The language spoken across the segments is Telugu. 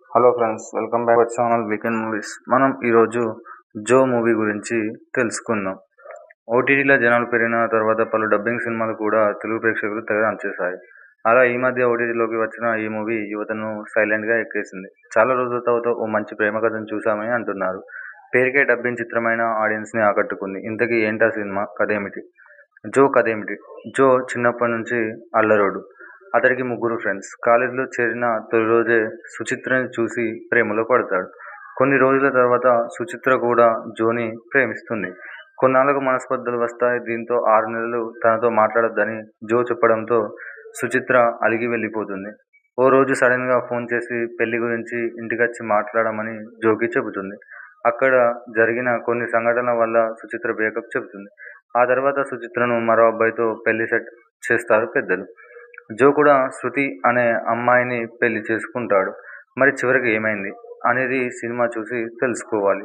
hello friends welcome back our channel weekend movies మనం ఈరోజు జో మూవీ గురించి తెలుసుకుందాం ఓటీటీలో జనాలు పెరిగిన తర్వాత పలు డబ్బింగ్ సినిమాలు కూడా తెలుగు ప్రేక్షకులు తెగ నచ్చేశాయి అలా ఈ మధ్య ఓటీటీలోకి వచ్చిన ఈ మూవీ యువతను సైలెంట్గా ఎక్కేసింది చాలా రోజుల తర్వాత ఓ మంచి ప్రేమ కథను చూసామని అంటున్నారు పేరుకే డబ్బింగ్ చిత్రమైన ఆడియన్స్ని ఆకట్టుకుంది ఇంతకీ ఏంటా సినిమా కథ ఏమిటి జో కథ ఏమిటి జో చిన్నప్పటి నుంచి అల్లరోడు అతడికి ముగ్గురు ఫ్రెండ్స్ కాలేజీలో చేరిన తొలి రోజే సుచిత్రని చూసి ప్రేమలో పడతాడు కొన్ని రోజుల తర్వాత సుచిత్ర కూడా జోని ప్రేమిస్తుంది కొన్నాళ్ళకు మనస్పర్ధలు వస్తాయి దీంతో ఆరు నెలలు తనతో మాట్లాడొద్దని జో చెప్పడంతో సుచిత్ర అలిగి వెళ్ళిపోతుంది ఓ రోజు సడన్గా ఫోన్ చేసి పెళ్లి గురించి ఇంటికొచ్చి మాట్లాడమని జోకి చెబుతుంది అక్కడ జరిగిన కొన్ని సంఘటనల వల్ల సుచిత్ర బ్రేకప్ చెబుతుంది ఆ తర్వాత సుచిత్రను మరో అబ్బాయితో పెళ్లి సెట్ చేస్తారు పెద్దలు జో కూడా శృతి అనే అమ్మాయిని పెళ్లి చేసుకుంటాడు మరి చివరికి ఏమైంది అనేది సినిమా చూసి తెలుసుకోవాలి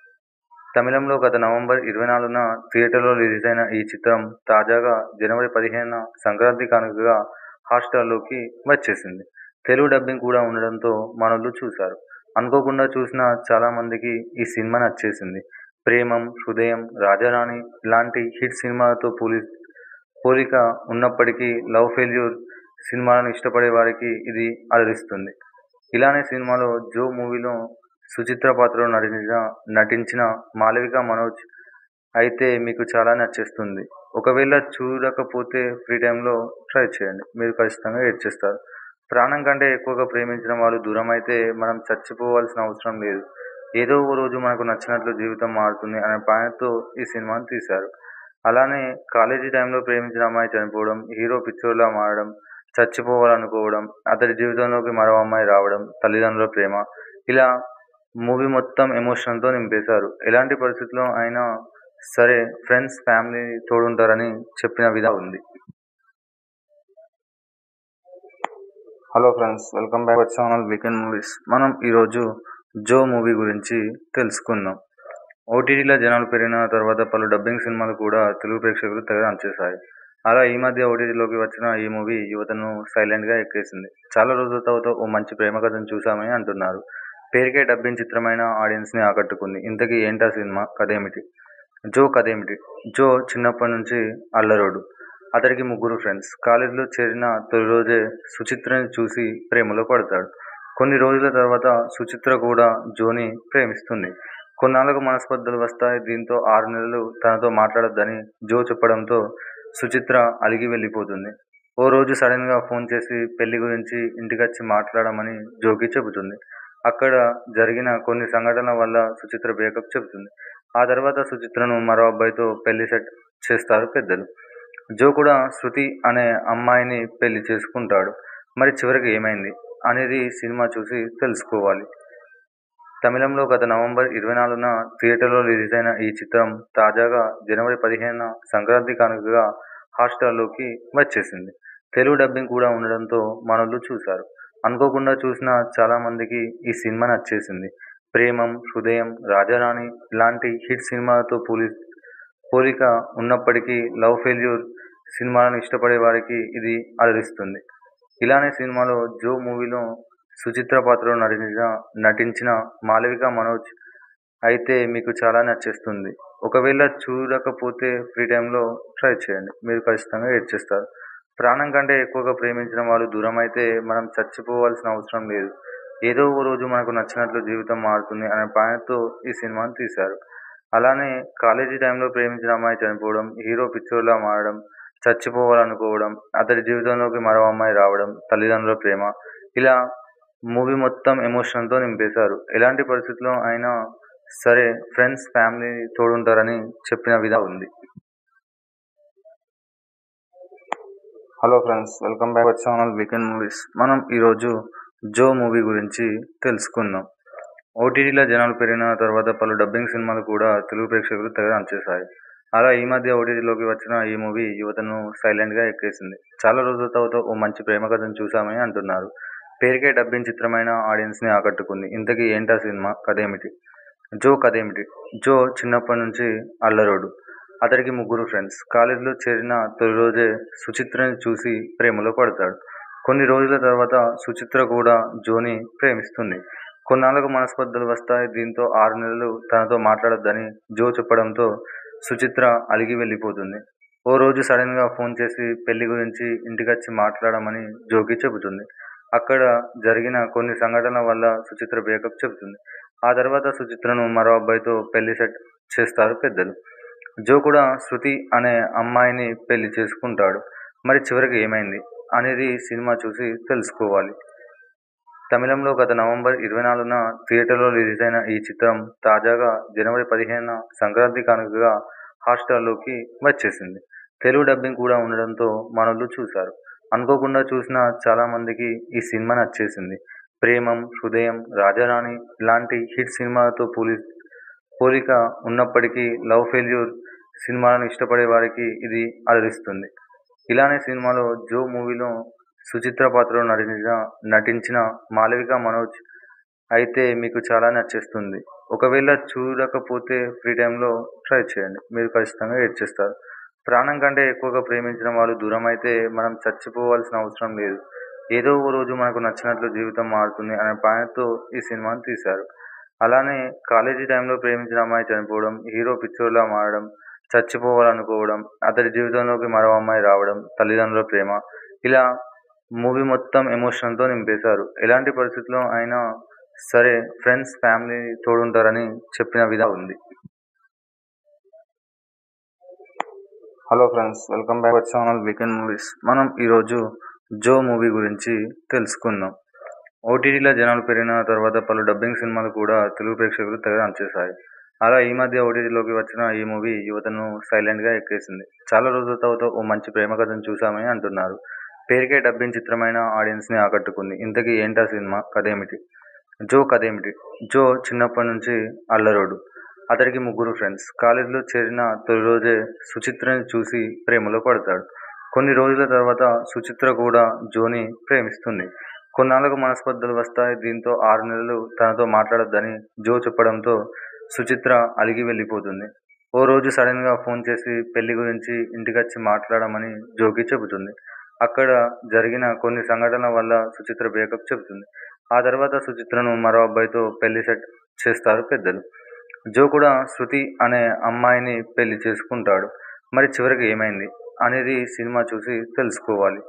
తమిళంలో గత నవంబర్ ఇరవై నాలుగున థియేటర్లో రిలీజ్ అయిన ఈ చిత్రం తాజాగా జనవరి పదిహేనున సంక్రాంతి కానుకగా హాట్స్టార్లోకి వచ్చేసింది తెలుగు డబ్బింగ్ కూడా ఉండడంతో మనోళ్ళు చూశారు అనుకోకుండా చూసిన చాలామందికి ఈ సినిమా నచ్చేసింది ప్రేమం హృదయం రాజారాణి ఇలాంటి హిట్ సినిమాలతో పోలి పోలిక ఉన్నప్పటికీ లవ్ ఫెయిల్యూర్ సినిమాలను ఇష్టపడే వారికి ఇది అలరిస్తుంది ఇలానే సినిమాలో జో మూవీలో సుచిత్ర పాత్రలో నటించిన నటించిన మాలవిక మనోజ్ అయితే మీకు చాలా నచ్చేస్తుంది ఒకవేళ చూడకపోతే ఫ్రీ టైంలో ట్రై చేయండి మీరు ఖచ్చితంగా ఏడ్చేస్తారు ప్రాణం కంటే ఎక్కువగా ప్రేమించిన వాళ్ళు దూరం అయితే మనం చచ్చిపోవాల్సిన అవసరం లేదు ఏదో ఓ రోజు మనకు నచ్చినట్లు జీవితం మారుతుంది అనే పాయింట్తో ఈ సినిమాను తీశారు అలానే కాలేజీ టైంలో ప్రేమించిన అమ్మాయి చనిపోవడం హీరో పిచ్చోర్లా మారడం చచ్చిపోవాలనుకోవడం అతడి జీవితంలోకి మరో అమ్మాయి రావడం తల్లిదండ్రుల ప్రేమ ఇలా మూవీ మొత్తం ఎమోషన్తో నింపేశారు ఎలాంటి పరిస్థితుల్లో అయినా సరే ఫ్రెండ్స్ ఫ్యామిలీ తోడుంటారని చెప్పిన విధంగా ఉంది hello friends welcome back our channel weekend movies మనం ఈరోజు జో మూవీ గురించి తెలుసుకుందాం ఓటీటీలో జనాలు పెరిగిన తర్వాత పలు డబ్బింగ్ సినిమాలు కూడా తెలుగు ప్రేక్షకులు తెగ నచ్చేశాయి అలా ఈ మధ్య ఓటీటీలోకి వచ్చిన ఈ మూవీ యువతను సైలెంట్గా ఎక్కేసింది చాలా రోజుల తర్వాత ఓ మంచి ప్రేమ కథను చూసామని అంటున్నారు పేరుకే డబ్బింగ్ చిత్రమైన ఆడియన్స్ని ఆకట్టుకుంది ఇంతకీ ఏంటా సినిమా కథ ఏమిటి జో కథ ఏమిటి జో చిన్నప్పటి నుంచి అల్లరోడు అతడికి ముగ్గురు ఫ్రెండ్స్ కాలేజీలో చేరిన తొలి రోజే సుచిత్రని చూసి ప్రేమలో పడతాడు కొన్ని రోజుల తర్వాత సుచిత్ర కూడా జోని ప్రేమిస్తుంది కొన్నాళ్ళకు మనస్పర్ధలు వస్తాయి దీంతో ఆరు నెలలు తనతో మాట్లాడొద్దని జో చెప్పడంతో సుచిత్ర అలిగి వెళ్ళిపోతుంది ఓ రోజు సడన్గా ఫోన్ చేసి పెళ్లి గురించి ఇంటికొచ్చి మాట్లాడమని జోకి చెబుతుంది అక్కడ జరిగిన కొన్ని సంఘటనల వల్ల సుచిత్ర బ్రేకప్ చెబుతుంది ఆ తర్వాత సుచిత్రను మరో అబ్బాయితో పెళ్లి సెట్ చేస్తారు పెద్దలు జో కూడా శృతి అనే అమ్మాయిని పెళ్లి చేసుకుంటాడు మరి చివరికి ఏమైంది అనేది సినిమా చూసి తెలుసుకోవాలి తమిళంలో గత నవంబర్ ఇరవై నాలుగున థియేటర్లో రిలీజ్ అయిన ఈ చిత్రం తాజాగా జనవరి పదిహేనున సంక్రాంతి కానుకగా హాట్స్టార్లోకి వచ్చేసింది తెలుగు డబ్బింగ్ కూడా ఉండడంతో మనోళ్ళు చూశారు అనుకోకుండా చూసిన చాలామందికి ఈ సినిమా నచ్చేసింది ప్రేమం హృదయం రాజారాణి ఇలాంటి హిట్ సినిమాలతో పోలి పోలిక ఉన్నప్పటికీ లవ్ ఫెయిల్యూర్ సినిమాలను ఇష్టపడే వారికి ఇది అలరిస్తుంది ఇలానే సినిమాలో జో మూవీలో సుచిత్ర పాత్రలో నటించిన నటించిన మాలవిక మనోజ్ అయితే మీకు చాలా నచ్చేస్తుంది ఒకవేళ చూడకపోతే ఫ్రీ టైంలో ట్రై చేయండి మీరు ఖచ్చితంగా ఏడ్చేస్తారు ప్రాణం కంటే ఎక్కువగా ప్రేమించిన వాళ్ళు దూరం అయితే మనం చచ్చిపోవాల్సిన అవసరం లేదు ఏదో ఓ రోజు మనకు నచ్చినట్లు జీవితం మారుతుంది అనే పాయింట్తో ఈ సినిమాను తీశారు అలానే కాలేజీ టైంలో ప్రేమించిన అమ్మాయి చనిపోవడం హీరో పిచ్చోర్లా మారడం చచ్చిపోవాలనుకోవడం అతడి జీవితంలోకి మరో అమ్మాయి రావడం తల్లిదండ్రుల ప్రేమ ఇలా మూవీ మొత్తం ఎమోషన్తో నింపేశారు ఎలాంటి పరిస్థితుల్లో అయినా సరే ఫ్రెండ్స్ ఫ్యామిలీ తోడుంటారని చెప్పిన విధంగా ఉంది hello friends welcome back our channel weekend movies మనం ఈరోజు జో మూవీ గురించి తెలుసుకుందాం ఓటీటీలో జనాలు పెరిగిన తర్వాత పలు డబ్బింగ్ సినిమాలు కూడా తెలుగు ప్రేక్షకులు తెగ నచ్చేశాయి అలా ఈ మధ్య ఓటీటీలోకి వచ్చిన ఈ మూవీ యువతను సైలెంట్గా ఎక్కేసింది చాలా రోజుల తర్వాత ఓ మంచి ప్రేమ కథను చూసామని అంటున్నారు పేరుకే డబ్బింగ్ చిత్రమైన ఆడియన్స్ని ఆకట్టుకుంది ఇంతకీ ఏంటా సినిమా కథ ఏమిటి జో కథ ఏమిటి జో చిన్నప్పటి నుంచి అల్లరోడు అతడికి ముగ్గురు ఫ్రెండ్స్ కాలేజీలో చేరిన తొలి రోజే సుచిత్రని చూసి ప్రేమలో పడతాడు కొన్ని రోజుల తర్వాత సుచిత్ర కూడా జోని ప్రేమిస్తుంది కొన్నాళ్లకు మనస్పర్ధలు వస్తాయి దీంతో ఆరు నెలలు తనతో మాట్లాడొద్దని జో చెప్పడంతో సుచిత్ర అలిగి వెళ్ళిపోతుంది ఓ రోజు సడన్ గా ఫోన్ చేసి పెళ్లి గురించి ఇంటికొచ్చి మాట్లాడమని జోకి చెబుతుంది అక్కడ జరిగిన కొన్ని సంఘటనల వల్ల సుచిత్ర బ్రేకప్ చెబుతుంది ఆ తర్వాత సుచిత్రను మరో అబ్బాయితో పెళ్లి సెట్ చేస్తారు పెద్దలు జో కూడా శృతి అనే అమ్మాయిని పెళ్లి చేసుకుంటాడు మరి చివరికి ఏమైంది అనేది సినిమా చూసి తెలుసుకోవాలి తమిళంలో గత నవంబర్ ఇరవై నాలుగున థియేటర్లో రిలీజ్ అయిన ఈ చిత్రం తాజాగా జనవరి పదిహేనున సంక్రాంతి కానుకగా హాట్స్టార్లోకి వచ్చేసింది తెలుగు డబ్బింగ్ కూడా ఉండడంతో మనోళ్ళు చూశారు అనుకోకుండా చూసిన చాలా మందికి ఈ సినిమా నచ్చేసింది ప్రేమం హృదయం రాజారాణి ఇలాంటి హిట్ సినిమాలతో పోలి పోలిక ఉన్నప్పటికీ లవ్ ఫెయిల్యూర్ సినిమాలను ఇష్టపడే వారికి ఇది అలరిస్తుంది ఇలానే సినిమాలో జో మూవీలో సుచిత్ర పాత్రలో నటించిన నటించిన మాలవిక మనోజ్ అయితే మీకు చాలా నచ్చేస్తుంది ఒకవేళ చూడకపోతే ఫ్రీ టైంలో ట్రై చేయండి మీరు ఖచ్చితంగా ఏడ్చేస్తారు ప్రాణం కంటే ఎక్కువగా ప్రేమించిన వాళ్ళు దూరం అయితే మనం చచ్చిపోవాల్సిన అవసరం లేదు ఏదో ఓ రోజు మనకు నచ్చినట్లు జీవితం మారుతుంది అనే పాయింట్తో ఈ సినిమాను తీశారు అలానే కాలేజీ టైంలో ప్రేమించిన అమ్మాయి చనిపోవడం హీరో పిచ్చోర్లా మారడం చచ్చిపోవాలనుకోవడం అతడి జీవితంలోకి మరో అమ్మాయి రావడం తల్లిదండ్రుల ప్రేమ ఇలా మూవీ మొత్తం ఎమోషన్తో నింపేశారు ఎలాంటి పరిస్థితుల్లో అయినా సరే ఫ్రెండ్స్ ఫ్యామిలీ తోడుంటారని చెప్పిన విధంగా ఉంది hello friends welcome back channel weekend movies మనం ఈరోజు జో మూవీ గురించి తెలుసుకుందాం ఓటీటీలో జనాలు పెరిగిన తర్వాత పలు డబ్బింగ్ సినిమాలు కూడా తెలుగు ప్రేక్షకులు తెగ నచ్చేశాయి అలా ఈ మధ్య ఓటీటీలోకి వచ్చిన ఈ మూవీ యువతను సైలెంట్గా ఎక్కేసింది చాలా రోజుల తర్వాత ఓ మంచి ప్రేమ కథను చూసామని అంటున్నారు పేరుకే డబ్బింగ్ చిత్రమైన ఆడియన్స్ని ఆకట్టుకుంది ఇంతకీ ఏంటా సినిమా కథేమిటి జో కథేమిటి జో చిన్నప్పటి నుంచి అల్లరోడు అతడికి ముగ్గురు ఫ్రెండ్స్ కాలేజీలో చేరిన తొలి రోజే సుచిత్రని చూసి ప్రేమలో పడతాడు కొన్ని రోజుల తర్వాత సుచిత్ర కూడా జోని ప్రేమిస్తుంది కొన్నాళ్లకు మనస్పర్ధలు వస్తాయి దీంతో ఆరు నెలలు తనతో మాట్లాడొద్దని జో చెప్పడంతో సుచిత్ర అలిగి వెళ్ళిపోతుంది ఓ రోజు సడన్ గా ఫోన్ చేసి పెళ్లి గురించి ఇంటికొచ్చి మాట్లాడమని జోకి చెబుతుంది అక్కడ జరిగిన కొన్ని సంఘటనల వల్ల సుచిత్ర బ్రేకప్ చెబుతుంది ఆ తర్వాత సుచిత్రను మరో అబ్బాయితో పెళ్లి సెట్ చేస్తారు పెద్దలు జో కూడా శృతి అనే అమ్మాయిని పెళ్లి చేసుకుంటాడు మరి చివరికి ఏమైంది అనేది సినిమా చూసి తెలుసుకోవాలి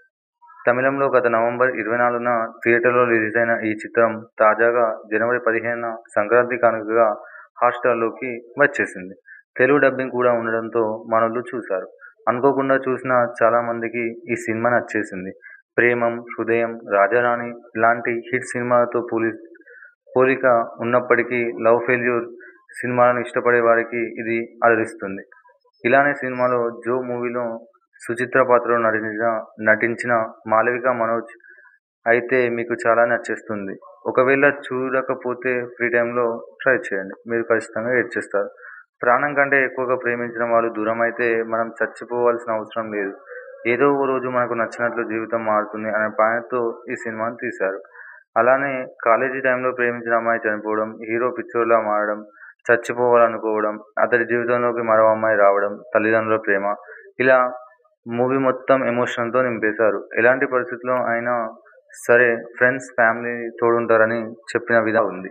తమిళంలో గత నవంబర్ ఇరవై నాలుగున థియేటర్లో రిలీజ్ అయిన ఈ చిత్రం తాజాగా జనవరి పదిహేనున సంక్రాంతి కానుకగా హాట్స్టార్లోకి వచ్చేసింది తెలుగు డబ్బింగ్ కూడా ఉండడంతో మనోళ్ళు చూశారు అనుకోకుండా చూసిన చాలా మందికి ఈ సినిమా నచ్చేసింది ప్రేమం హృదయం రాజారాణి ఇలాంటి హిట్ సినిమాలతో పోలి పోలిక ఉన్నప్పటికీ లవ్ ఫెయిల్యూర్ సినిమాలను ఇష్టపడే వారికి ఇది అలరిస్తుంది ఇలానే సినిమాలో జో మూవీలో సుచిత్ర పాత్రలో నటించిన నటించిన మాలవిక మనోజ్ అయితే మీకు చాలా నచ్చేస్తుంది ఒకవేళ చూడకపోతే ఫ్రీ టైంలో ట్రై చేయండి మీరు ఖచ్చితంగా ఏడ్చేస్తారు ప్రాణం కంటే ఎక్కువగా ప్రేమించిన వాళ్ళు దూరం అయితే మనం చచ్చిపోవాల్సిన అవసరం లేదు ఏదో ఓ రోజు మనకు నచ్చినట్లు జీవితం మారుతుంది అనే పాయింట్తో ఈ సినిమాను తీశారు అలానే కాలేజీ టైంలో ప్రేమించిన అమ్మాయి చనిపోవడం హీరో పిచ్చోర్లా మారడం చచ్చిపోవాలనుకోవడం అతడి జీవితంలోకి మరో అమ్మాయి రావడం తల్లిదండ్రుల ప్రేమ ఇలా మూవీ మొత్తం ఎమోషన్తో నింపేశారు ఎలాంటి పరిస్థితుల్లో అయినా సరే ఫ్రెండ్స్ ఫ్యామిలీ తోడుంటారని చెప్పిన విధంగా ఉంది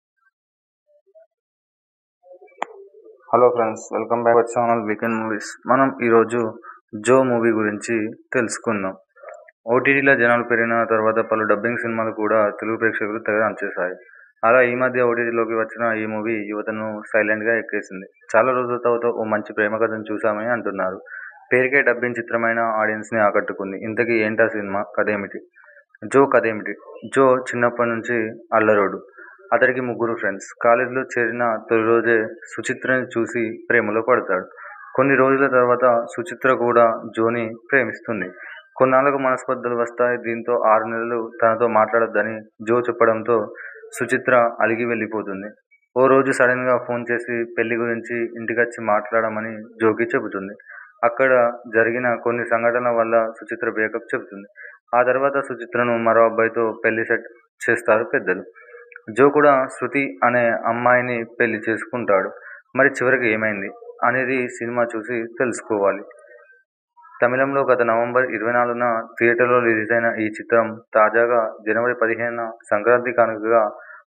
hello friends welcome back channel weekend movies మనం ఈరోజు జో మూవీ గురించి తెలుసుకుందాం ఓటీటీలో జనాలు పెరిగిన తర్వాత పలు డబ్బింగ్ సినిమాలు కూడా తెలుగు ప్రేక్షకులు తెగ నచ్చేశాయి అలా ఈ మధ్య ఓటీటీలోకి వచ్చిన ఈ మూవీ యువతను సైలెంట్గా ఎక్కేసింది చాలా రోజుల తర్వాత ఓ మంచి ప్రేమ కథను చూసామని అంటున్నారు పేరుకే డబ్బింగ్ చిత్రమైన ఆడియన్స్ని ఆకట్టుకుంది ఇంతకీ ఏంటా సినిమా కథేమిటి జో కథేమిటి జో చిన్నప్పటి నుంచి అల్లరోడు అతడికి ముగ్గురు ఫ్రెండ్స్ కాలేజీలో చేరిన తొలి రోజే సుచిత్రని చూసి ప్రేమలో పడతాడు కొన్ని రోజుల తర్వాత సుచిత్ర కూడా జోని ప్రేమిస్తుంది కొన్నాళ్లకు మనస్పర్ధలు వస్తాయి దీంతో ఆరు నెలలు తనతో మాట్లాడొద్దని జో చెప్పడంతో సుచిత్ర అలిగి వెళ్ళిపోతుంది ఓ రోజు సడన్ గా ఫోన్ చేసి పెళ్లి గురించి ఇంటికొచ్చి మాట్లాడమని జోకి చెబుతుంది అక్కడ జరిగిన కొన్ని సంఘటనల వల్ల సుచిత్ర బ్రేకప్ చెబుతుంది ఆ తర్వాత సుచిత్రను మరో అబ్బాయితో పెళ్లి సెట్ చేస్తారు పెద్దలు జో కూడా శృతి అనే అమ్మాయిని పెళ్లి చేసుకుంటాడు మరి చివరికి ఏమైంది అనేది సినిమా చూసి తెలుసుకోవాలి తమిళంలో గత నవంబర్ ఇరవై నాలుగున థియేటర్లో రిలీజ్ అయిన ఈ చిత్రం తాజాగా జనవరి పదిహేనున సంక్రాంతి కానుకగా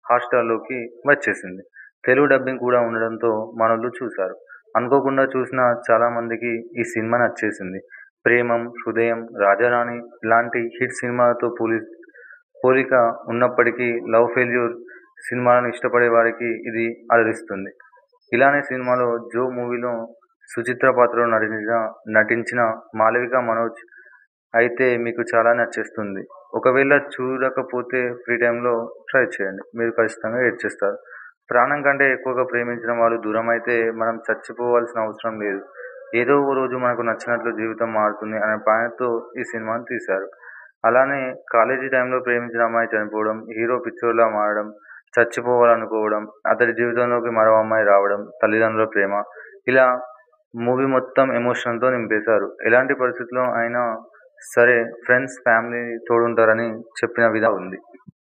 హాట్స్టార్లోకి వచ్చేసింది తెలుగు డబ్బింగ్ కూడా ఉండడంతో మనోళ్ళు చూశారు అనుకోకుండా చూసిన చాలామందికి ఈ సినిమా నచ్చేసింది ప్రేమం హృదయం రాజారాణి ఇలాంటి హిట్ సినిమాలతో పోలి పోలిక ఉన్నప్పటికీ లవ్ ఫెయిల్యూర్ సినిమాలను ఇష్టపడే వారికి ఇది అలరిస్తుంది ఇలానే సినిమాలో జో మూవీలో సుచిత్ర పాత్రలో నటించిన నటించిన మాళవిక మనోజ్ అయితే మీకు చాలా నచ్చేస్తుంది ఒకవేళ చూడకపోతే ఫ్రీ టైంలో ట్రై చేయండి మీరు ఖచ్చితంగా ఏడ్చేస్తారు ప్రాణం కంటే ఎక్కువగా ప్రేమించిన వాళ్ళు దూరం అయితే మనం చచ్చిపోవాల్సిన అవసరం లేదు ఏదో ఓ రోజు మనకు నచ్చినట్లు జీవితం మారుతుంది అనే పాయింట్తో ఈ సినిమాను తీశారు అలానే కాలేజీ టైంలో ప్రేమించిన అమ్మాయి చనిపోవడం హీరో పిచ్చోర్లా మారడం చచ్చిపోవాలనుకోవడం అతడి జీవితంలోకి మరో అమ్మాయి రావడం తల్లిదండ్రుల ప్రేమ ఇలా మూవీ మొత్తం ఎమోషన్తో నింపేశారు ఎలాంటి పరిస్థితుల్లో అయినా సరే ఫ్రెండ్స్ ఫ్యామిలీ తోడుంటారని చెప్పిన విధంగా ఉంది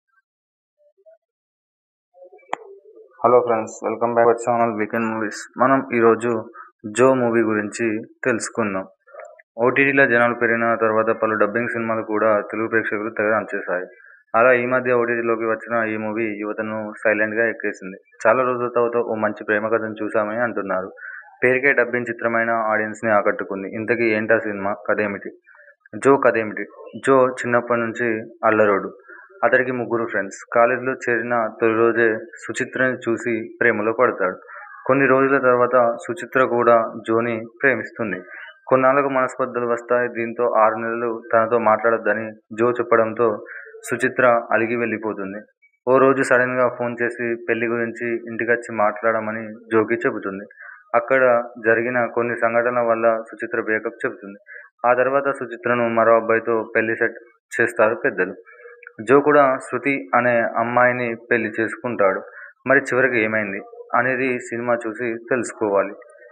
hello friends welcome back our channel weekend movies మనం ఈరోజు జో మూవీ గురించి తెలుసుకుందాం ఓటీటీలో జనాలు పెరిగిన తర్వాత పలు డబ్బింగ్ సినిమాలు కూడా తెలుగు ప్రేక్షకులు తెగ నచ్చేశాయి అలా ఈ మధ్య ఓటీటీలోకి వచ్చిన ఈ మూవీ యువతను సైలెంట్గా ఎక్కేసింది చాలా రోజుల తర్వాత ఓ మంచి ప్రేమ కథను చూసామని అంటున్నారు పేరుకే డబ్బింగ్ చిత్రమైన ఆడియన్స్ని ఆకట్టుకుంది ఇంతకీ ఏంటా సినిమా కథ ఏమిటి జో కథ ఏమిటి జో చిన్నప్పటి నుంచి అల్లరోడు అతడికి ముగ్గురు ఫ్రెండ్స్ కాలేజీలో చేరిన తొలి రోజే సుచిత్రని చూసి ప్రేమలో పడతాడు కొన్ని రోజుల తర్వాత సుచిత్ర కూడా జోని ప్రేమిస్తుంది కొన్నాళ్ళకు మనస్పర్ధలు వస్తాయి దీంతో ఆరు నెలలు తనతో మాట్లాడొద్దని జో చెప్పడంతో సుచిత్ర అలిగి వెళ్ళిపోతుంది ఓ రోజు సడన్గా ఫోన్ చేసి పెళ్లి గురించి ఇంటికొచ్చి మాట్లాడమని జోకి చెబుతుంది అక్కడ జరిగిన కొన్ని సంఘటనల వల్ల సుచిత్ర బ్రేకప్ చెబుతుంది ఆ తర్వాత సుచిత్రను మరో అబ్బాయితో పెళ్లి సెట్ చేస్తారు పెద్దలు జో కూడా శృతి అనే అమ్మాయిని పెళ్లి చేసుకుంటాడు మరి చివరికి ఏమైంది అనేది సినిమా చూసి తెలుసుకోవాలి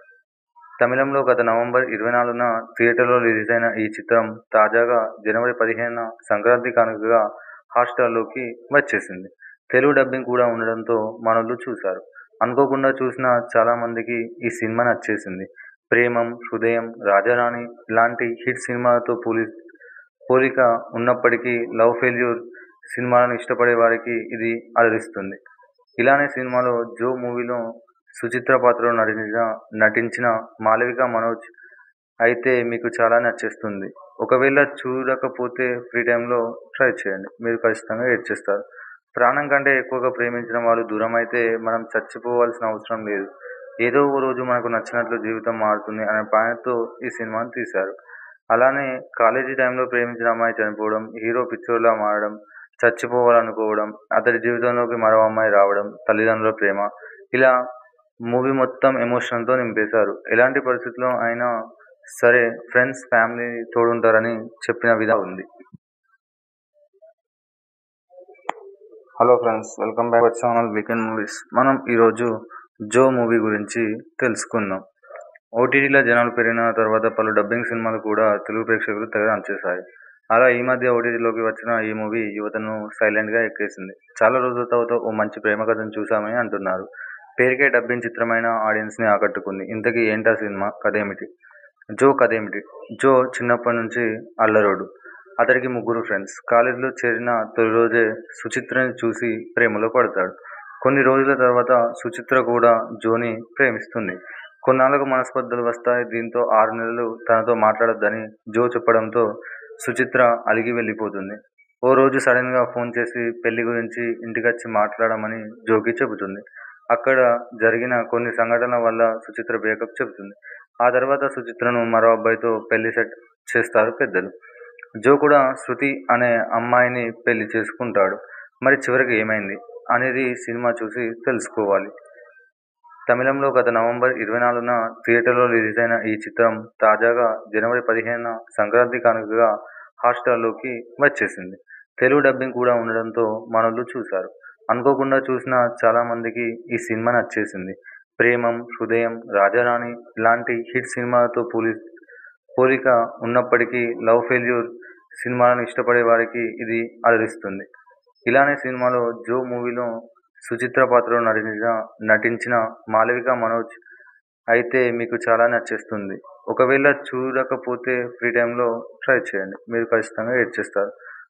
తమిళంలో గత నవంబర్ ఇరవై నాలుగున థియేటర్లో రిలీజ్ అయిన ఈ చిత్రం తాజాగా జనవరి పదిహేనున సంక్రాంతి కానుకగా హాట్స్టార్లోకి వచ్చేసింది తెలుగు డబ్బింగ్ కూడా ఉండడంతో మనోళ్ళు చూశారు అనుకోకుండా చూసిన చాలామందికి ఈ సినిమా నచ్చేసింది ప్రేమం హృదయం రాజారాణి ఇలాంటి హిట్ సినిమాలతో పోలి పోలిక ఉన్నప్పటికీ లవ్ ఫెయిల్యూర్ సినిమాలను ఇష్టపడే వారికి ఇది అలరిస్తుంది ఇలానే సినిమాలో జో మూవీలో సుచిత్ర పాత్రలో నటించిన నటించిన మాళవిక మనోజ్ అయితే మీకు చాలా నచ్చేస్తుంది ఒకవేళ చూడకపోతే ఫ్రీ టైంలో ట్రై చేయండి మీరు ఖచ్చితంగా ఏడ్చేస్తారు ప్రాణం కంటే ఎక్కువగా ప్రేమించిన వాళ్ళు దూరం అయితే మనం చచ్చిపోవాల్సిన అవసరం లేదు ఏదో ఓ రోజు మనకు నచ్చినట్లు జీవితం మారుతుంది అనే పాయింట్తో ఈ సినిమాను తీశారు అలానే కాలేజీ టైంలో ప్రేమించిన అమ్మాయి చనిపోవడం హీరో పిచ్చోర్లా మారడం చచ్చిపోవాలనుకోవడం అతడి జీవితంలోకి మరో అమ్మాయి రావడం తల్లిదండ్రుల ప్రేమ ఇలా మూవీ మొత్తం ఎమోషన్తో నింపేశారు ఎలాంటి పరిస్థితుల్లో అయినా సరే ఫ్రెండ్స్ ఫ్యామిలీ తోడుంటారని చెప్పిన విధంగా ఉంది hello friends welcome back our channel weekend movies మనం ఈరోజు జో మూవీ గురించి తెలుసుకుందాం ఓటీటీలో జనాలు పెరిగిన తర్వాత పలు డబ్బింగ్ సినిమాలు కూడా తెలుగు ప్రేక్షకులు తెగ నచ్చేశాయి అలా ఈ మధ్య ఓటీటీలోకి వచ్చిన ఈ మూవీ యువతను సైలెంట్గా ఎక్కేసింది చాలా రోజుల తర్వాత ఓ మంచి ప్రేమ కథను చూసామని అంటున్నారు పేరుకే డబ్బింగ్ చిత్రమైన ఆడియన్స్ని ఆకట్టుకుంది ఇంతకీ ఏంటా సినిమా కథ ఏమిటి జో కథ ఏమిటి జో చిన్నప్పటి నుంచి అల్లరోడు అతడికి ముగ్గురు ఫ్రెండ్స్ కాలేజీలో చేరిన తొలి రోజే సుచిత్రని చూసి ప్రేమలో పడతాడు కొన్ని రోజుల తర్వాత సుచిత్ర కూడా జోని ప్రేమిస్తుంది కొన్నాళ్ళకు మనస్పర్ధలు వస్తాయి దీంతో ఆరు నెలలు తనతో మాట్లాడొద్దని జో చెప్పడంతో సుచిత్ర అలిగి వెళ్ళిపోతుంది ఓ రోజు సడన్గా ఫోన్ చేసి పెళ్లి గురించి ఇంటికొచ్చి మాట్లాడమని జోకి చెబుతుంది అక్కడ జరిగిన కొన్ని సంఘటనల వల్ల సుచిత్ర బ్రేకప్ చెబుతుంది ఆ తర్వాత సుచిత్రను మరో అబ్బాయితో పెళ్లి సెట్ చేస్తారు పెద్దలు జో కూడా శృతి అనే అమ్మాయిని పెళ్లి చేసుకుంటాడు మరి చివరికి ఏమైంది అనేది సినిమా చూసి తెలుసుకోవాలి తమిళంలో గత నవంబర్ ఇరవై నాలుగున థియేటర్లో రిలీజ్ అయిన ఈ చిత్రం తాజాగా జనవరి పదిహేనున సంక్రాంతి కానుకగా హాట్స్టార్లోకి వచ్చేసింది తెలుగు డబ్బింగ్ కూడా ఉండడంతో మనోళ్ళు చూశారు అనుకోకుండా చూసిన చాలామందికి ఈ సినిమా నచ్చేసింది ప్రేమం హృదయం రాజారాణి ఇలాంటి హిట్ సినిమాలతో పోలి పోలిక ఉన్నప్పటికీ లవ్ ఫెయిల్యూర్ సినిమాలను ఇష్టపడే వారికి ఇది అలరిస్తుంది ఇలానే సినిమాలో జో మూవీలో సుచిత్ర పాత్రలో నటించిన నటించిన మాళవిక మనోజ్ అయితే మీకు చాలా నచ్చేస్తుంది ఒకవేళ చూడకపోతే ఫ్రీ టైంలో ట్రై చేయండి మీరు ఖచ్చితంగా ఏడ్చేస్తారు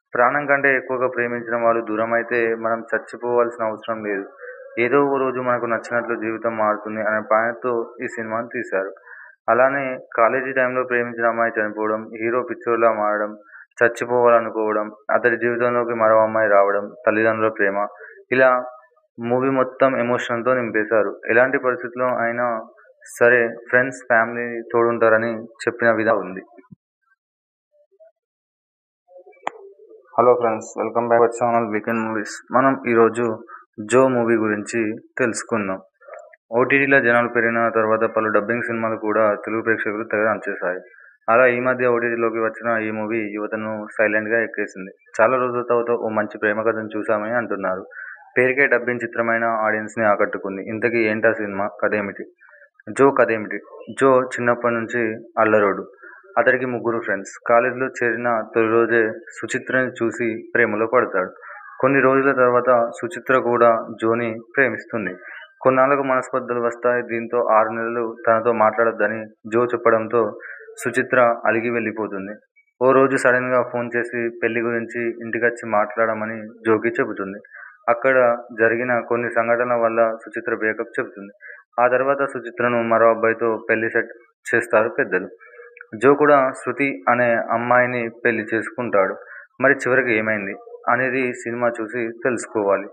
ప్రాణం కంటే ఎక్కువగా ప్రేమించిన వాళ్ళు దూరమైతే మనం చచ్చిపోవాల్సిన అవసరం లేదు ఏదో ఓ రోజు మనకు నచ్చినట్లు జీవితం మారుతుంది అనే పాయింట్తో ఈ సినిమాని తీశారు అలానే కాలేజీ టైంలో ప్రేమించిన అమ్మాయి చనిపోవడం హీరో పిచ్చోర్లా మారడం చచ్చిపోవాలనుకోవడం అతడి జీవితంలోకి మరో అమ్మాయి రావడం తల్లిదండ్రుల ప్రేమ ఇలా మూవీ మొత్తం ఎమోషన్తో నింపేశారు ఎలాంటి పరిస్థితుల్లో అయినా సరే ఫ్రెండ్స్ ఫ్యామిలీ తోడుంటారని చెప్పిన విధంగా ఉంది hello friends welcome back channel weekend movies మనం ఈరోజు జో మూవీ గురించి తెలుసుకుందాం ఓటీటీలో జనాలు పెరిగిన తర్వాత పలు డబ్బింగ్ సినిమాలు కూడా తెలుగు ప్రేక్షకులు తెగ చేశాయి అలా ఈ మధ్య ఓటీటీలోకి వచ్చిన ఈ మూవీ యువతను సైలెంట్గా ఎక్కేసింది చాలా రోజుల తర్వాత ఓ మంచి ప్రేమ కథను చూసామని అంటున్నారు పేరుకే డబ్బింగ్ చిత్రమైన ఆడియన్స్ని ఆకట్టుకుంది ఇంతకీ ఏంటా సినిమా కథ ఏమిటి జో కథ ఏమిటి జో చిన్నప్పటి నుంచి అల్లరోడు అతడికి ముగ్గురు ఫ్రెండ్స్ కాలేజీలో చేరిన తొలి రోజే సుచిత్రని చూసి ప్రేమలో పడతాడు కొన్ని రోజుల తర్వాత సుచిత్ర కూడా జోని ప్రేమిస్తుంది కొన్నాళ్ళకు మనస్పర్ధలు వస్తాయి దీంతో ఆరు నెలలు తనతో మాట్లాడొద్దని జో చెప్పడంతో సుచిత్ర అలిగి వెళ్ళిపోతుంది ఓ రోజు సడన్గా ఫోన్ చేసి పెళ్లి గురించి ఇంటికొచ్చి మాట్లాడమని జోకి చెబుతుంది అక్కడ జరిగిన కొన్ని సంఘటనల వల్ల సుచిత్ర బ్రేకప్ చెబుతుంది ఆ తర్వాత సుచిత్రను మరో అబ్బాయితో పెళ్లి సెట్ చేస్తారు పెద్దలు జో కూడా శృతి అనే అమ్మాయిని పెళ్లి చేసుకుంటాడు మరి చివరికి ఏమైంది అనేది సినిమా చూసి తెలుసుకోవాలి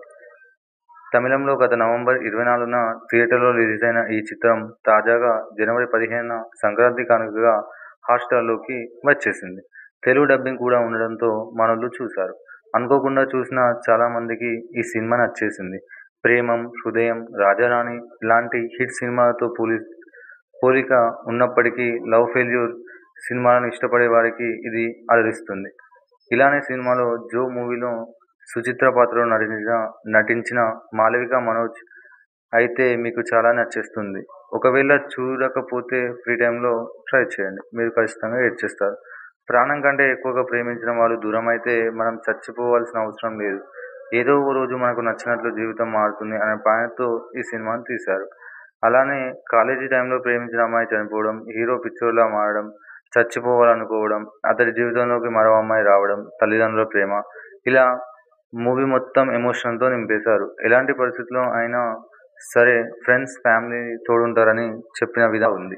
తమిళంలో గత నవంబర్ ఇరవై నాలుగున థియేటర్లో రిలీజ్ అయిన ఈ చిత్రం తాజాగా జనవరి పదిహేనున సంక్రాంతి కానుకగా హాట్స్టార్లోకి వచ్చేసింది తెలుగు డబ్బింగ్ కూడా ఉండడంతో మనోళ్ళు చూశారు అనుకోకుండా చూసిన చాలామందికి ఈ సినిమా నచ్చేసింది ప్రేమం హృదయం రాజారాణి ఇలాంటి హిట్ సినిమాలతో పోలి పోలిక ఉన్నప్పటికీ లవ్ ఫెయిల్యూర్ సినిమాలను ఇష్టపడే వారికి ఇది అలరిస్తుంది ఇలానే సినిమాలో జో మూవీలో సుచిత్ర పాత్రలో నటించిన నటించిన మాలవిక మనోజ్ అయితే మీకు చాలా నచ్చేస్తుంది ఒకవేళ చూడకపోతే ఫ్రీ టైంలో ట్రై చేయండి మీరు ఖచ్చితంగా ఏడ్చేస్తారు ప్రాణం కంటే ఎక్కువగా ప్రేమించిన వాళ్ళు దూరం అయితే మనం చచ్చిపోవాల్సిన అవసరం లేదు ఏదో ఓ రోజు మనకు నచ్చినట్లు జీవితం మారుతుంది అనే పాయింట్తో ఈ సినిమాని తీశారు అలానే కాలేజీ టైంలో ప్రేమించిన అమ్మాయి చనిపోవడం హీరో పిచ్చోర్లా మారడం చచ్చిపోవాలనుకోవడం అతడి జీవితంలోకి మరో అమ్మాయి రావడం తల్లిదండ్రుల ప్రేమ ఇలా మూవీ మొత్తం ఎమోషన్తో నింపేశారు ఎలాంటి పరిస్థితుల్లో అయినా సరే ఫ్రెండ్స్ ఫ్యామిలీ తోడుంటారని చెప్పిన విధంగా ఉంది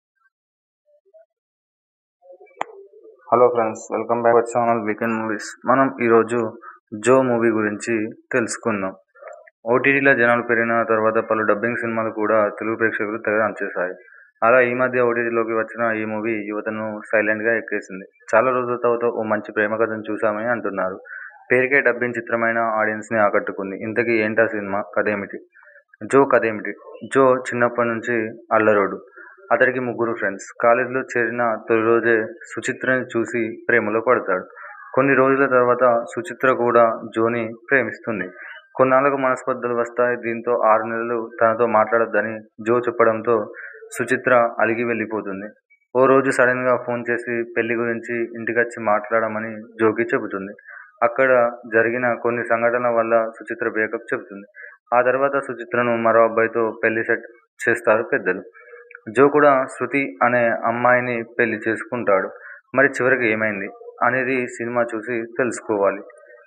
hello friends welcome back channel weekend movies మనం ఈరోజు జో మూవీ గురించి తెలుసుకుందాం ఓటీటీలో జనాలు పెరిగిన తర్వాత పలు డబ్బింగ్ సినిమాలు కూడా తెలుగు ప్రేక్షకులు తెగ చేశాయి అలా ఈ మధ్య ఓటీటీలోకి వచ్చిన ఈ మూవీ యువతను సైలెంట్గా ఎక్కేసింది చాలా రోజుల తర్వాత ఓ మంచి ప్రేమ కథను చూసామని అంటున్నారు పేరుకే డబ్బింగ్ చిత్రమైన ఆడియన్స్ని ఆకట్టుకుంది ఇంతకీ ఏంటా సినిమా కథ ఏమిటి జో కథ ఏమిటి జో చిన్నప్పటి నుంచి అల్లరోడు అతడికి ముగ్గురు ఫ్రెండ్స్ కాలేజీలో చేరిన తొలి రోజే సుచిత్రని చూసి ప్రేమలో పడతాడు కొన్ని రోజుల తర్వాత సుచిత్ర కూడా జోని ప్రేమిస్తుంది కొన్నాళ్ళకు మనస్పర్ధలు వస్తాయి దీంతో ఆరు నెలలు తనతో మాట్లాడొద్దని జో చెప్పడంతో సుచిత్ర అలిగి వెళ్ళిపోతుంది ఓ రోజు సడన్గా ఫోన్ చేసి పెళ్లి గురించి ఇంటికొచ్చి మాట్లాడమని జోకి చెబుతుంది అక్కడ జరిగిన కొన్ని సంఘటనల వల్ల సుచిత్ర బ్రేకప్ చెబుతుంది ఆ తర్వాత సుచిత్రను మరో అబ్బాయితో పెళ్లి సెట్ చేస్తారు పెద్దలు జో కూడా శృతి అనే అమ్మాయిని పెళ్లి చేసుకుంటాడు మరి చివరికి ఏమైంది అనేది సినిమా చూసి తెలుసుకోవాలి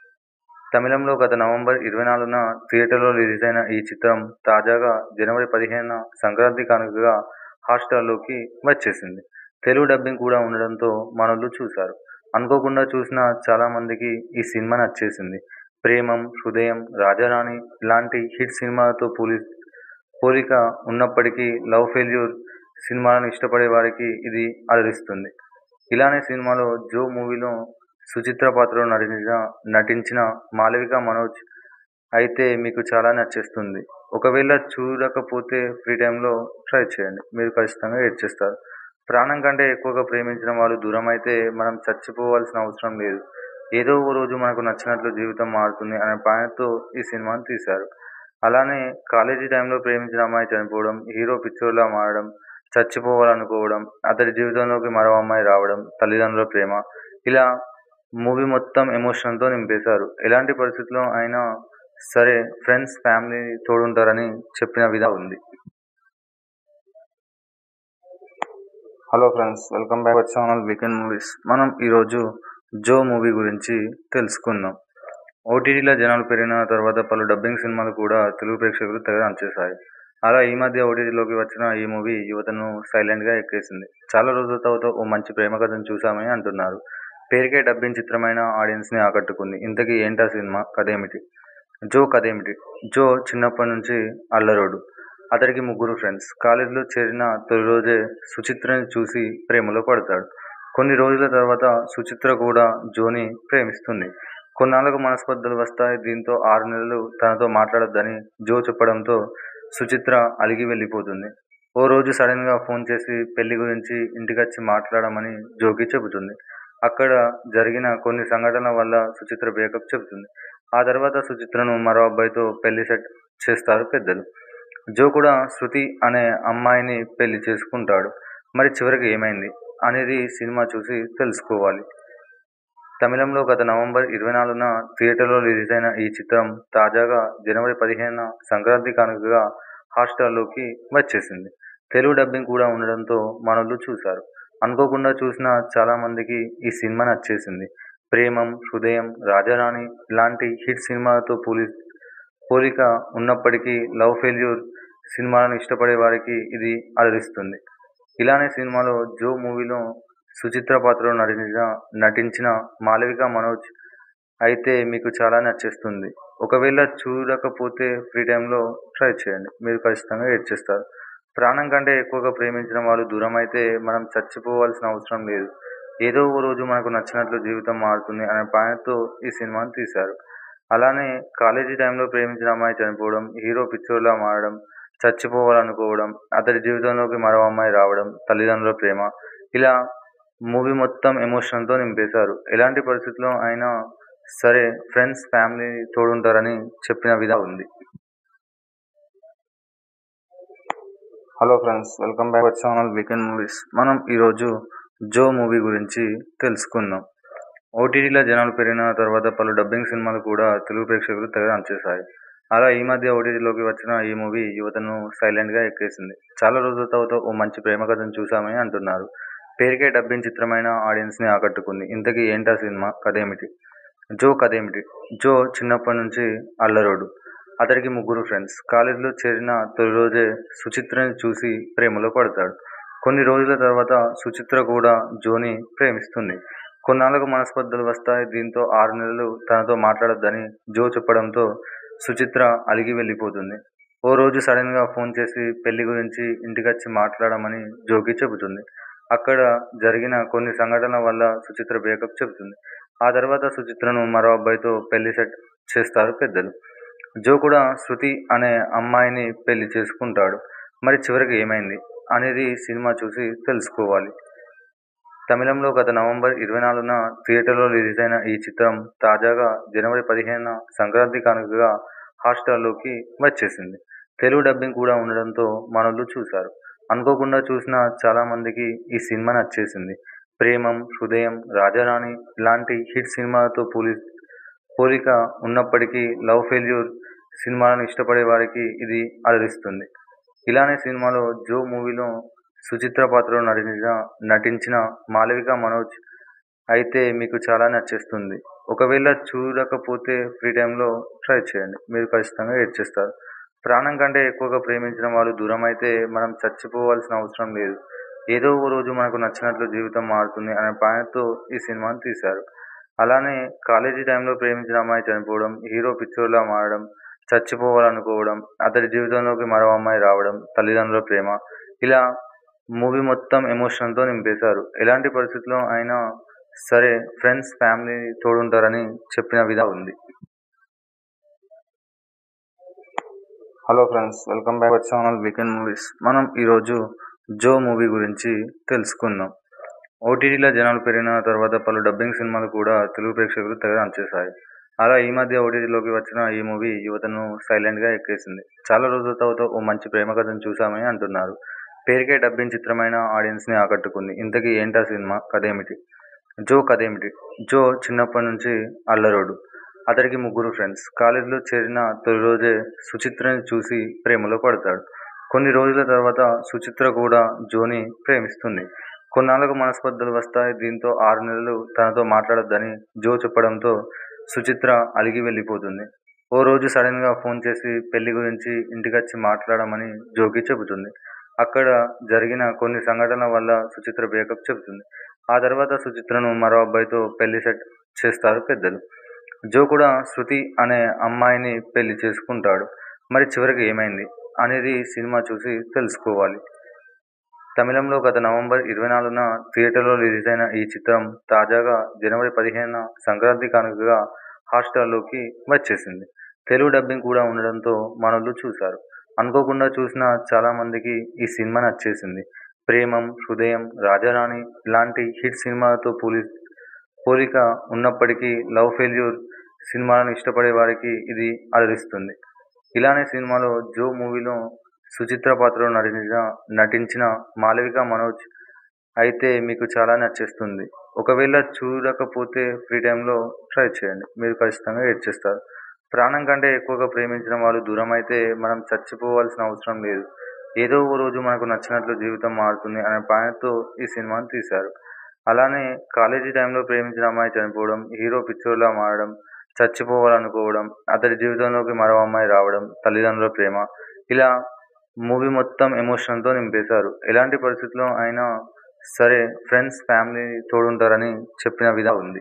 తమిళంలో గత నవంబర్ ఇరవై నాలుగున థియేటర్లో రిలీజ్ అయిన ఈ చిత్రం తాజాగా జనవరి పదిహేనున సంక్రాంతి కానుకగా హాట్స్టార్లోకి వచ్చేసింది తెలుగు డబ్బింగ్ కూడా ఉండడంతో మనోళ్ళు చూశారు అనుకోకుండా చూసిన చాలామందికి ఈ సినిమా నచ్చేసింది ప్రేమం హృదయం రాజారాణి ఇలాంటి హిట్ సినిమాలతో పోలి పోలిక ఉన్నప్పటికీ లవ్ ఫెయిల్యూర్ సినిమాలను ఇష్టపడే వారికి ఇది అలరిస్తుంది ఇలానే సినిమాలో జో మూవీలో సుచిత్ర పాత్రలో నటించిన నటించిన మాలవిక మనోజ్ అయితే మీకు చాలా నచ్చేస్తుంది ఒకవేళ చూడకపోతే ఫ్రీ టైంలో ట్రై చేయండి మీరు ఖచ్చితంగా ఏడ్చేస్తారు ప్రాణం కంటే ఎక్కువగా ప్రేమించిన వాళ్ళు దూరం అయితే మనం చచ్చిపోవాల్సిన అవసరం లేదు ఏదో ఓ రోజు మనకు నచ్చినట్లు జీవితం మారుతుంది అనే పాయింట్తో ఈ సినిమాని తీశారు అలానే కాలేజీ టైంలో ప్రేమించిన అమ్మాయి చనిపోవడం హీరో పిచ్చోర్లా మారడం చచ్చిపోవాలనుకోవడం అతడి జీవితంలోకి మరో అమ్మాయి రావడం తల్లిదండ్రుల ప్రేమ ఇలా మూవీ మొత్తం ఎమోషన్తో నింపేశారు ఎలాంటి పరిస్థితుల్లో అయినా సరే ఫ్రెండ్స్ ఫ్యామిలీ తోడుంటారని చెప్పిన విధంగా ఉంది hello friends welcome back channel weekend movies మనం ఈరోజు జో మూవీ గురించి తెలుసుకుందాం ఓటీటీలో జనాలు పెరిగిన తర్వాత పలు డబ్బింగ్ సినిమాలు కూడా తెలుగు ప్రేక్షకులు తెగ నచ్చేశాయి అలా ఈ మధ్య ఓటీటీలోకి వచ్చిన ఈ మూవీ యువతను సైలెంట్గా ఎక్కేసింది చాలా రోజుల తర్వాత ఓ మంచి ప్రేమ కథను చూసామని అంటున్నారు పేరుకే డబ్బింగ్ చిత్రమైన ఆడియన్స్ని ఆకట్టుకుంది ఇంతకీ ఏంటా సినిమా కథేమిటి జో కథేమిటి జో చిన్నప్పటి నుంచి అల్లరోడు అతడికి ముగ్గురు ఫ్రెండ్స్ కాలేజీలో చేరిన తొలి రోజే సుచిత్రని చూసి ప్రేమలో పడతాడు కొన్ని రోజుల తర్వాత సుచిత్ర కూడా జోని ప్రేమిస్తుంది కొన్నాళ్లకు మనస్పర్ధలు వస్తాయి దీంతో ఆరు నెలలు తనతో మాట్లాడొద్దని జో చెప్పడంతో సుచిత్ర అలిగి వెళ్ళిపోతుంది ఓ రోజు సడన్గా ఫోన్ చేసి పెళ్లి గురించి ఇంటికొచ్చి మాట్లాడమని జోకి చెబుతుంది అక్కడ జరిగిన కొన్ని సంఘటనల వల్ల సుచిత్ర బ్రేకప్ చెబుతుంది ఆ తర్వాత సుచిత్రను మరో అబ్బాయితో పెళ్లి సెట్ చేస్తారు పెద్దలు జో కూడా శృతి అనే అమ్మాయిని పెళ్లి చేసుకుంటాడు మరి చివరికి ఏమైంది అనేది సినిమా చూసి తెలుసుకోవాలి తమిళంలో గత నవంబర్ ఇరవై నాలుగున థియేటర్లో రిలీజ్ అయిన ఈ చిత్రం తాజాగా జనవరి పదిహేనున సంక్రాంతి కానుకగా హాట్స్టార్లోకి వచ్చేసింది తెలుగు డబ్బింగ్ కూడా ఉండడంతో మనోళ్ళు చూశారు అనుకోకుండా చూసిన చాలామందికి ఈ సినిమా నచ్చేసింది ప్రేమం హృదయం రాజారాణి ఇలాంటి హిట్ సినిమాలతో పోలి పోలిక ఉన్నప్పటికీ లవ్ ఫెయిల్యూర్ సినిమాలను ఇష్టపడే వారికి ఇది అలరిస్తుంది ఇలానే సినిమాలో జో మూవీలో సుచిత్ర పాత్రలో నటించిన నటించిన మాలవిక మనోజ్ అయితే మీకు చాలా నచ్చేస్తుంది ఒకవేళ చూడకపోతే ఫ్రీ టైంలో ట్రై చేయండి మీరు ఖచ్చితంగా ఏడ్చేస్తారు ప్రాణం కంటే ఎక్కువగా ప్రేమించిన వాళ్ళు దూరం అయితే మనం చచ్చిపోవాల్సిన అవసరం లేదు ఏదో ఓ రోజు మనకు నచ్చినట్లు జీవితం మారుతుంది అనే పాయింట్తో ఈ సినిమాను తీశారు అలానే కాలేజీ టైంలో ప్రేమించిన అమ్మాయి చనిపోవడం హీరో పిచ్చోర్లా మారడం చచ్చిపోవాలనుకోవడం అతడి జీవితంలోకి మరో అమ్మాయి రావడం తల్లిదండ్రుల ప్రేమ ఇలా మూవీ మొత్తం ఎమోషన్తో నింపేశారు ఎలాంటి పరిస్థితుల్లో అయినా సరే ఫ్రెండ్స్ ఫ్యామిలీ తోడుంటారని చెప్పిన విధంగా ఉంది hello friends welcome back our channel weekend movies మనం ఈరోజు జో మూవీ గురించి తెలుసుకుందాం ఓటీటీలో జనాలు పెరిగిన తర్వాత పలు డబ్బింగ్ సినిమాలు కూడా తెలుగు ప్రేక్షకులు తెగ నచ్చేశాయి అలా ఈ మధ్య ఓటీటీలోకి వచ్చిన ఈ మూవీ యువతను సైలెంట్గా ఎక్కేసింది చాలా రోజుల తర్వాత ఓ మంచి ప్రేమ కథను చూసామని అంటున్నారు పేరుకే డబ్బింగ్ చిత్రమైన ఆడియన్స్ని ఆకట్టుకుంది ఇంతకీ ఏంటా సినిమా కథేమిటి జో కథేమిటి జో చిన్నప్పటి నుంచి అల్లరోడు అతడికి ముగ్గురు ఫ్రెండ్స్ కాలేజీలో చేరిన తొలి రోజే సుచిత్రని చూసి ప్రేమలో పడతాడు కొన్ని రోజుల తర్వాత సుచిత్ర కూడా జోని ప్రేమిస్తుంది కొన్నాళ్లకు మనస్పర్ధలు వస్తాయి దీంతో ఆరు నెలలు తనతో మాట్లాడొద్దని జో చెప్పడంతో సుచిత్ర అలిగి వెళ్ళిపోతుంది ఓ రోజు సడన్గా ఫోన్ చేసి పెళ్లి గురించి ఇంటికొచ్చి మాట్లాడమని జోకి చెబుతుంది అక్కడ జరిగిన కొన్ని సంఘటనల వల్ల సుచిత్ర బ్రేకప్ చెబుతుంది ఆ తర్వాత సుచిత్రను మరో అబ్బాయితో పెళ్లి సెట్ చేస్తారు పెద్దలు జో కూడా శృతి అనే అమ్మాయిని పెళ్లి చేసుకుంటాడు మరి చివరికి ఏమైంది అనేది సినిమా చూసి తెలుసుకోవాలి తమిళంలో గత నవంబర్ ఇరవై నాలుగున థియేటర్లో రిలీజ్ అయిన ఈ చిత్రం తాజాగా జనవరి పదిహేనున సంక్రాంతి కానుకగా హాట్స్టార్లోకి వచ్చేసింది తెలుగు డబ్బింగ్ కూడా ఉండడంతో మనోళ్ళు చూశారు అనుకోకుండా చూసిన చాలామందికి ఈ సినిమా నచ్చేసింది ప్రేమం హృదయం రాజారాణి ఇలాంటి హిట్ సినిమాలతో పోలి పోలిక ఉన్నప్పటికీ లవ్ ఫెయిల్యూర్ సినిమాలను ఇష్టపడే వారికి ఇది అలరిస్తుంది ఇలానే సినిమాలో జో మూవీలో సుచిత్ర పాత్రలో నటించిన నటించిన మాలవిక మనోజ్ అయితే మీకు చాలా నచ్చేస్తుంది ఒకవేళ చూడకపోతే ఫ్రీ టైంలో ట్రై చేయండి మీరు ఖచ్చితంగా ఏడ్చేస్తారు ప్రాణం కంటే ఎక్కువగా ప్రేమించిన వాళ్ళు దూరం అయితే మనం చచ్చిపోవాల్సిన అవసరం లేదు ఏదో ఓ రోజు మనకు నచ్చినట్లు జీవితం మారుతుంది అనే పాయింట్తో ఈ సినిమాను తీశారు అలానే కాలేజీ టైంలో ప్రేమించిన అమ్మాయి చనిపోవడం హీరో పిచ్చోర్లా మారడం చచ్చిపోవాలనుకోవడం అతడి జీవితంలోకి మరో అమ్మాయి రావడం తల్లిదండ్రుల ప్రేమ ఇలా మూవీ మొత్తం ఎమోషన్తో నింపేశారు ఎలాంటి పరిస్థితుల్లో అయినా సరే ఫ్రెండ్స్ ఫ్యామిలీ తోడుంటారని చెప్పిన విధంగా ఉంది hello friends welcome back our channel weekend movies మనం ఈరోజు జో మూవీ గురించి తెలుసుకుందాం ఓటీటీలో జనాలు పెరిగిన తర్వాత పలు డబ్బింగ్ సినిమాలు కూడా తెలుగు ప్రేక్షకులు తెగ నచ్చేశాయి అలా ఈ మధ్య ఓటీటీలోకి వచ్చిన ఈ మూవీ యువతను సైలెంట్గా ఎక్కేసింది చాలా రోజుల తర్వాత ఓ మంచి ప్రేమ కథను చూసామని అంటున్నారు పేరుకే డబ్బింగ్ చిత్రమైన ఆడియన్స్ని ఆకట్టుకుంది ఇంతకీ ఏంటా సినిమా కథేమిటి జో కథేమిటి జో చిన్నప్పటి నుంచి అల్లరోడు అతడికి ముగ్గురు ఫ్రెండ్స్ కాలేజీలో చేరిన తొలి రోజే సుచిత్రని చూసి ప్రేమలో పడతాడు కొన్ని రోజుల తర్వాత సుచిత్ర కూడా జోని ప్రేమిస్తుంది కొన్నాళ్లకు మనస్పర్ధలు వస్తాయి దీంతో ఆరు నెలలు తనతో మాట్లాడొద్దని జో చెప్పడంతో సుచిత్ర అలిగి వెళ్ళిపోతుంది ఓ రోజు సడన్ గా ఫోన్ చేసి పెళ్లి గురించి ఇంటికొచ్చి మాట్లాడమని జోకి చెబుతుంది అక్కడ జరిగిన కొన్ని సంఘటనల వల్ల సుచిత్ర బ్రేకప్ చెబుతుంది ఆ తర్వాత సుచిత్రను మరో అబ్బాయితో పెళ్లి సెట్ చేస్తారు పెద్దలు జో కూడా శృతి అనే అమ్మాయిని పెళ్లి చేసుకుంటాడు మరి చివరికి ఏమైంది అనేది సినిమా చూసి తెలుసుకోవాలి తమిళంలో గత నవంబర్ ఇరవై నాలుగున థియేటర్లో రిలీజ్ అయిన ఈ చిత్రం తాజాగా జనవరి పదిహేనున సంక్రాంతి కానుకగా హాట్స్టార్లోకి వచ్చేసింది తెలుగు డబ్బింగ్ కూడా ఉండడంతో మనోళ్ళు చూశారు అనుకోకుండా చూసిన చాలా మందికి ఈ సినిమా నచ్చేసింది ప్రేమం హృదయం రాజారాణి ఇలాంటి హిట్ సినిమాలతో పోలి పోలిక ఉన్నప్పటికీ లవ్ ఫెయిల్యూర్ సినిమాలను ఇష్టపడే వారికి ఇది అలరిస్తుంది ఇలానే సినిమాలో జో మూవీలో సుచిత్ర పాత్రలో నటించిన నటించిన మాలవిక మనోజ్ అయితే మీకు చాలా నచ్చేస్తుంది ఒకవేళ చూడకపోతే ఫ్రీ టైంలో ట్రై చేయండి మీరు ఖచ్చితంగా ఏడ్చేస్తారు ప్రాణం కంటే ఎక్కువగా ప్రేమించిన వాళ్ళు దూరం అయితే మనం చచ్చిపోవాల్సిన అవసరం లేదు ఏదో ఓ రోజు మనకు నచ్చినట్లు జీవితం మారుతుంది అనే పాయింట్తో ఈ సినిమాను తీశారు అలానే కాలేజీ టైంలో ప్రేమించిన అమ్మాయి చనిపోవడం హీరో పిచ్చోర్లా మారడం చచ్చిపోవాలనుకోవడం అతడి జీవితంలోకి మరో అమ్మాయి రావడం తల్లిదండ్రుల ప్రేమ ఇలా మూవీ మొత్తం ఎమోషన్తో నింపేశారు ఎలాంటి పరిస్థితుల్లో అయినా సరే ఫ్రెండ్స్ ఫ్యామిలీ తోడుంటారని చెప్పిన విధంగా ఉంది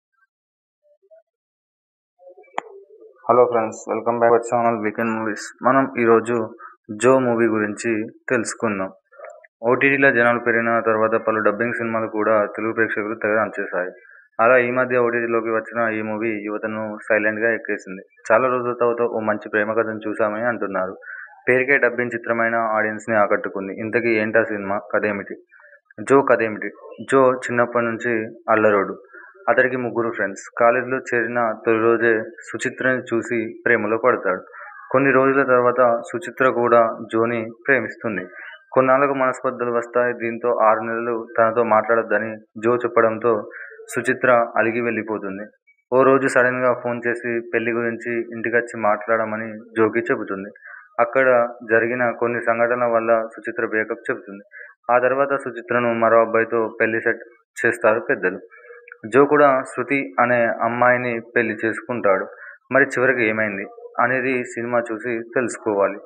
hello friends welcome back channel weekend movies మనం ఈరోజు జో మూవీ గురించి తెలుసుకుందాం ఓటీటీలో జనాలు పెరిగిన తర్వాత పలు డబ్బింగ్ సినిమాలు కూడా తెలుగు ప్రేక్షకులు తెగ చేశాయి అలా ఈ మధ్య ఓటీటీలోకి వచ్చిన ఈ మూవీ యువతను సైలెంట్గా ఎక్కేసింది చాలా రోజుల తర్వాత ఓ మంచి ప్రేమ కథను చూసామని అంటున్నారు పేరుకే డబ్బింగ్ చిత్రమైన ఆడియన్స్ని ఆకట్టుకుంది ఇంతకీ ఏంటా సినిమా కథ ఏమిటి జో కథ ఏమిటి జో చిన్నప్పటి నుంచి అల్లరోడు అతడికి ముగ్గురు ఫ్రెండ్స్ కాలేజీలో చేరిన తొలి రోజే సుచిత్రని చూసి ప్రేమలో పడతాడు కొన్ని రోజుల తర్వాత సుచిత్ర కూడా జోని ప్రేమిస్తుంది కొన్నాళ్లకు మనస్పర్ధలు వస్తాయి దీంతో ఆరు నెలలు తనతో మాట్లాడొద్దని జో చెప్పడంతో సుచిత్ర అలిగి వెళ్ళిపోతుంది ఓ రోజు సడన్ గా ఫోన్ చేసి పెళ్లి గురించి ఇంటికొచ్చి మాట్లాడమని జోకి చెబుతుంది అక్కడ జరిగిన కొన్ని సంఘటనల వల్ల సుచిత్ర బ్రేకప్ చెబుతుంది ఆ తర్వాత సుచిత్రను మరో అబ్బాయితో పెళ్లి సెట్ చేస్తారు పెద్దలు జో కూడా శృతి అనే అమ్మాయిని పెళ్లి చేసుకుంటాడు మరి చివరికి ఏమైంది అనేది సినిమా చూసి తెలుసుకోవాలి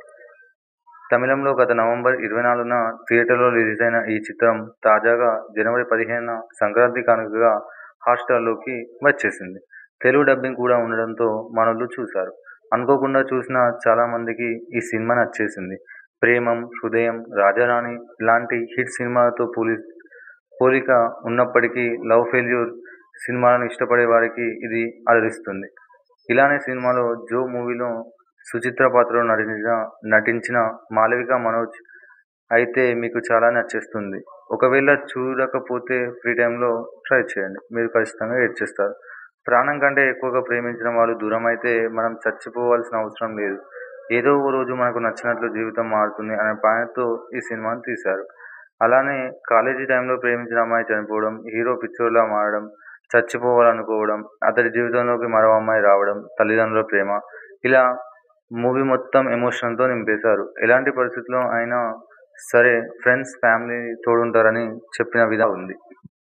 తమిళంలో గత నవంబర్ ఇరవై నాలుగున థియేటర్లో రిలీజ్ అయిన ఈ చిత్రం తాజాగా జనవరి పదిహేనున సంక్రాంతి కానుకగా హాట్స్టార్లోకి వచ్చేసింది తెలుగు డబ్బింగ్ కూడా ఉండడంతో మనోళ్ళు చూశారు అనుకోకుండా చూసిన చాలా మందికి ఈ సినిమా నచ్చేసింది ప్రేమం హృదయం రాజారాణి ఇలాంటి హిట్ సినిమాలతో పోలి పోలిక ఉన్నప్పటికీ లవ్ ఫెయిల్యూర్ సినిమాలను ఇష్టపడే వారికి ఇది అలరిస్తుంది ఇలానే సినిమాలో జో మూవీలో సుచిత్ర పాత్రలో నటించిన నటించిన మాలవిక మనోజ్ అయితే మీకు చాలా నచ్చేస్తుంది ఒకవేళ చూడకపోతే ఫ్రీ టైంలో ట్రై చేయండి మీరు ఖచ్చితంగా ఏడ్చేస్తారు ప్రాణం కంటే ఎక్కువగా ప్రేమించిన వాళ్ళు దూరం అయితే మనం చచ్చిపోవాల్సిన అవసరం లేదు ఏదో ఓ రోజు మనకు నచ్చినట్లు జీవితం మారుతుంది అనే పాయింట్తో ఈ సినిమాను తీశారు అలానే కాలేజీ టైంలో ప్రేమించిన అమ్మాయి చనిపోవడం హీరో పిచ్చోర్లా మారడం చచ్చిపోవాలనుకోవడం అతడి జీవితంలోకి మరో అమ్మాయి రావడం తల్లిదండ్రుల ప్రేమ ఇలా మూవీ మొత్తం ఎమోషన్తో నింపేశారు ఎలాంటి పరిస్థితుల్లో అయినా సరే ఫ్రెండ్స్ ఫ్యామిలీ తోడుంటారని చెప్పిన విధంగా ఉంది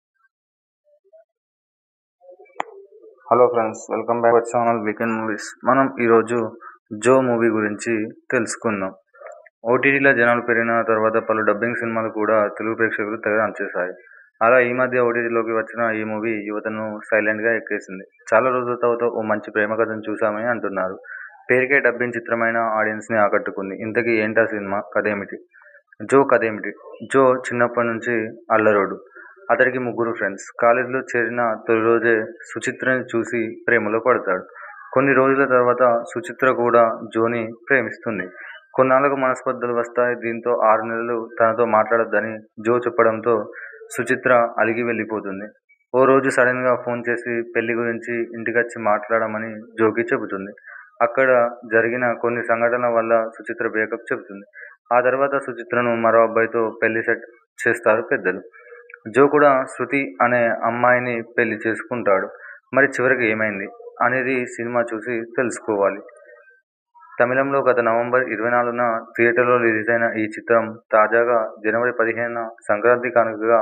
hello friends welcome back channel weekend movies మనం ఈరోజు జో మూవీ గురించి తెలుసుకుందాం ఓటీటీలో జనాలు పెరిగిన తర్వాత పలు డబ్బింగ్ సినిమాలు కూడా తెలుగు ప్రేక్షకులు తెగ చేశాయి అలా ఈ మధ్య ఓటీటీలోకి వచ్చిన ఈ మూవీ యువతను సైలెంట్గా ఎక్కేసింది చాలా రోజుల తర్వాత ఓ మంచి ప్రేమ కథను చూసామని అంటున్నారు పేరుకే డబ్బింగ్ చిత్రమైన ఆడియన్స్ని ఆకట్టుకుంది ఇంతకీ ఏంటా సినిమా కథ ఏమిటి జో కథ ఏమిటి జో చిన్నప్పటి నుంచి అల్లరోడు అతడికి ముగ్గురు ఫ్రెండ్స్ కాలేజీలో చేరిన తొలి రోజే సుచిత్రని చూసి ప్రేమలో పడతాడు కొన్ని రోజుల తర్వాత సుచిత్ర కూడా జోని ప్రేమిస్తుంది కొన్నాళ్లకు మనస్పర్ధలు వస్తాయి దీంతో ఆరు నెలలు తనతో మాట్లాడొద్దని జో చెప్పడంతో సుచిత్ర అలిగి వెళ్ళిపోతుంది ఓ రోజు సడన్ గా ఫోన్ చేసి పెళ్లి గురించి ఇంటికొచ్చి మాట్లాడమని జోకి చెబుతుంది అక్కడ జరిగిన కొన్ని సంఘటనల వల్ల సుచిత్ర బ్రేకప్ చెబుతుంది ఆ తర్వాత సుచిత్రను మరో అబ్బాయితో పెళ్లి సెట్ చేస్తారు పెద్దలు జో కూడా శృతి అనే అమ్మాయిని పెళ్లి చేసుకుంటాడు మరి చివరికి ఏమైంది అనేది సినిమా చూసి తెలుసుకోవాలి తమిళంలో గత నవంబర్ ఇరవై నాలుగున థియేటర్లో రిలీజ్ అయిన ఈ చిత్రం తాజాగా జనవరి పదిహేనున సంక్రాంతి కానుకగా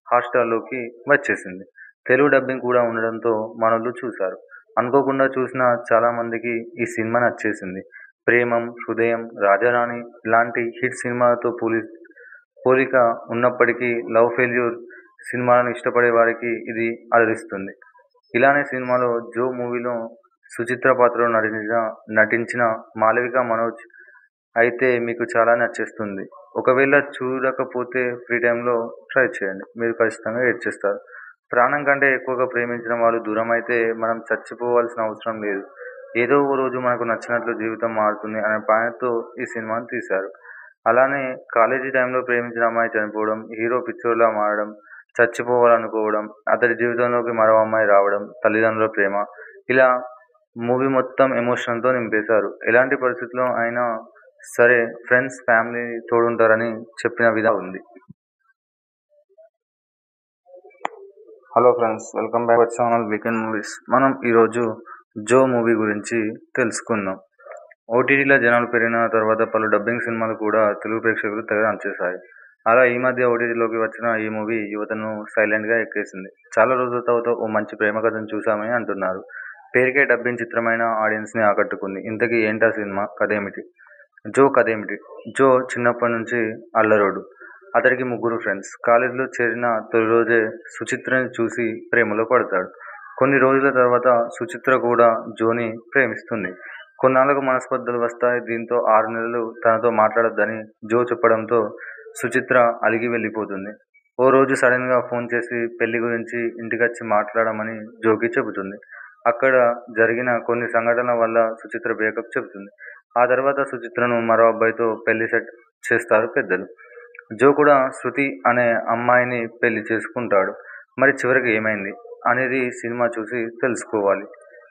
హాట్స్టార్లోకి వచ్చేసింది తెలుగు డబ్బింగ్ కూడా ఉండడంతో మనోళ్ళు చూశారు అనుకోకుండా చూసిన చాలామందికి ఈ సినిమా నచ్చేసింది ప్రేమం హృదయం రాజారాణి లాంటి హిట్ సినిమాలతో పోలి పోలిక ఉన్నప్పటికీ లవ్ ఫెయిల్యూర్ సినిమాలను ఇష్టపడే వారికి ఇది అలరిస్తుంది ఇలానే సినిమాలో జో మూవీలో సుచిత్ర పాత్రలో నటించిన నటించిన మాళవిక మనోజ్ అయితే మీకు చాలా నచ్చేస్తుంది ఒకవేళ చూడకపోతే ఫ్రీ టైంలో ట్రై చేయండి మీరు ఖచ్చితంగా ఏడ్చేస్తారు ప్రాణం కంటే ఎక్కువగా ప్రేమించిన వాళ్ళు దూరం అయితే మనం చచ్చిపోవాల్సిన అవసరం లేదు ఏదో ఓ రోజు మనకు నచ్చినట్లు జీవితం మారుతుంది అనే పాయింట్తో ఈ సినిమాను తీశారు అలానే కాలేజీ టైంలో ప్రేమించిన అమ్మాయి చనిపోవడం హీరో పిచ్చోర్లా మారడం చచ్చిపోవాలనుకోవడం అతడి జీవితంలోకి మరో అమ్మాయి రావడం తల్లిదండ్రుల ప్రేమ ఇలా మూవీ మొత్తం ఎమోషన్తో నింపేశారు ఎలాంటి పరిస్థితుల్లో అయినా సరే ఫ్రెండ్స్ ఫ్యామిలీ తోడుంటారని చెప్పిన విధంగా ఉంది hello friends welcome back our channel weekend movies మనం ఈరోజు జో మూవీ గురించి తెలుసుకుందాం ఓటీటీలో జనాలు పెరిగిన తర్వాత పలు డబ్బింగ్ సినిమాలు కూడా తెలుగు ప్రేక్షకులు తెగ నచ్చేశాయి అలా ఈ మధ్య ఓటీటీలోకి వచ్చిన ఈ మూవీ యువతను సైలెంట్గా ఎక్కేసింది చాలా రోజుల తర్వాత ఓ మంచి ప్రేమ కథను చూసామని అంటున్నారు పేరుకే డబ్బింగ్ చిత్రమైన ఆడియన్స్ని ఆకట్టుకుంది ఇంతకీ ఏంటా సినిమా కథ ఏమిటి జో కథ ఏమిటి జో చిన్నప్పటి నుంచి అల్లరోడు అతడికి ముగ్గురు ఫ్రెండ్స్ కాలేజీలో చేరిన తొలి రోజే సుచిత్రని చూసి ప్రేమలో పడతాడు కొన్ని రోజుల తర్వాత సుచిత్ర కూడా జోని ప్రేమిస్తుంది కొన్నాళ్ళకు మనస్పర్ధలు వస్తాయి దీంతో ఆరు నెలలు తనతో మాట్లాడొద్దని జో చెప్పడంతో సుచిత్ర అలిగి వెళ్ళిపోతుంది ఓ రోజు సడన్గా ఫోన్ చేసి పెళ్లి గురించి ఇంటికొచ్చి మాట్లాడమని జోకి చెబుతుంది అక్కడ జరిగిన కొన్ని సంఘటనల వల్ల సుచిత్ర బ్రేకప్ చెబుతుంది ఆ తర్వాత సుచిత్రను మరో అబ్బాయితో పెళ్లి సెట్ చేస్తారు పెద్దలు జో కూడా శృతి అనే అమ్మాయిని పెళ్లి చేసుకుంటాడు మరి చివరికి ఏమైంది అనేది సినిమా చూసి తెలుసుకోవాలి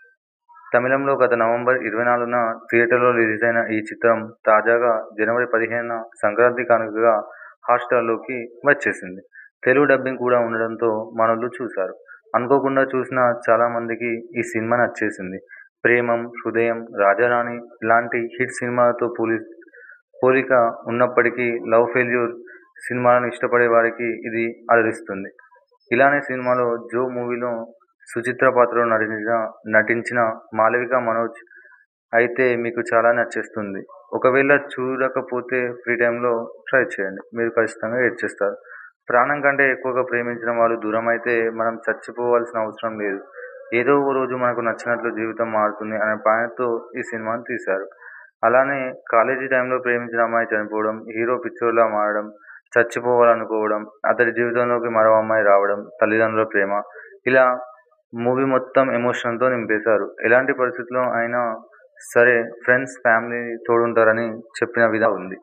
తమిళంలో గత నవంబర్ ఇరవై నాలుగున థియేటర్లో రిలీజ్ అయిన ఈ చిత్రం తాజాగా జనవరి పదిహేనున సంక్రాంతి కానుకగా హాట్స్టార్లోకి వచ్చేసింది తెలుగు డబ్బింగ్ కూడా ఉండడంతో మనోళ్ళు చూశారు అనుకోకుండా చూసిన చాలామందికి ఈ సినిమా నచ్చేసింది ప్రేమం హృదయం రాజారాణి లాంటి హిట్ సినిమాలతో పోలి పోలిక ఉన్నప్పటికీ లవ్ ఫెయిల్యూర్ సినిమాలను ఇష్టపడే వారికి ఇది అలరిస్తుంది ఇలానే సినిమాలో జో మూవీలో సుచిత్ర పాత్రలో నటించిన నటించిన మాళవిక మనోజ్ అయితే మీకు చాలా నచ్చేస్తుంది ఒకవేళ చూడకపోతే ఫ్రీ టైంలో ట్రై చేయండి మీరు ఖచ్చితంగా ఏడ్చేస్తారు ప్రాణం కంటే ఎక్కువగా ప్రేమించిన వాళ్ళు దూరం అయితే మనం చచ్చిపోవాల్సిన అవసరం లేదు ఏదో ఓ రోజు మనకు నచ్చినట్లు జీవితం మారుతుంది అనే పాయింట్తో ఈ సినిమాను తీశారు అలానే కాలేజీ టైంలో ప్రేమించిన అమ్మాయి చనిపోవడం హీరో పిచ్చోర్లా మారడం చచ్చిపోవాలనుకోవడం అతడి జీవితంలోకి మరో అమ్మాయి రావడం తల్లిదండ్రుల ప్రేమ ఇలా మూవీ మొత్తం ఎమోషన్తో నింపేశారు ఎలాంటి పరిస్థితుల్లో అయినా సరే ఫ్రెండ్స్ ఫ్యామిలీ తోడుంటారని చెప్పిన విధంగా ఉంది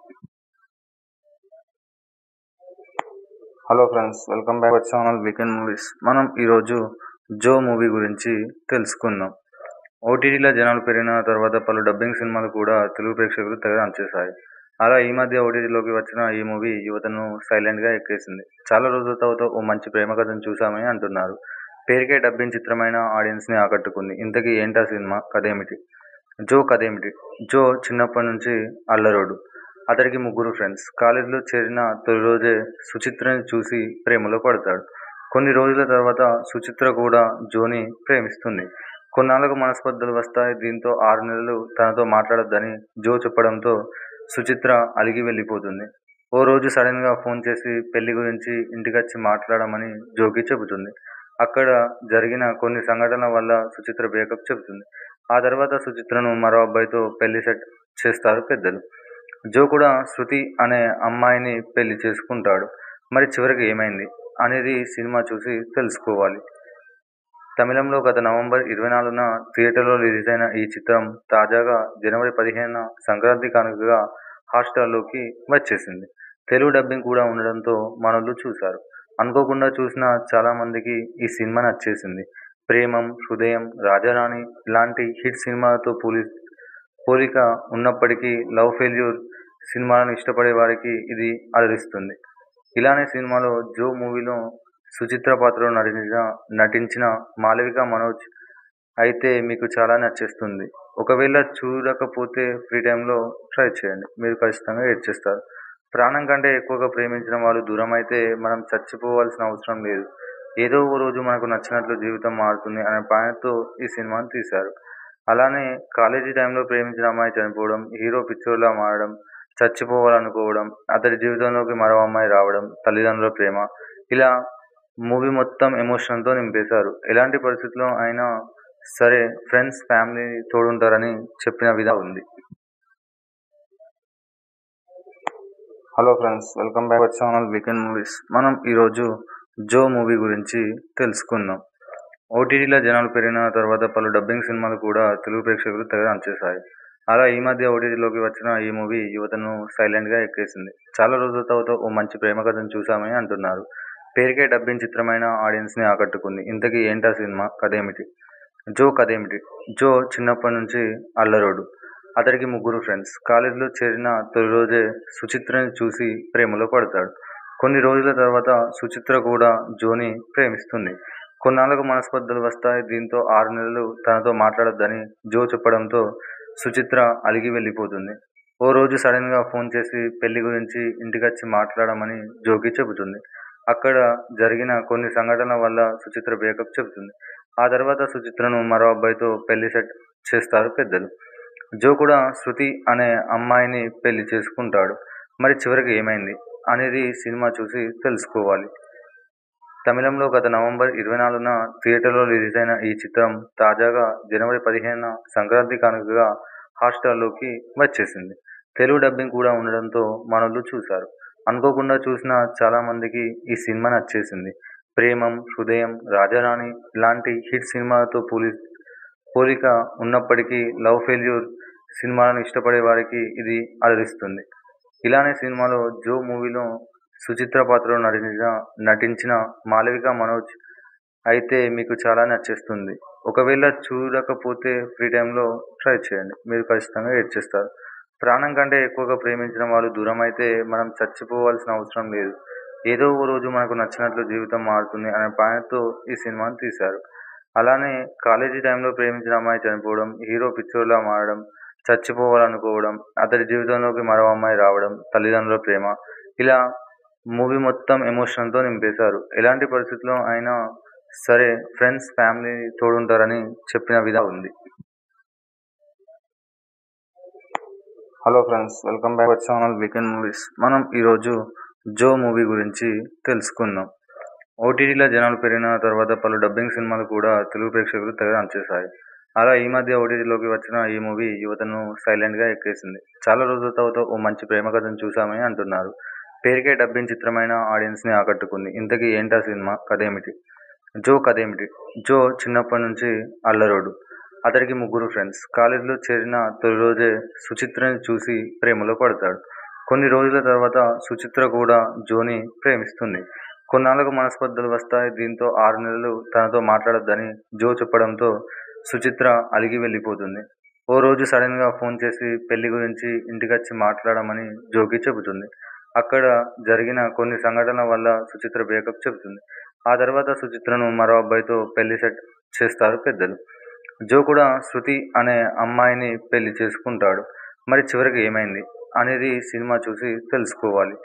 hello friends welcome back our channel weekend movies మనం ఈరోజు జో మూవీ గురించి తెలుసుకుందాం ఓటీటీలో జనాలు పెరిగిన తర్వాత పలు డబ్బింగ్ సినిమాలు కూడా తెలుగు ప్రేక్షకులు తెగ నచ్చేశాయి అలా ఈ మధ్య ఓటీటీలోకి వచ్చిన ఈ మూవీ యువతను సైలెంట్గా ఎక్కేసింది చాలా రోజుల తర్వాత ఓ మంచి ప్రేమ కథను చూసామని అంటున్నారు పేరుకే డబ్బింగ్ చిత్రమైన ఆడియన్స్ని ఆకట్టుకుంది ఇంతకీ ఏంటా సినిమా కథ ఏమిటి జో కథ ఏమిటి జో చిన్నప్పటి నుంచి అల్లరోడు అతడికి ముగ్గురు ఫ్రెండ్స్ కాలేజీలో చేరిన తొలి రోజే సుచిత్రని చూసి ప్రేమలో పడతాడు కొన్ని రోజుల తర్వాత సుచిత్ర కూడా జోని ప్రేమిస్తుంది కొన్నాళ్ళకు మనస్పర్ధలు వస్తాయి దీంతో ఆరు నెలలు తనతో మాట్లాడొద్దని జో చెప్పడంతో సుచిత్ర అలిగి వెళ్ళిపోతుంది ఓ రోజు సడన్గా ఫోన్ చేసి పెళ్లి గురించి ఇంటికొచ్చి మాట్లాడమని జోకి చెబుతుంది అక్కడ జరిగిన కొన్ని సంఘటనల వల్ల సుచిత్ర బ్రేకప్ చెబుతుంది ఆ తర్వాత సుచిత్రను మరో అబ్బాయితో పెళ్లి సెట్ చేస్తారు పెద్దలు జో కూడా శృతి అనే అమ్మాయిని పెళ్లి చేసుకుంటాడు మరి చివరికి ఏమైంది అనేది సినిమా చూసి తెలుసుకోవాలి తమిళంలో గత నవంబర్ ఇరవై నాలుగున థియేటర్లో రిలీజ్ అయిన ఈ చిత్రం తాజాగా జనవరి పదిహేనున సంక్రాంతి కానుకగా హాట్స్టార్లోకి వచ్చేసింది తెలుగు డబ్బింగ్ కూడా ఉండడంతో మనోళ్ళు చూశారు అనుకోకుండా చూసిన చాలామందికి ఈ సినిమా నచ్చేసింది ప్రేమం హృదయం రాజారాణి లాంటి హిట్ సినిమాలతో పోలి పోలిక ఉన్నప్పటికీ లవ్ ఫెయిల్యూర్ సినిమాలను ఇష్టపడే వారికి ఇది అలరిస్తుంది ఇలానే సినిమాలో జో మూవీలో సుచిత్ర పాత్రలో నటించిన నటించిన మాళవిక మనోజ్ అయితే మీకు చాలా నచ్చేస్తుంది ఒకవేళ చూడకపోతే ఫ్రీ టైంలో ట్రై చేయండి మీరు ఖచ్చితంగా ఏడ్చేస్తారు ప్రాణం కంటే ఎక్కువగా ప్రేమించిన వాళ్ళు దూరమైతే మనం చచ్చిపోవాల్సిన అవసరం లేదు ఏదో ఓ రోజు మనకు నచ్చినట్లు జీవితం మారుతుంది అనే పాయింట్తో ఈ సినిమాని తీశారు అలానే కాలేజీ టైంలో ప్రేమించిన అమ్మాయి చనిపోవడం హీరో పిచ్చోర్లా మారడం చచ్చిపోవాలనుకోవడం అతడి జీవితంలోకి మరో అమ్మాయి రావడం తల్లిదండ్రుల ప్రేమ ఇలా మూవీ మొత్తం ఎమోషన్తో నింపేశారు ఎలాంటి పరిస్థితుల్లో అయినా సరే ఫ్రెండ్స్ ఫ్యామిలీ తోడుంటారని చెప్పిన విధంగా ఉంది hello friends welcome back our channel weekend movies మనం ఈరోజు జో మూవీ గురించి తెలుసుకుందాం ఓటీటీలో జనాలు పెరిగిన తర్వాత పలు డబ్బింగ్ సినిమాలు కూడా తెలుగు ప్రేక్షకులు తెగ నచ్చేశాయి అలా ఈ మధ్య ఓటీటీలోకి వచ్చిన ఈ మూవీ యువతను సైలెంట్గా ఎక్కేసింది చాలా రోజుల తర్వాత ఓ మంచి ప్రేమ కథను చూసామని అంటున్నారు పేరుకే డబ్బింగ్ చిత్రమైన ఆడియన్స్ని ఆకట్టుకుంది ఇంతకీ ఏంటా సినిమా కథ ఏమిటి జో కథ ఏమిటి జో చిన్నప్పటి నుంచి అల్లరోడు అతడికి ముగ్గురు ఫ్రెండ్స్ కాలేజీలో చేరిన తొలి రోజే సుచిత్రని చూసి ప్రేమలో పడతాడు కొన్ని రోజుల తర్వాత సుచిత్ర కూడా జోని ప్రేమిస్తుంది కొన్నాళ్ళకు మనస్పర్ధలు వస్తాయి దీంతో ఆరు నెలలు తనతో మాట్లాడొద్దని జో చెప్పడంతో సుచిత్ర అలిగి వెళ్ళిపోతుంది ఓ రోజు సడన్గా ఫోన్ చేసి పెళ్లి గురించి ఇంటికొచ్చి మాట్లాడమని జోకి చెబుతుంది అక్కడ జరిగిన కొన్ని సంఘటనల వల్ల సుచిత్ర బ్రేకప్ చెబుతుంది ఆ తర్వాత సుచిత్రను మరో అబ్బాయితో పెళ్లి సెట్ చేస్తారు పెద్దలు జో కూడా శృతి అనే అమ్మాయిని పెళ్లి చేసుకుంటాడు మరి చివరికి ఏమైంది అనేది సినిమా చూసి తెలుసుకోవాలి తమిళంలో గత నవంబర్ ఇరవై నాలుగున థియేటర్లో రిలీజ్ అయిన ఈ చిత్రం తాజాగా జనవరి పదిహేనున సంక్రాంతి కానుకగా హాట్స్టార్లోకి వచ్చేసింది తెలుగు డబ్బింగ్ కూడా ఉండడంతో మనోళ్ళు చూశారు అనుకోకుండా చూసిన చాలామందికి ఈ సినిమా నచ్చేసింది ప్రేమం హృదయం రాజారాణి లాంటి హిట్ సినిమాలతో పోలి పోలిక ఉన్నప్పటికీ లవ్ ఫెయిల్యూర్ సినిమాలను ఇష్టపడే వారికి ఇది అలరిస్తుంది ఇలానే సినిమాలో జో మూవీలో సుచిత్ర పాత్రలో నటించిన నటించిన మాలవిక మనోజ్ అయితే మీకు చాలా నచ్చేస్తుంది ఒకవేళ చూడకపోతే ఫ్రీ టైంలో ట్రై చేయండి మీరు ఖచ్చితంగా ఏడ్చేస్తారు ప్రాణం కంటే ఎక్కువగా ప్రేమించిన వాళ్ళు దూరం అయితే మనం చచ్చిపోవాల్సిన అవసరం లేదు ఏదో ఓ రోజు మనకు నచ్చినట్లు జీవితం మారుతుంది అనే పాయింట్తో ఈ సినిమాని తీశారు అలానే కాలేజీ టైంలో ప్రేమించిన అమ్మాయి చనిపోవడం హీరో పిచ్చోర్లా మారడం చచ్చిపోవాలనుకోవడం అతడి జీవితంలోకి మరో అమ్మాయి రావడం తల్లిదండ్రుల ప్రేమ ఇలా మూవీ మొత్తం ఎమోషన్తో నింపేశారు ఎలాంటి పరిస్థితుల్లో అయినా సరే ఫ్రెండ్స్ ఫ్యామిలీ తోడుంటారని చెప్పిన విధంగా ఉంది hello friends welcome back our channel weekend movies మనం ఈరోజు జో మూవీ గురించి తెలుసుకుందాం ఓటీటీలో జనాలు పెరిగిన తర్వాత పలు డబ్బింగ్ సినిమాలు కూడా తెలుగు ప్రేక్షకులు తెగ నచ్చేశాయి అలా ఈ మధ్య ఓటీటీలోకి వచ్చిన ఈ మూవీ యువతను సైలెంట్గా ఎక్కేసింది చాలా రోజుల తర్వాత ఓ మంచి ప్రేమ కథను చూసామని అంటున్నారు పేరుకే డబ్బింగ్ చిత్రమైన ఆడియన్స్ని ఆకట్టుకుంది ఇంతకీ ఏంటా సినిమా కథ ఏమిటి జో కథ ఏమిటి జో చిన్నప్పటి నుంచి అల్లరోడు అతడికి ముగ్గురు ఫ్రెండ్స్ కాలేజీలో చేరిన తొలి రోజే సుచిత్రని చూసి ప్రేమలో పడతాడు కొన్ని రోజుల తర్వాత సుచిత్ర కూడా జోని ప్రేమిస్తుంది కొన్నాళ్ళకు మనస్పర్ధలు వస్తాయి దీంతో ఆరు నెలలు తనతో మాట్లాడొద్దని జో చెప్పడంతో సుచిత్ర అలిగి వెళ్ళిపోతుంది ఓ రోజు సడన్గా ఫోన్ చేసి పెళ్లి గురించి ఇంటికొచ్చి మాట్లాడమని జోకి చెబుతుంది అక్కడ జరిగిన కొన్ని సంఘటనల వల్ల సుచిత్ర బ్రేకప్ చెబుతుంది ఆ తర్వాత సుచిత్రను మరో అబ్బాయితో పెళ్లి సెట్ చేస్తారు పెద్దలు జో కూడా శృతి అనే అమ్మాయిని పెళ్లి చేసుకుంటాడు మరి చివరికి ఏమైంది అనేది సినిమా చూసి తెలుసుకోవాలి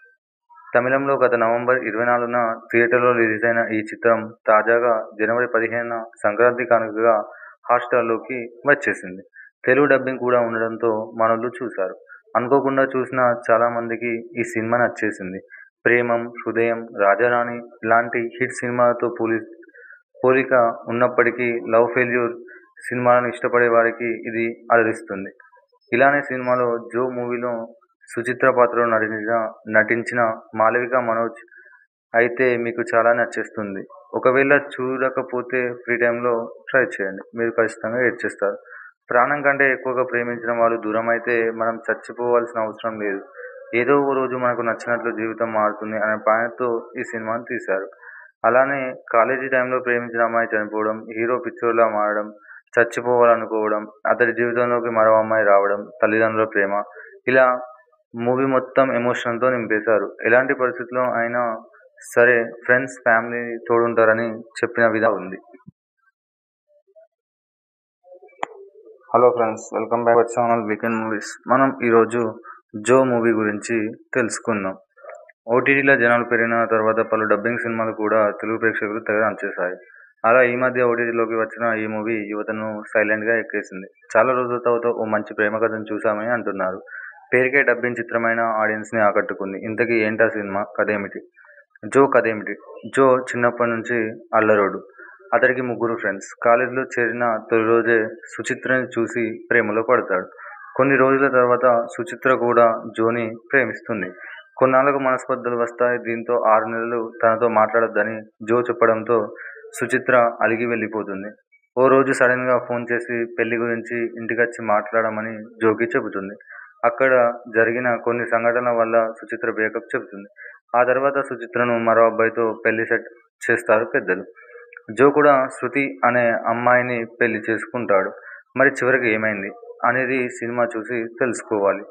తమిళంలో గత నవంబర్ ఇరవై నాలుగున థియేటర్లో రిలీజ్ అయిన ఈ చిత్రం తాజాగా జనవరి పదిహేనున సంక్రాంతి కానుకగా హాట్స్టార్లోకి వచ్చేసింది తెలుగు డబ్బింగ్ కూడా ఉండడంతో మనోళ్ళు చూశారు అనుకోకుండా చూసిన చాలామందికి ఈ సినిమా నచ్చేసింది ప్రేమం హృదయం రాజారాణి లాంటి హిట్ సినిమాలతో పోలి పోలిక ఉన్నప్పటికీ లవ్ ఫెయిల్యూర్ సినిమాలను ఇష్టపడే వారికి ఇది అలరిస్తుంది ఇలానే సినిమాలో జో మూవీలో సుచిత్ర పాత్రలో నటించిన నటించిన మాలవిక మనోజ్ అయితే మీకు చాలా నచ్చేస్తుంది ఒకవేళ చూడకపోతే ఫ్రీ టైంలో ట్రై చేయండి మీరు ఖచ్చితంగా ఏడ్చేస్తారు ప్రాణం కంటే ఎక్కువగా ప్రేమించిన వాళ్ళు దూరం అయితే మనం చచ్చిపోవాల్సిన అవసరం లేదు ఏదో ఓ రోజు మనకు నచ్చినట్లు జీవితం మారుతుంది అనే పాయింట్తో ఈ సినిమాని తీశారు అలానే కాలేజీ టైంలో ప్రేమించిన అమ్మాయి చనిపోవడం హీరో పిచ్చోర్లా మారడం చచ్చిపోవాలనుకోవడం అతడి జీవితంలోకి మరో అమ్మాయి రావడం తల్లిదండ్రుల ప్రేమ ఇలా మూవీ మొత్తం ఎమోషన్తో నింపేశారు ఎలాంటి పరిస్థితుల్లో అయినా సరే ఫ్రెండ్స్ ఫ్యామిలీ తోడుంటారని చెప్పిన విధంగా ఉంది hello friends welcome back our channel weekend movies మనం ఈరోజు జో మూవీ గురించి తెలుసుకుందాం ఓటీటీలో జనాలు పెరిగిన తర్వాత పలు డబ్బింగ్ సినిమాలు కూడా తెలుగు ప్రేక్షకులు తెగ నచ్చేశాయి అలా ఈ మధ్య ఓటీటీలోకి వచ్చిన ఈ మూవీ యువతను సైలెంట్గా ఎక్కేసింది చాలా రోజుల తర్వాత ఓ మంచి ప్రేమ కథను చూసామని అంటున్నారు పేరుకే డబ్బింగ్ చిత్రమైన ఆడియన్స్ని ఆకట్టుకుంది ఇంతకీ ఏంటా సినిమా కథేమిటి జో కథేమిటి జో చిన్నప్పటి నుంచి అల్లరోడు అతడికి ముగ్గురు ఫ్రెండ్స్ కాలేజీలో చేరిన తొలి రోజే సుచిత్రని చూసి ప్రేమలో పడతాడు కొన్ని రోజుల తర్వాత సుచిత్ర కూడా జోని ప్రేమిస్తుంది కొన్నాళ్ళకు మనస్పర్ధలు వస్తాయి దీంతో ఆరు నెలలు తనతో మాట్లాడొద్దని జో చెప్పడంతో సుచిత్ర అలిగి వెళ్ళిపోతుంది ఓ రోజు సడన్గా ఫోన్ చేసి పెళ్లి గురించి ఇంటికొచ్చి మాట్లాడమని జోకి చెబుతుంది అక్కడ జరిగిన కొన్ని సంఘటనల వల్ల సుచిత్ర బ్రేకప్ చెబుతుంది ఆ తర్వాత సుచిత్రను మరో అబ్బాయితో పెళ్లి సెట్ చేస్తారు పెద్దలు జో కూడా శృతి అనే అమ్మాయిని పెళ్లి చేసుకుంటాడు మరి చివరికి ఏమైంది అనేది సినిమా చూసి తెలుసుకోవాలి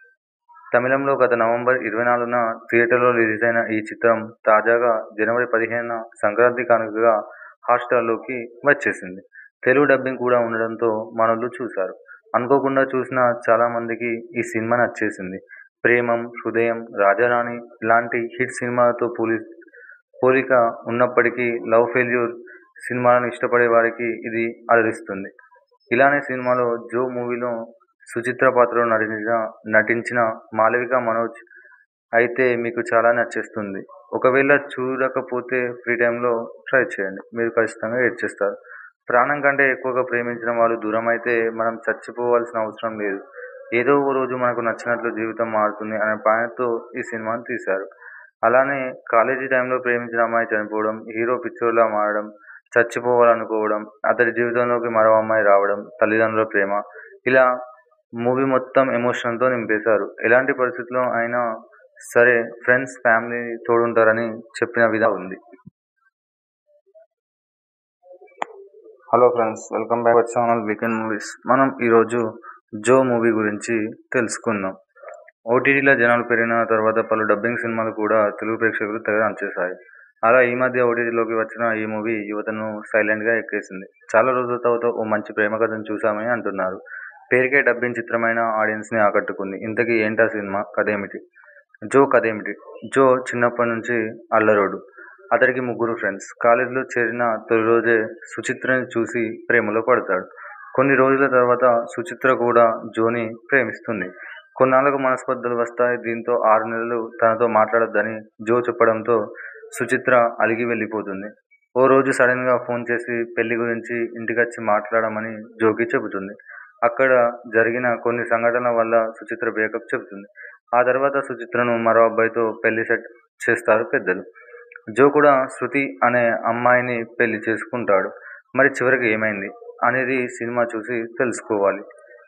తమిళంలో గత నవంబర్ ఇరవై నాలుగున థియేటర్లో రిలీజ్ అయిన ఈ చిత్రం తాజాగా జనవరి పదిహేనున సంక్రాంతి కానుకగా హాట్స్టార్లోకి వచ్చేసింది తెలుగు డబ్బింగ్ కూడా ఉండడంతో మనోళ్ళు చూశారు అనుకోకుండా చూసిన చాలామందికి ఈ సినిమా నచ్చేసింది ప్రేమం హృదయం రాజారాణి ఇలాంటి హిట్ సినిమాలతో పోలి పోలిక ఉన్నప్పటికీ లవ్ ఫెయిల్యూర్ సినిమాలను ఇష్టపడే వారికి ఇది అలరిస్తుంది ఇలానే సినిమాలో జో మూవీలో సుచిత్ర పాత్రలో నటించిన నటించిన మాలవిక మనోజ్ అయితే మీకు చాలా నచ్చేస్తుంది ఒకవేళ చూడకపోతే ఫ్రీ టైంలో ట్రై చేయండి మీరు ఖచ్చితంగా ఏడ్చేస్తారు ప్రాణం కంటే ఎక్కువగా ప్రేమించిన వాళ్ళు దూరం అయితే మనం చచ్చిపోవాల్సిన అవసరం లేదు ఏదో ఓ రోజు మనకు నచ్చినట్లు జీవితం మారుతుంది అనే పాయింట్తో ఈ సినిమాను తీశారు అలానే కాలేజీ టైంలో ప్రేమించిన అమ్మాయి చనిపోవడం హీరో పిచ్చోర్లా మారడం చచ్చిపోవాలనుకోవడం అతడి జీవితంలోకి మరో అమ్మాయి రావడం తల్లిదండ్రుల ప్రేమ ఇలా మూవీ మొత్తం ఎమోషన్తో నింపేశారు ఎలాంటి పరిస్థితుల్లో అయినా సరే ఫ్రెండ్స్ ఫ్యామిలీ తోడుంటారని చెప్పిన విధంగా ఉంది hello friends welcome back our channel weekend movies మనం ఈరోజు జో మూవీ గురించి తెలుసుకుందాం ఓటీటీలో జనాలు పెరిగిన తర్వాత పలు డబ్బింగ్ సినిమాలు కూడా తెలుగు ప్రేక్షకులు తెగ నచ్చేశాయి అలా ఈ మధ్య ఓటీటీలోకి వచ్చిన ఈ మూవీ యువతను సైలెంట్గా ఎక్కేసింది చాలా రోజుల తర్వాత ఓ మంచి ప్రేమ కథను చూసామని అంటున్నారు పేరుకే డబ్బింగ్ చిత్రమైన ఆడియన్స్ని ఆకట్టుకుంది ఇంతకీ ఏంటా సినిమా కథేమిటి జో కథేమిటి జో చిన్నప్పటి నుంచి అల్లరోడు అతడికి ముగ్గురు ఫ్రెండ్స్ కాలేజీలో చేరిన తొలి రోజే సుచిత్రని చూసి ప్రేమలో పడతాడు కొన్ని రోజుల తర్వాత సుచిత్ర కూడా జోని ప్రేమిస్తుంది కొన్నాళ్ళకు మనస్పర్ధలు వస్తాయి దీంతో ఆరు నెలలు తనతో మాట్లాడొద్దని జో చెప్పడంతో సుచిత్ర అలిగి వెళ్ళిపోతుంది ఓ రోజు సడన్గా ఫోన్ చేసి పెళ్లి గురించి ఇంటికొచ్చి మాట్లాడమని జోకి చెబుతుంది అక్కడ జరిగిన కొన్ని సంఘటనల వల్ల సుచిత్ర బ్రేకప్ చెబుతుంది ఆ తర్వాత సుచిత్రను మరో అబ్బాయితో పెళ్లి సెట్ చేస్తారు పెద్దలు జో కూడా శృతి అనే అమ్మాయిని పెళ్లి చేసుకుంటాడు మరి చివరికి ఏమైంది అనేది సినిమా చూసి తెలుసుకోవాలి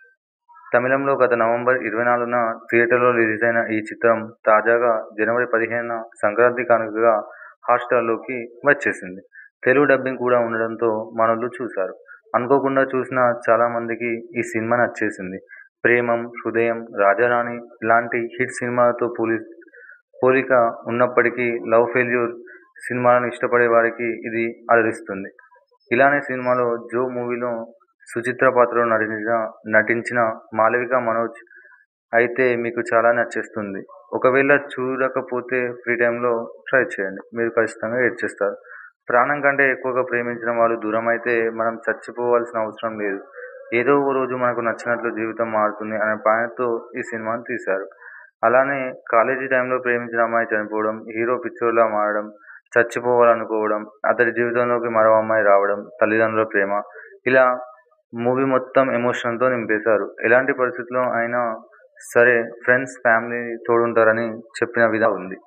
తమిళంలో గత నవంబర్ ఇరవై నాలుగున థియేటర్లో రిలీజ్ అయిన ఈ చిత్రం తాజాగా జనవరి పదిహేనున సంక్రాంతి కానుకగా హాట్స్టార్లోకి వచ్చేసింది తెలుగు డబ్బింగ్ కూడా ఉండడంతో మనోళ్ళు చూశారు అనుకోకుండా చూసిన చాలామందికి ఈ సినిమా నచ్చేసింది ప్రేమం హృదయం రాజారాణి ఇలాంటి హిట్ సినిమాలతో పోలి పోలిక ఉన్నప్పటికీ లవ్ ఫెయిల్యూర్ సినిమాలను ఇష్టపడే వారికి ఇది అలరిస్తుంది ఇలానే సినిమాలో జో మూవీలో సుచిత్ర పాత్రలో నటించిన నటించిన మాలవిక మనోజ్ అయితే మీకు చాలా నచ్చేస్తుంది ఒకవేళ చూడకపోతే ఫ్రీ టైంలో ట్రై చేయండి మీరు ఖచ్చితంగా ఏడ్చేస్తారు ప్రాణం కంటే ఎక్కువగా ప్రేమించిన వాళ్ళు దూరం అయితే మనం చచ్చిపోవాల్సిన అవసరం లేదు ఏదో ఓ రోజు మనకు నచ్చినట్లు జీవితం మారుతుంది అనే పాయింట్తో ఈ సినిమాను తీశారు అలానే కాలేజీ టైంలో ప్రేమించిన అమ్మాయి చనిపోవడం హీరో పిచ్చోర్లా మారడం చచ్చిపోవాలనుకోవడం అతడి జీవితంలోకి మరో అమ్మాయి రావడం తల్లిదండ్రుల ప్రేమ ఇలా మూవీ మొత్తం ఎమోషన్తో నింపేశారు ఎలాంటి పరిస్థితుల్లో అయినా సరే ఫ్రెండ్స్ ఫ్యామిలీ తోడుంటారని చెప్పిన విధంగా ఉంది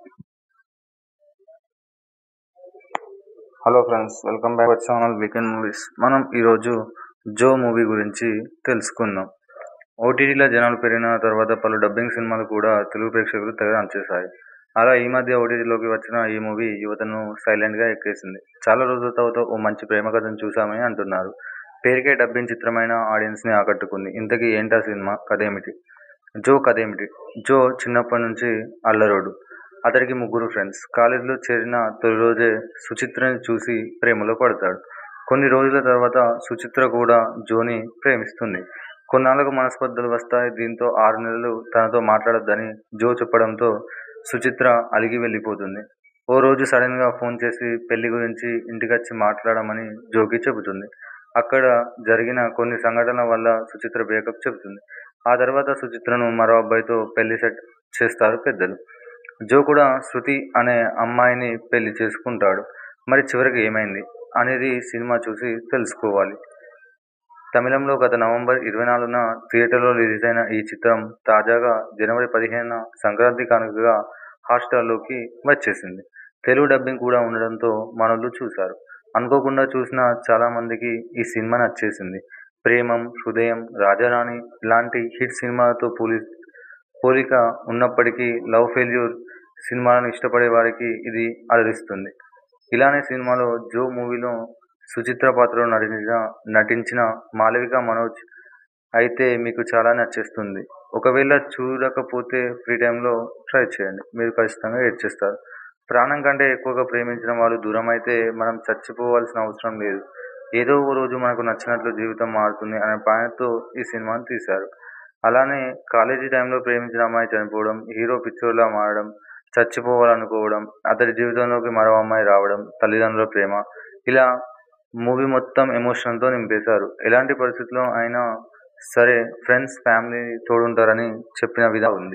hello friends welcome back our channel weekend movies మనం ఈరోజు జో మూవీ గురించి తెలుసుకుందాం ఓటీటీలో జనాలు పెరిగిన తర్వాత పలు డబ్బింగ్ సినిమాలు కూడా తెలుగు ప్రేక్షకులు తెగ నచ్చేశాయి అలా ఈ మధ్య ఓటీటీలోకి వచ్చిన ఈ మూవీ యువతను సైలెంట్గా ఎక్కేసింది చాలా రోజుల తర్వాత ఓ మంచి ప్రేమ కథను చూసామని అంటున్నారు పేరుకే డబ్బింగ్ చిత్రమైన ఆడియన్స్ని ఆకట్టుకుంది ఇంతకీ ఏంటా సినిమా కథేమిటి జో కథేమిటి జో చిన్నప్పటి నుంచి అల్లరోడు అతడికి ముగ్గురు ఫ్రెండ్స్ కాలేజీలో చేరిన తొలి రోజే సుచిత్రని చూసి ప్రేమలో పడతాడు కొన్ని రోజుల తర్వాత సుచిత్ర కూడా జోని ప్రేమిస్తుంది కొన్నాళ్లకు మనస్పర్ధలు వస్తాయి దీంతో ఆరు నెలలు తనతో మాట్లాడొద్దని జో చెప్పడంతో సుచిత్ర అలిగి వెళ్ళిపోతుంది ఓ రోజు సడన్గా ఫోన్ చేసి పెళ్లి గురించి ఇంటికొచ్చి మాట్లాడమని జోకి చెబుతుంది అక్కడ జరిగిన కొన్ని సంఘటనల వల్ల సుచిత్ర బ్రేకప్ చెబుతుంది ఆ తర్వాత సుచిత్రను మరో అబ్బాయితో పెళ్లి సెట్ చేస్తారు పెద్దలు జో కూడా శృతి అనే అమ్మాయిని పెళ్లి చేసుకుంటాడు మరి చివరికి ఏమైంది అనేది సినిమా చూసి తెలుసుకోవాలి తమిళంలో గత నవంబర్ ఇరవై నాలుగున థియేటర్లో రిలీజ్ అయిన ఈ చిత్రం తాజాగా జనవరి పదిహేనున సంక్రాంతి కానుకగా హాట్స్టార్లోకి వచ్చేసింది తెలుగు డబ్బింగ్ కూడా ఉండడంతో మనోళ్ళు చూశారు అనుకోకుండా చూసిన చాలామందికి ఈ సినిమా నచ్చేసింది ప్రేమం హృదయం రాజారాణి ఇలాంటి హిట్ సినిమాలతో పోలి పోలిక ఉన్నప్పటికీ లవ్ ఫెయిల్యూర్ సినిమాలను ఇష్టపడే వారికి ఇది అలరిస్తుంది ఇలానే సినిమాలో జో మూవీలో సుచిత్ర పాత్రలో నటించిన నటించిన మాలవిక మనోజ్ అయితే మీకు చాలా నచ్చేస్తుంది ఒకవేళ చూడకపోతే ఫ్రీ టైంలో ట్రై చేయండి మీరు ఖచ్చితంగా ఏడ్చేస్తారు ప్రాణం కంటే ఎక్కువగా ప్రేమించిన వాళ్ళు దూరం అయితే మనం చచ్చిపోవాల్సిన అవసరం లేదు ఏదో ఓ రోజు మనకు నచ్చినట్లు జీవితం మారుతుంది అనే పాయింట్తో ఈ సినిమాను తీశారు అలానే కాలేజీ టైంలో ప్రేమించిన అమ్మాయి చనిపోవడం హీరో పిచ్చోర్లా మారడం చచ్చిపోవాలనుకోవడం అతడి జీవితంలోకి మరో అమ్మాయి రావడం తల్లిదండ్రుల ప్రేమ ఇలా మూవీ మొత్తం ఎమోషన్తో నింపేశారు ఎలాంటి పరిస్థితుల్లో అయినా సరే ఫ్రెండ్స్ ఫ్యామిలీ తోడుంటారని చెప్పిన విధంగా ఉంది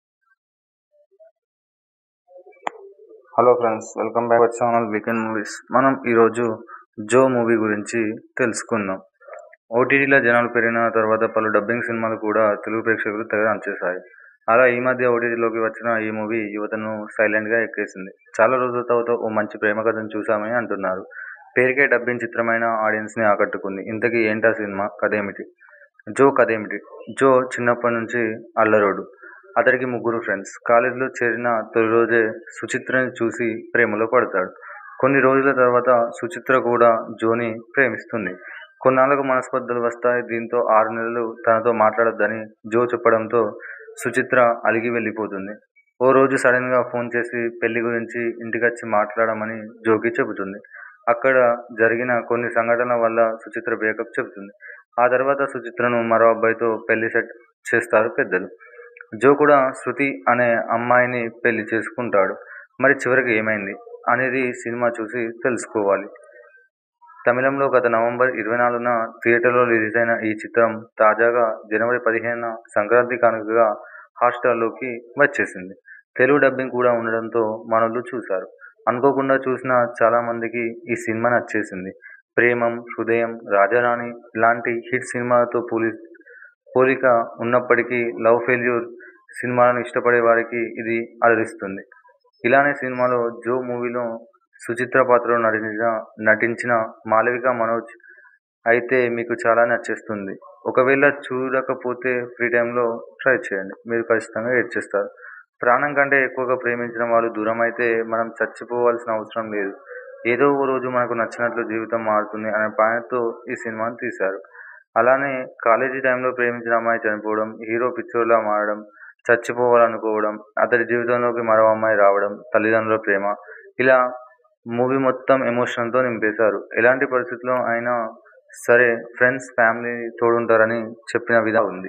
hello friends welcome back our channel weekend movies మనం ఈరోజు జో మూవీ గురించి తెలుసుకుందాం ఓటీటీలో జనాలు పెరిగిన తర్వాత పలు డబ్బింగ్ సినిమాలు కూడా తెలుగు ప్రేక్షకులు తెగ నచ్చేశాయి అలా ఈ మధ్య ఓటీటీలోకి వచ్చిన ఈ మూవీ యువతను సైలెంట్గా ఎక్కేసింది చాలా రోజుల తర్వాత ఓ మంచి ప్రేమ కథను చూసామని అంటున్నారు పేరుకే డబ్బింగ్ చిత్రమైన ఆడియన్స్ని ఆకట్టుకుంది ఇంతకీ ఏంటా సినిమా కథ ఏమిటి జో కథ ఏమిటి జో చిన్నప్పటి నుంచి అల్లరోడు అతడికి ముగ్గురు ఫ్రెండ్స్ కాలేజీలో చేరిన తొలి రోజే సుచిత్రని చూసి ప్రేమలో పడతాడు కొన్ని రోజుల తర్వాత సుచిత్ర కూడా జోని ప్రేమిస్తుంది కొన్నాళ్లకు మనస్పర్ధలు వస్తాయి దీంతో ఆరు నెలలు తనతో మాట్లాడొద్దని జో చెప్పడంతో సుచిత్ర అలిగి వెళ్ళిపోతుంది ఓ రోజు సడన్గా ఫోన్ చేసి పెళ్లి గురించి ఇంటికొచ్చి మాట్లాడమని జోకి చెబుతుంది అక్కడ జరిగిన కొన్ని సంఘటనల వల్ల సుచిత్ర బ్రేకప్ చెబుతుంది ఆ తర్వాత సుచిత్రను మరో అబ్బాయితో పెళ్లి సెట్ చేస్తారు పెద్దలు జో కూడా శృతి అనే అమ్మాయిని పెళ్లి చేసుకుంటాడు మరి చివరికి ఏమైంది అనేది సినిమా చూసి తెలుసుకోవాలి తమిళంలో గత నవంబర్ ఇరవై నాలుగున థియేటర్లో రిలీజ్ అయిన ఈ చిత్రం తాజాగా జనవరి పదిహేనున సంక్రాంతి కానుకగా హాట్స్టార్లోకి వచ్చేసింది తెలుగు డబ్బింగ్ కూడా ఉండడంతో మనోళ్ళు చూశారు అనుకోకుండా చూసిన చాలామందికి ఈ సినిమా నచ్చేసింది ప్రేమం హృదయం రాజారాణి ఇలాంటి హిట్ సినిమాలతో పోలి పోలిక ఉన్నప్పటికీ లవ్ ఫెయిల్యూర్ సినిమాలను ఇష్టపడే వారికి ఇది అలరిస్తుంది ఇలానే సినిమాలో జో మూవీలో సుచిత్ర పాత్రలో నటించిన నటించిన మాలవిక మనోజ్ అయితే మీకు చాలా నచ్చేస్తుంది ఒకవేళ చూడకపోతే ఫ్రీ టైంలో ట్రై చేయండి మీరు ఖచ్చితంగా ఏడ్చేస్తారు ప్రాణం కంటే ఎక్కువగా ప్రేమించిన వాళ్ళు దూరం అయితే మనం చచ్చిపోవాల్సిన అవసరం లేదు ఏదో ఓ రోజు మనకు నచ్చినట్లు జీవితం మారుతుంది అనే పాయింట్తో ఈ సినిమాను తీశారు అలానే కాలేజీ టైంలో ప్రేమించిన అమ్మాయి చనిపోవడం హీరో పిచ్చోర్లా మారడం చచ్చిపోవాలనుకోవడం అతడి జీవితంలోకి మరో అమ్మాయి రావడం తల్లిదండ్రుల ప్రేమ ఇలా మూవీ మొత్తం ఎమోషన్తో నింపేశారు ఎలాంటి పరిస్థితుల్లో అయినా సరే ఫ్రెండ్స్ ఫ్యామిలీ తోడుంటారని చెప్పిన విధంగా ఉంది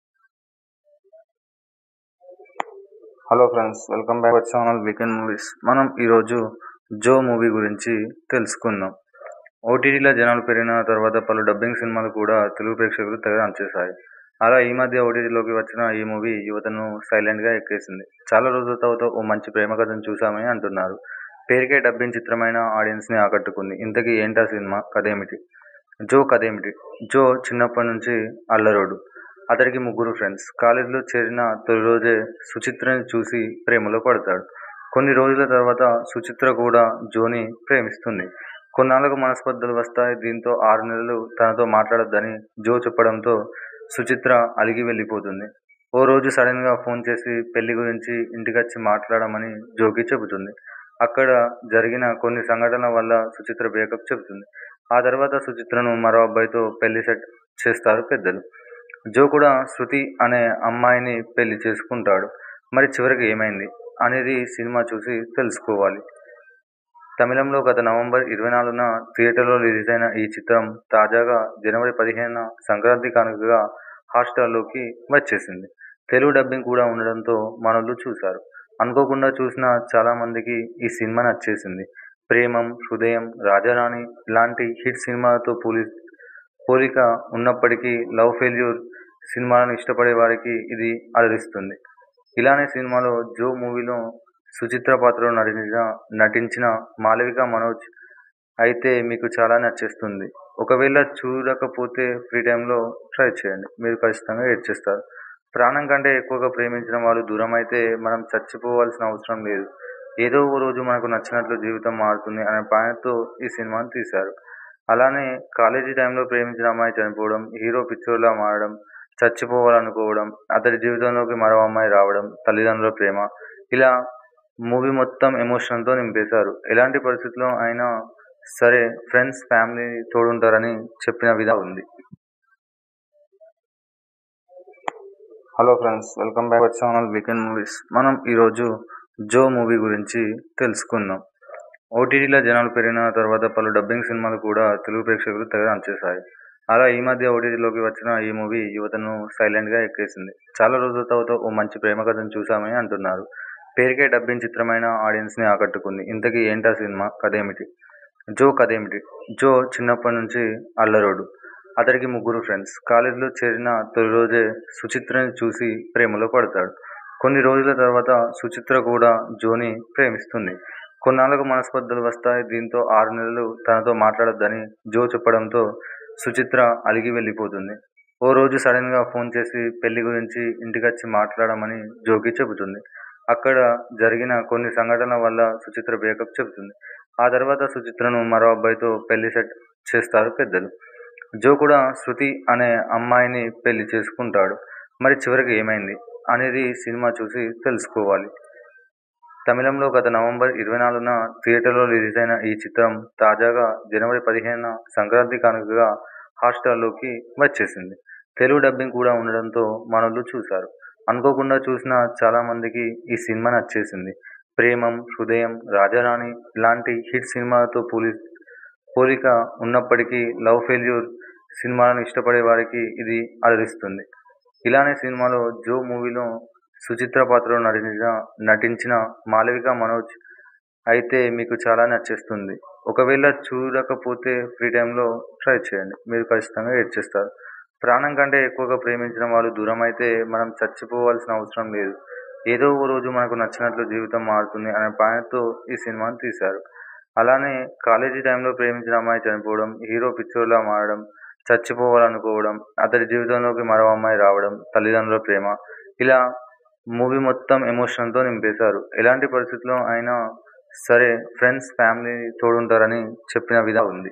hello friends welcome back our channel weekend movies మనం ఈరోజు జో మూవీ గురించి తెలుసుకుందాం ఓటీటీలో జనాలు పెరిగిన తర్వాత పలు డబ్బింగ్ సినిమాలు కూడా తెలుగు ప్రేక్షకులు తెగ నచ్చేశాయి అలా ఈ మధ్య ఓటీటీలోకి వచ్చిన ఈ మూవీ యువతను సైలెంట్గా ఎక్కేసింది చాలా రోజుల తర్వాత ఓ మంచి ప్రేమ కథను చూసామని అంటున్నారు పేరుకే డబ్బింగ్ చిత్రమైన ఆడియన్స్ని ఆకట్టుకుంది ఇంతకీ ఏంటా సినిమా కథ ఏమిటి జో కథ ఏమిటి జో చిన్నప్పటి నుంచి అల్లరోడు అతడికి ముగ్గురు ఫ్రెండ్స్ కాలేజీలో చేరిన తొలి రోజే సుచిత్రని చూసి ప్రేమలో పడతాడు కొన్ని రోజుల తర్వాత సుచిత్ర కూడా జోని ప్రేమిస్తుంది కొన్నాళ్లకు మనస్పర్ధలు వస్తాయి దీంతో ఆరు నెలలు తనతో మాట్లాడొద్దని జో చెప్పడంతో సుచిత్ర అలిగి వెళ్ళిపోతుంది ఓ రోజు సడన్గా ఫోన్ చేసి పెళ్లి గురించి ఇంటికొచ్చి మాట్లాడమని జోకి చెబుతుంది అక్కడ జరిగిన కొన్ని సంఘటనల వల్ల సుచిత్ర బ్రేకప్ చెబుతుంది ఆ తర్వాత సుచిత్రను మరో అబ్బాయితో పెళ్లి సెట్ చేస్తారు పెద్దలు జో కూడా శృతి అనే అమ్మాయిని పెళ్లి చేసుకుంటాడు మరి చివరికి ఏమైంది అనేది సినిమా చూసి తెలుసుకోవాలి తమిళంలో గత నవంబర్ ఇరవై నాలుగున థియేటర్లో రిలీజ్ అయిన ఈ చిత్రం తాజాగా జనవరి పదిహేనున సంక్రాంతి కానుకగా హాట్స్టార్లోకి వచ్చేసింది తెలుగు డబ్బింగ్ కూడా ఉండడంతో మనోళ్ళు చూశారు అనుకోకుండా చూసిన చాలామందికి ఈ సినిమా నచ్చేసింది ప్రేమం హృదయం రాజారాణి ఇలాంటి హిట్ సినిమాలతో పోలి పోలిక ఉన్నప్పటికీ లవ్ ఫెయిల్యూర్ సినిమాలను ఇష్టపడే వారికి ఇది అలరిస్తుంది ఇలానే సినిమాలో జో మూవీలో సుచిత్ర పాత్రలో నటించిన నటించిన మాళవిక మనోజ్ అయితే మీకు చాలా నచ్చేస్తుంది ఒకవేళ చూడకపోతే ఫ్రీ టైంలో ట్రై చేయండి మీరు ఖచ్చితంగా ఏడ్చేస్తారు ప్రాణం కంటే ఎక్కువగా ప్రేమించిన వాళ్ళు దూరం అయితే మనం చచ్చిపోవాల్సిన అవసరం లేదు ఏదో ఓ రోజు మనకు నచ్చినట్లు జీవితం మారుతుంది అనే పాయింట్తో ఈ సినిమాను తీశారు అలానే కాలేజీ టైంలో ప్రేమించిన అమ్మాయి చనిపోవడం హీరో పిచ్చోర్లా మారడం చచ్చిపోవాలనుకోవడం అతడి జీవితంలోకి మరో అమ్మాయి రావడం తల్లిదండ్రుల ప్రేమ ఇలా మూవీ మొత్తం ఎమోషన్తో నింపేశారు ఎలాంటి పరిస్థితుల్లో అయినా సరే ఫ్రెండ్స్ ఫ్యామిలీ తోడుంటారని చెప్పిన విధంగా ఉంది hello friends welcome back our channel weekend movies మనం ఈరోజు జో మూవీ గురించి తెలుసుకుందాం ఓటీటీలో జనాలు పెరిగిన తర్వాత పలు డబ్బింగ్ సినిమాలు కూడా తెలుగు ప్రేక్షకులు తెగ నచ్చేశాయి అలా ఈ మధ్య ఓటీటీలోకి వచ్చిన ఈ మూవీ యువతను సైలెంట్గా ఎక్కేసింది చాలా రోజుల తర్వాత ఓ మంచి ప్రేమ కథను చూసామని అంటున్నారు పేరుకే డబ్బింగ్ చిత్రమైన ఆడియన్స్ని ఆకట్టుకుంది ఇంతకీ ఏంటా సినిమా కథ ఏమిటి జో కథ ఏమిటి జో చిన్నప్పటి నుంచి అల్లరోడు అతడికి ముగ్గురు ఫ్రెండ్స్ కాలేజీలో చేరిన తొలి రోజే సుచిత్రని చూసి ప్రేమలో పడతాడు కొన్ని రోజుల తర్వాత సుచిత్ర కూడా జోని ప్రేమిస్తుంది కొన్నాళ్ళకు మనస్పర్ధలు వస్తాయి దీంతో ఆరు నెలలు తనతో మాట్లాడొద్దని జో చెప్పడంతో సుచిత్ర అలిగి వెళ్ళిపోతుంది ఓ రోజు సడన్గా ఫోన్ చేసి పెళ్లి గురించి ఇంటికొచ్చి మాట్లాడమని జోకి చెబుతుంది అక్కడ జరిగిన కొన్ని సంఘటనల వల్ల సుచిత్ర బ్రేకప్ చెబుతుంది ఆ తర్వాత సుచిత్రను మరో అబ్బాయితో పెళ్లి సెట్ చేస్తారు పెద్దలు జో కూడా శృతి అనే అమ్మాయిని పెళ్లి చేసుకుంటాడు మరి చివరికి ఏమైంది అనేది సినిమా చూసి తెలుసుకోవాలి తమిళంలో గత నవంబర్ ఇరవై నాలుగున థియేటర్లో రిలీజ్ అయిన ఈ చిత్రం తాజాగా జనవరి పదిహేనున సంక్రాంతి కానుకగా హాట్స్టార్లోకి వచ్చేసింది తెలుగు డబ్బింగ్ కూడా ఉండడంతో మనోళ్ళు చూశారు అనుకోకుండా చూసిన చాలామందికి ఈ సినిమా నచ్చేసింది ప్రేమం హృదయం రాజారాణి ఇలాంటి హిట్ సినిమాలతో పోలి పోలిక ఉన్నప్పటికీ లవ్ ఫెయిల్యూర్ సినిమాలను ఇష్టపడే వారికి ఇది అలరిస్తుంది ఇలానే సినిమాలో జో మూవీలో సుచిత్ర పాత్రలో నటించిన నటించిన మాళవిక మనోజ్ అయితే మీకు చాలా నచ్చేస్తుంది ఒకవేళ చూడకపోతే ఫ్రీ టైంలో ట్రై చేయండి మీరు ఖచ్చితంగా ఏడ్చేస్తారు ప్రాణం కంటే ఎక్కువగా ప్రేమించిన వాళ్ళు దూరం అయితే మనం చచ్చిపోవాల్సిన అవసరం లేదు ఏదో ఓ రోజు మనకు నచ్చినట్లు జీవితం మారుతుంది అనే పాయింట్తో ఈ సినిమాను తీశారు అలానే కాలేజీ టైంలో ప్రేమించిన అమ్మాయి చనిపోవడం హీరో పిచ్చోర్లా మారడం చచ్చిపోవాలనుకోవడం అతడి జీవితంలోకి మరో అమ్మాయి రావడం తల్లిదండ్రుల ప్రేమ ఇలా మూవీ మొత్తం ఎమోషన్తో నింపేశారు ఎలాంటి పరిస్థితుల్లో అయినా సరే ఫ్రెండ్స్ ఫ్యామిలీ తోడుంటారని చెప్పిన విధంగా ఉంది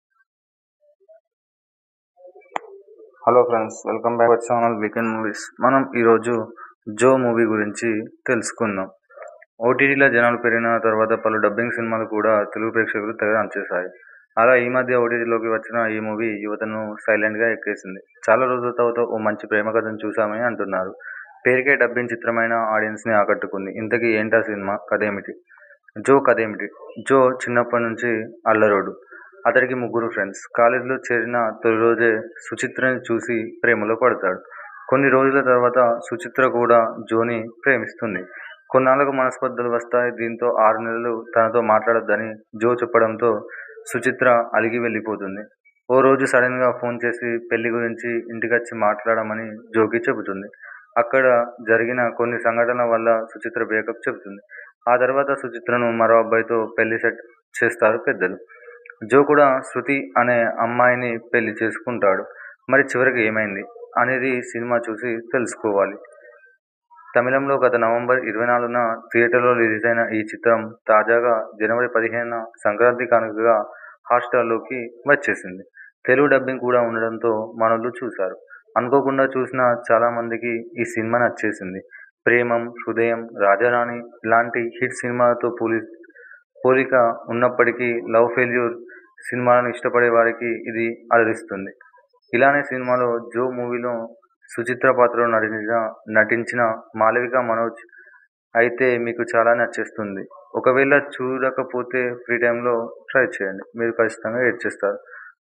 hello friends welcome back our channel weekend movies మనం ఈరోజు జో మూవీ గురించి తెలుసుకుందాం ఓటీటీలో జనాలు పెరిగిన తర్వాత పలు డబ్బింగ్ సినిమాలు కూడా తెలుగు ప్రేక్షకులు తెగ నచ్చేశాయి అలా ఈ మధ్య ఓటీటీలోకి వచ్చిన ఈ మూవీ యువతను సైలెంట్గా ఎక్కేసింది చాలా రోజుల తర్వాత ఓ మంచి ప్రేమ కథను చూసామని అంటున్నారు పేరుకే డబ్బింగ్ చిత్రమైన ఆడియన్స్ని ఆకట్టుకుంది ఇంతకీ ఏంటా సినిమా కథ ఏమిటి జో కథ ఏమిటి జో చిన్నప్పటి నుంచి అల్లరోడు అతడికి ముగ్గురు ఫ్రెండ్స్ కాలేజీలో చేరిన తొలి రోజే సుచిత్రని చూసి ప్రేమలో పడతాడు కొన్ని రోజుల తర్వాత సుచిత్ర కూడా జోని ప్రేమిస్తుంది కొన్నాళ్ళకు మనస్పర్ధలు వస్తాయి దీంతో ఆరు నెలలు తనతో మాట్లాడొద్దని జో చెప్పడంతో సుచిత్ర అలిగి వెళ్ళిపోతుంది ఓ రోజు సడన్గా ఫోన్ చేసి పెళ్లి గురించి ఇంటికొచ్చి మాట్లాడమని జోకి చెబుతుంది అక్కడ జరిగిన కొన్ని సంఘటనల వల్ల సుచిత్ర బ్రేకప్ చెబుతుంది ఆ తర్వాత సుచిత్రను మరో అబ్బాయితో పెళ్లి సెట్ చేస్తారు పెద్దలు జో కూడా శృతి అనే అమ్మాయిని పెళ్లి చేసుకుంటాడు మరి చివరికి ఏమైంది అనేది సినిమా చూసి తెలుసుకోవాలి తమిళంలో గత నవంబర్ ఇరవై నాలుగున థియేటర్లో రిలీజ్ అయిన ఈ చిత్రం తాజాగా జనవరి పదిహేనున సంక్రాంతి కానుకగా హాట్స్టార్లోకి వచ్చేసింది తెలుగు డబ్బింగ్ కూడా ఉండడంతో మనోళ్ళు చూశారు అనుకోకుండా చూసిన చాలామందికి ఈ సినిమా నచ్చేసింది ప్రేమం హృదయం రాజారాణి ఇలాంటి హిట్ సినిమాలతో పోలి పోలిక ఉన్నప్పటికీ లవ్ ఫెయిల్యూర్ సినిమాలను ఇష్టపడే వారికి ఇది అలరిస్తుంది ఇలానే సినిమాలో జో మూవీలో సుచిత్ర పాత్రలో నటించిన నటించిన మాళవిక మనోజ్ అయితే మీకు చాలా నచ్చేస్తుంది ఒకవేళ చూడకపోతే ఫ్రీ టైంలో ట్రై చేయండి మీరు ఖచ్చితంగా ఏడ్చేస్తారు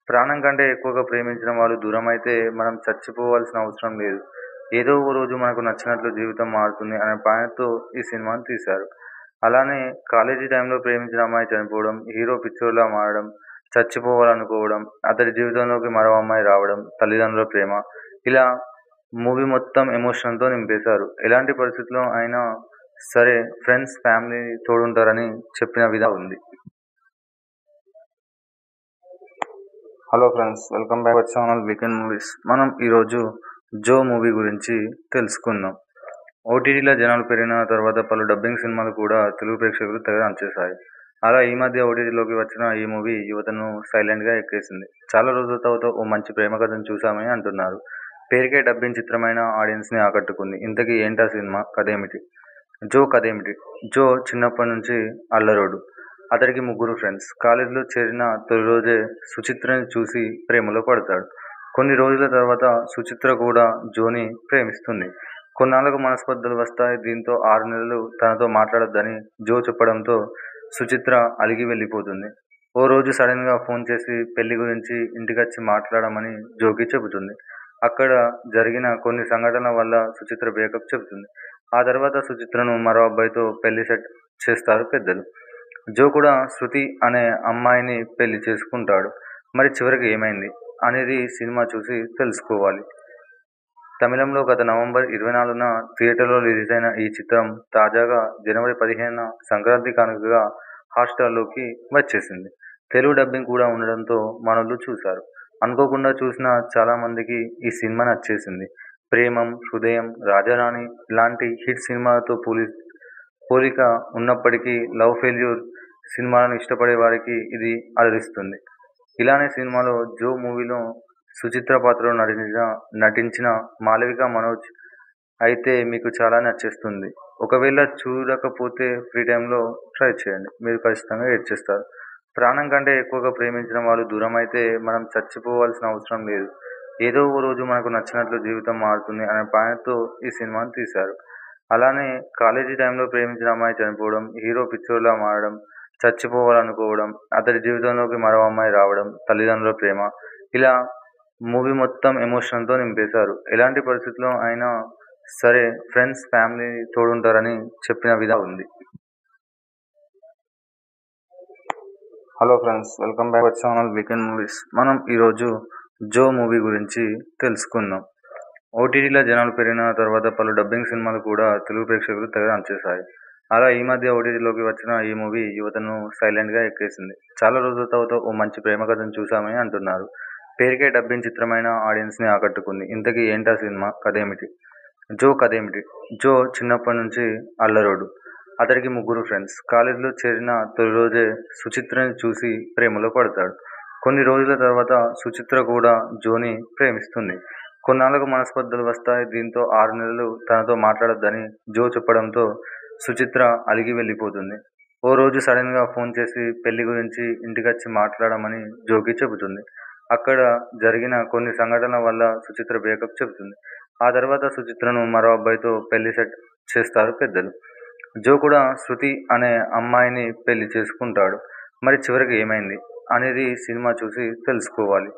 ప్రాణం కంటే ఎక్కువగా ప్రేమించిన వాళ్ళు దూరమైతే మనం చచ్చిపోవాల్సిన అవసరం లేదు ఏదో ఓ రోజు మనకు నచ్చినట్లు జీవితం మారుతుంది అనే పాయింట్తో ఈ సినిమాను తీశారు అలానే కాలేజీ టైంలో ప్రేమించిన అమ్మాయి చనిపోవడం హీరో పిచ్చోర్లా మారడం చచ్చిపోవాలనుకోవడం అతడి జీవితంలోకి మరో అమ్మాయి రావడం తల్లిదండ్రుల ప్రేమ ఇలా మూవీ మొత్తం ఎమోషన్తో నింపేశారు ఎలాంటి పరిస్థితుల్లో అయినా సరే ఫ్రెండ్స్ ఫ్యామిలీ తోడుంటారని చెప్పిన విధంగా ఉంది hello friends welcome back our channel weekend movies మనం ఈరోజు జో మూవీ గురించి తెలుసుకుందాం ఓటీటీలో జనాలు పెరిగిన తర్వాత పలు డబ్బింగ్ సినిమాలు కూడా తెలుగు ప్రేక్షకులు తెగ నచ్చేశాయి అలా ఈ మధ్య ఓటీటీలోకి వచ్చిన ఈ మూవీ యువతను సైలెంట్గా ఎక్కేసింది చాలా రోజుల తర్వాత ఓ మంచి ప్రేమ కథను చూసామని అంటున్నారు పేరుకే డబ్బింగ్ చిత్రమైన ఆడియన్స్ని ఆకట్టుకుంది ఇంతకీ ఏంటా సినిమా కథ ఏమిటి జో కథ ఏమిటి జో చిన్నప్పటి నుంచి అల్లరోడు అతడికి ముగ్గురు ఫ్రెండ్స్ కాలేజీలో చేరిన తొలి రోజే సుచిత్రని చూసి ప్రేమలో పడతాడు కొన్ని రోజుల తర్వాత సుచిత్ర కూడా జోని ప్రేమిస్తుంది కొన్నాళ్ళకు మనస్పర్ధలు వస్తాయి దీంతో ఆరు నెలలు తనతో మాట్లాడొద్దని జో చెప్పడంతో సుచిత్ర అలిగి వెళ్ళిపోతుంది ఓ రోజు సడన్గా ఫోన్ చేసి పెళ్లి గురించి ఇంటికొచ్చి మాట్లాడమని జోకి చెబుతుంది అక్కడ జరిగిన కొన్ని సంఘటనల వల్ల సుచిత్ర బ్రేకప్ చెబుతుంది ఆ తర్వాత సుచిత్రను మరో అబ్బాయితో పెళ్లి సెట్ చేస్తారు పెద్దలు జో కూడా శృతి అనే అమ్మాయిని పెళ్లి చేసుకుంటాడు మరి చివరికి ఏమైంది అనేది సినిమా చూసి తెలుసుకోవాలి తమిళంలో గత నవంబర్ ఇరవై నాలుగున థియేటర్లో రిలీజ్ అయిన ఈ చిత్రం తాజాగా జనవరి పదిహేనున సంక్రాంతి కానుకగా హాట్స్టార్లోకి వచ్చేసింది తెలుగు డబ్బింగ్ కూడా ఉండడంతో మనోళ్ళు చూశారు అనుకోకుండా చూసిన చాలామందికి ఈ సినిమా నచ్చేసింది ప్రేమం హృదయం రాజారాణి ఇలాంటి హిట్ సినిమాలతో పోలి పోలిక ఉన్నప్పటికీ లవ్ ఫెయిల్యూర్ సినిమాలను ఇష్టపడే వారికి ఇది అలరిస్తుంది ఇలానే సినిమాలో జో మూవీలో సుచిత్ర పాత్రలో నటించిన నటించిన మాలవిక మనోజ్ అయితే మీకు చాలా నచ్చేస్తుంది ఒకవేళ చూడకపోతే ఫ్రీ టైంలో ట్రై చేయండి మీరు ఖచ్చితంగా ఏడ్చేస్తారు ప్రాణం కంటే ఎక్కువగా ప్రేమించిన వాళ్ళు దూరం అయితే మనం చచ్చిపోవాల్సిన అవసరం లేదు ఏదో ఓ రోజు మనకు నచ్చినట్లు జీవితం మారుతుంది అనే పాయింట్తో ఈ సినిమాను తీశారు అలానే కాలేజీ టైంలో ప్రేమించిన అమ్మాయి చనిపోవడం హీరో పిచ్చోర్లా మారడం చచ్చిపోవాలనుకోవడం అతడి జీవితంలోకి మరో అమ్మాయి రావడం తల్లిదండ్రుల ప్రేమ ఇలా మూవీ మొత్తం ఎమోషన్తో నింపేశారు ఎలాంటి పరిస్థితుల్లో అయినా సరే ఫ్రెండ్స్ ఫ్యామిలీ తోడుంటారని చెప్పిన విధంగా ఉంది hello friends welcome back our channel weekend movies మనం ఈరోజు జో మూవీ గురించి తెలుసుకుందాం ఓటీటీలో జనాలు పెరిగిన తర్వాత పలు డబ్బింగ్ సినిమాలు కూడా తెలుగు ప్రేక్షకులు తెగ నచ్చేశాయి అలా ఈ మధ్య ఓటీటీలోకి వచ్చిన ఈ మూవీ యువతను సైలెంట్గా ఎక్కేసింది చాలా రోజుల తర్వాత ఓ మంచి ప్రేమ కథను చూసామని అంటున్నారు పేరుకే డబ్బింగ్ చిత్రమైన ఆడియన్స్ని ఆకట్టుకుంది ఇంతకీ ఏంటా సినిమా కథ ఏమిటి జో కథ ఏమిటి జో చిన్నప్పటి నుంచి అల్లరోడు అతడికి ముగ్గురు ఫ్రెండ్స్ కాలేజీలో చేరిన తొలి రోజే సుచిత్రని చూసి ప్రేమలో పడతాడు కొన్ని రోజుల తర్వాత సుచిత్ర కూడా జోని ప్రేమిస్తుంది కొన్నాళ్ళకు మనస్పర్ధలు వస్తాయి దీంతో ఆరు నెలలు తనతో మాట్లాడొద్దని జో చెప్పడంతో సుచిత్ర అలిగి వెళ్ళిపోతుంది ఓ రోజు సడన్గా ఫోన్ చేసి పెళ్లి గురించి ఇంటికొచ్చి మాట్లాడమని జోకి చెబుతుంది అక్కడ జరిగిన కొన్ని సంఘటనల వల్ల సుచిత్ర బ్రేకప్ చెబుతుంది ఆ తర్వాత సుచిత్రను మరో అబ్బాయితో పెళ్లి సెట్ చేస్తారు పెద్దలు జో కూడా శృతి అనే అమ్మాయిని పెళ్లి చేసుకుంటాడు మరి చివరికి ఏమైంది అనేది సినిమా చూసి తెలుసుకోవాలి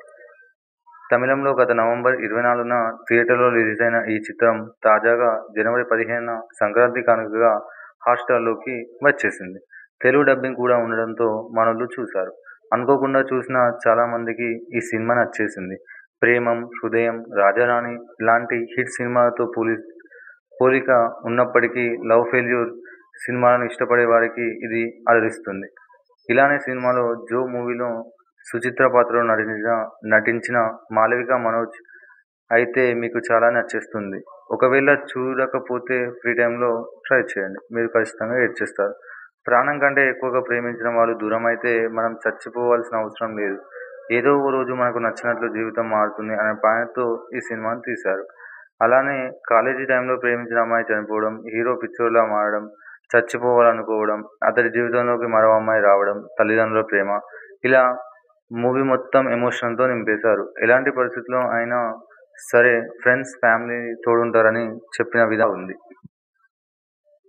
తమిళంలో గత నవంబర్ ఇరవై నాలుగున థియేటర్లో రిలీజ్ అయిన ఈ చిత్రం తాజాగా జనవరి పదిహేనున సంక్రాంతి కానుకగా హాట్స్టార్లోకి వచ్చేసింది తెలుగు డబ్బింగ్ కూడా ఉండడంతో మనోళ్ళు చూశారు అనుకోకుండా చూసిన చాలామందికి ఈ సినిమా నచ్చేసింది ప్రేమం హృదయం రాజారాణి ఇలాంటి హిట్ సినిమాలతో పోలి పోలిక ఉన్నప్పటికీ లవ్ ఫెయిల్యూర్ సినిమాలను ఇష్టపడే వారికి ఇది అలరిస్తుంది ఇలానే సినిమాలో జో మూవీలో సుచిత్ర పాత్రలో నటించిన నటించిన మాలవిక మనోజ్ అయితే మీకు చాలా నచ్చేస్తుంది ఒకవేళ చూడకపోతే ఫ్రీ టైంలో ట్రై చేయండి మీరు ఖచ్చితంగా ఏడ్చేస్తారు ప్రాణం కంటే ఎక్కువగా ప్రేమించిన వాళ్ళు దూరం అయితే మనం చచ్చిపోవాల్సిన అవసరం లేదు ఏదో ఓ రోజు మనకు నచ్చినట్లు జీవితం మారుతుంది అనే పాయింట్తో ఈ సినిమాను తీశారు అలానే కాలేజీ టైంలో ప్రేమించిన అమ్మాయి చనిపోవడం హీరో పిచ్చోర్లా మారడం చచ్చిపోవాలనుకోవడం అతడి జీవితంలోకి మరో అమ్మాయి రావడం తల్లిదండ్రుల ప్రేమ ఇలా మూవీ మొత్తం ఎమోషన్తో నింపేశారు ఎలాంటి పరిస్థితుల్లో అయినా సరే ఫ్రెండ్స్ ఫ్యామిలీ తోడుంటారని చెప్పిన విధంగా ఉంది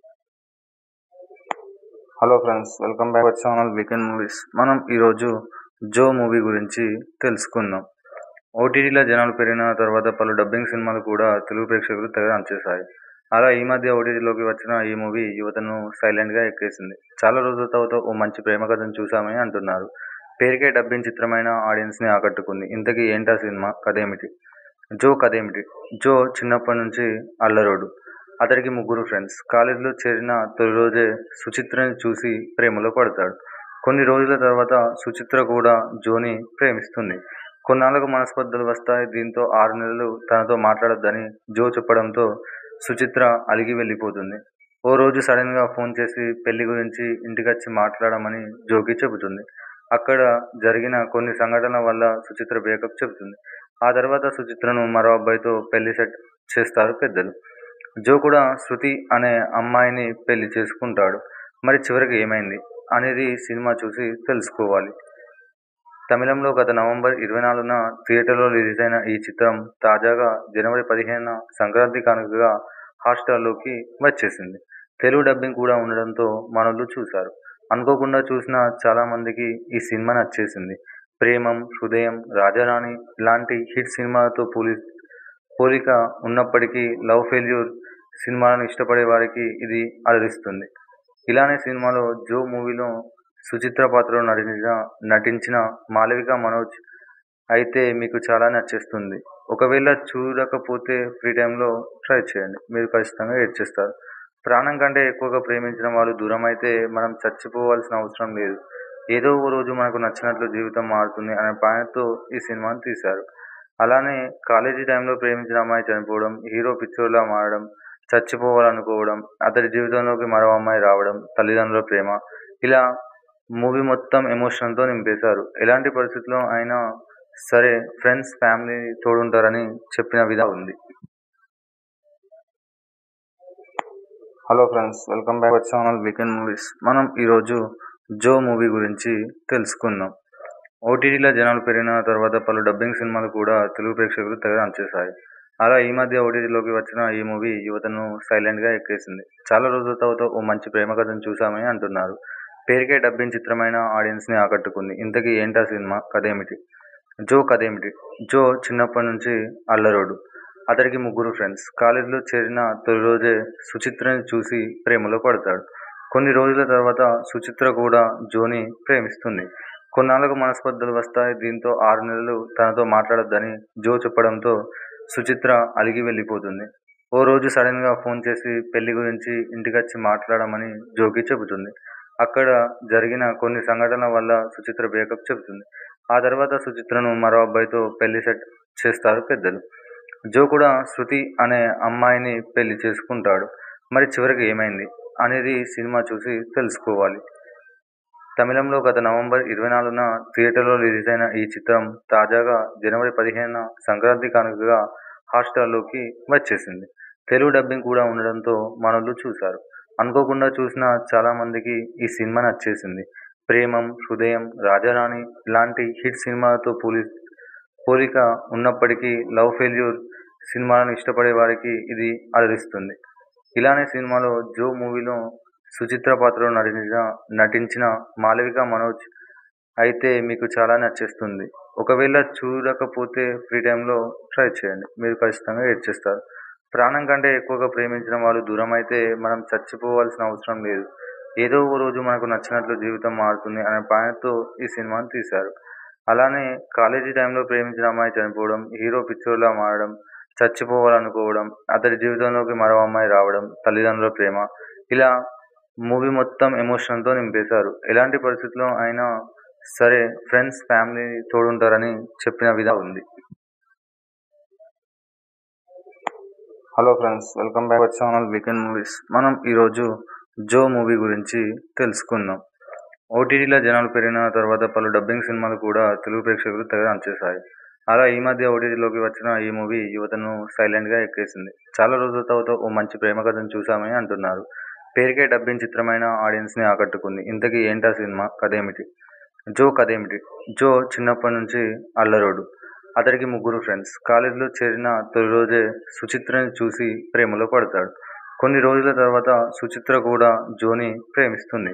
hello friends welcome back our channel weekend movies మనం ఈరోజు జో మూవీ గురించి తెలుసుకుందాం ఓటీటీలో జనాలు పెరిగిన తర్వాత పలు డబ్బింగ్ సినిమాలు కూడా తెలుగు ప్రేక్షకులు తెగ నచ్చేశాయి అలా ఈ మధ్య ఓటీటీలోకి వచ్చిన ఈ మూవీ యువతను సైలెంట్గా ఎక్కేసింది చాలా రోజుల తర్వాత ఓ మంచి ప్రేమ కథను చూసామని అంటున్నారు పేరుకే డబ్బింగ్ చిత్రమైన ఆడియన్స్ని ఆకట్టుకుంది ఇంతకీ ఏంటా సినిమా కథేమిటి జో కథేమిటి జో చిన్నప్పటి నుంచి అల్లరోడు అతడికి ముగ్గురు ఫ్రెండ్స్ కాలేజీలో చేరిన తొలి రోజే సుచిత్రని చూసి ప్రేమలో పడతాడు కొన్ని రోజుల తర్వాత సుచిత్ర కూడా జోని ప్రేమిస్తుంది కొన్నాళ్ళకు మనస్పర్ధలు వస్తాయి దీంతో ఆరు నెలలు తనతో మాట్లాడొద్దని జో చెప్పడంతో సుచిత్ర అలిగి వెళ్ళిపోతుంది ఓ రోజు సడన్గా ఫోన్ చేసి పెళ్లి గురించి ఇంటికొచ్చి మాట్లాడమని జోకి చెబుతుంది అక్కడ జరిగిన కొన్ని సంఘటనల వల్ల సుచిత్ర బ్రేకప్ చెబుతుంది ఆ తర్వాత సుచిత్రను మరో అబ్బాయితో పెళ్లి సెట్ చేస్తారు పెద్దలు జో కూడా శృతి అనే అమ్మాయిని పెళ్లి చేసుకుంటాడు మరి చివరికి ఏమైంది అనేది సినిమా చూసి తెలుసుకోవాలి తమిళంలో గత నవంబర్ ఇరవై నాలుగున థియేటర్లో రిలీజ్ అయిన ఈ చిత్రం తాజాగా జనవరి పదిహేనున సంక్రాంతి కానుకగా హాట్స్టార్లోకి వచ్చేసింది తెలుగు డబ్బింగ్ కూడా ఉండడంతో మనోళ్ళు చూశారు అనుకోకుండా చూసిన చాలామందికి ఈ సినిమా నచ్చేసింది ప్రేమం హృదయం రాజారాణి ఇలాంటి హిట్ సినిమాలతో పోలి పోలిక ఉన్నప్పటికీ లవ్ ఫెయిల్యూర్ సినిమాలను ఇష్టపడే వారికి ఇది అలరిస్తుంది ఇలానే సినిమాలో జో మూవీలో సుచిత్ర పాత్రలో నటించిన నటించిన మాలవిక మనోజ్ అయితే మీకు చాలా నచ్చేస్తుంది ఒకవేళ చూడకపోతే ఫ్రీ టైంలో ట్రై చేయండి మీరు ఖచ్చితంగా ఏడ్చేస్తారు ప్రాణం కంటే ఎక్కువగా ప్రేమించిన వాళ్ళు దూరం అయితే మనం చచ్చిపోవాల్సిన అవసరం లేదు ఏదో ఓ రోజు మనకు నచ్చినట్లు జీవితం మారుతుంది అనే పాయింట్తో ఈ సినిమాను తీశారు అలానే కాలేజీ టైంలో ప్రేమించిన అమ్మాయి చనిపోవడం హీరో పిచ్చోర్లా మారడం చచ్చిపోవాలనుకోవడం అతడి జీవితంలోకి మరో అమ్మాయి రావడం తల్లిదండ్రుల ప్రేమ ఇలా మూవీ మొత్తం ఎమోషన్తో నింపేశారు ఎలాంటి పరిస్థితుల్లో అయినా సరే ఫ్రెండ్స్ ఫ్యామిలీ తోడుంటారని చెప్పిన విధంగా ఉంది hello friends welcome back our channel weekend movies మనం ఈరోజు జో మూవీ గురించి తెలుసుకుందాం ఓటీటీలో జనాలు పెరిగిన తర్వాత పలు డబ్బింగ్ సినిమాలు కూడా తెలుగు ప్రేక్షకులు తెగ నచ్చేశాయి అలా ఈ మధ్య ఓటీటీలోకి వచ్చిన ఈ మూవీ యువతను సైలెంట్గా ఎక్కేసింది చాలా రోజుల తర్వాత ఓ మంచి ప్రేమ కథను చూసామని అంటున్నారు పేరుకే డబ్బింగ్ చిత్రమైన ఆడియన్స్ని ఆకట్టుకుంది ఇంతకీ ఏంటా సినిమా కథేమిటి జో కథేమిటి జో చిన్నప్పటి నుంచి అల్లరోడు అతడికి ముగ్గురు ఫ్రెండ్స్ కాలేజీలో చేరిన తొలి రోజే సుచిత్రని చూసి ప్రేమలో పడతాడు కొన్ని రోజుల తర్వాత సుచిత్ర కూడా జోని ప్రేమిస్తుంది కొన్నాళ్ళకు మనస్పర్ధలు వస్తాయి దీంతో ఆరు నెలలు తనతో మాట్లాడొద్దని జో చెప్పడంతో సుచిత్ర అలిగి వెళ్ళిపోతుంది ఓ రోజు సడన్గా ఫోన్ చేసి పెళ్లి గురించి ఇంటికొచ్చి మాట్లాడమని జోకి చెబుతుంది అక్కడ జరిగిన కొన్ని సంఘటనల వల్ల సుచిత్ర బ్రేకప్ చెబుతుంది ఆ తర్వాత సుచిత్రను మరో అబ్బాయితో పెళ్లి సెట్ చేస్తారు పెద్దలు జో కూడా శృతి అనే అమ్మాయిని పెళ్లి చేసుకుంటాడు మరి చివరికి ఏమైంది అనేది సినిమా చూసి తెలుసుకోవాలి తమిళంలో గత నవంబర్ ఇరవై నాలుగున థియేటర్లో రిలీజ్ అయిన ఈ చిత్రం తాజాగా జనవరి పదిహేనున సంక్రాంతి కానుకగా హాట్స్టార్లోకి వచ్చేసింది తెలుగు డబ్బింగ్ కూడా ఉండడంతో మనోళ్ళు చూశారు అనుకోకుండా చూసిన చాలామందికి ఈ సినిమా నచ్చేసింది ప్రేమం హృదయం రాజారాణి ఇలాంటి హిట్ సినిమాలతో పోలి పోలిక ఉన్నప్పటికీ లవ్ ఫెయిల్యూర్ సినిమాలను ఇష్టపడే వారికి ఇది అలరిస్తుంది ఇలానే సినిమాలో జో మూవీలో సుచిత్ర పాత్రలో నటించిన నటించిన మాలవిక మనోజ్ అయితే మీకు చాలా నచ్చేస్తుంది ఒకవేళ చూడకపోతే ఫ్రీ టైంలో ట్రై చేయండి మీరు ఖచ్చితంగా ఏడ్చేస్తారు ప్రాణం కంటే ఎక్కువగా ప్రేమించిన వాళ్ళు దూరం అయితే మనం చచ్చిపోవాల్సిన అవసరం లేదు ఏదో ఓ రోజు మనకు నచ్చినట్లు జీవితం మారుతుంది అనే పాయింట్తో ఈ సినిమాను తీశారు అలానే కాలేజీ టైంలో ప్రేమించిన అమ్మాయి చనిపోవడం హీరో పిచ్చోర్లా మారడం చచ్చిపోవాలనుకోవడం అతడి జీవితంలోకి మరో అమ్మాయి రావడం తల్లిదండ్రుల ప్రేమ ఇలా మూవీ మొత్తం ఎమోషన్తో నింపేశారు ఎలాంటి పరిస్థితుల్లో అయినా సరే ఫ్రెండ్స్ ఫ్యామిలీ తోడుంటారని చెప్పిన విధంగా ఉంది hello friends welcome back our channel weekend movies మనం ఈరోజు జో మూవీ గురించి తెలుసుకుందాం ఓటీటీలో జనాలు పెరిగిన తర్వాత పలు డబ్బింగ్ సినిమాలు కూడా తెలుగు ప్రేక్షకులు తెగ నచ్చేశాయి అలా ఈ మధ్య ఓటీటీలోకి వచ్చిన ఈ మూవీ యువతను సైలెంట్గా ఎక్కేసింది చాలా రోజుల తర్వాత ఓ మంచి ప్రేమ కథను చూసామని అంటున్నారు పేరుకే డబ్బింగ్ చిత్రమైన ఆడియన్స్ని ఆకట్టుకుంది ఇంతకీ ఏంటా సినిమా కథేమిటి జో కథేమిటి జో చిన్నప్పటి నుంచి అల్లరోడు అతడికి ముగ్గురు ఫ్రెండ్స్ కాలేజీలో చేరిన తొలి రోజే సుచిత్రని చూసి ప్రేమలో పడతాడు కొన్ని రోజుల తర్వాత సుచిత్ర కూడా జోని ప్రేమిస్తుంది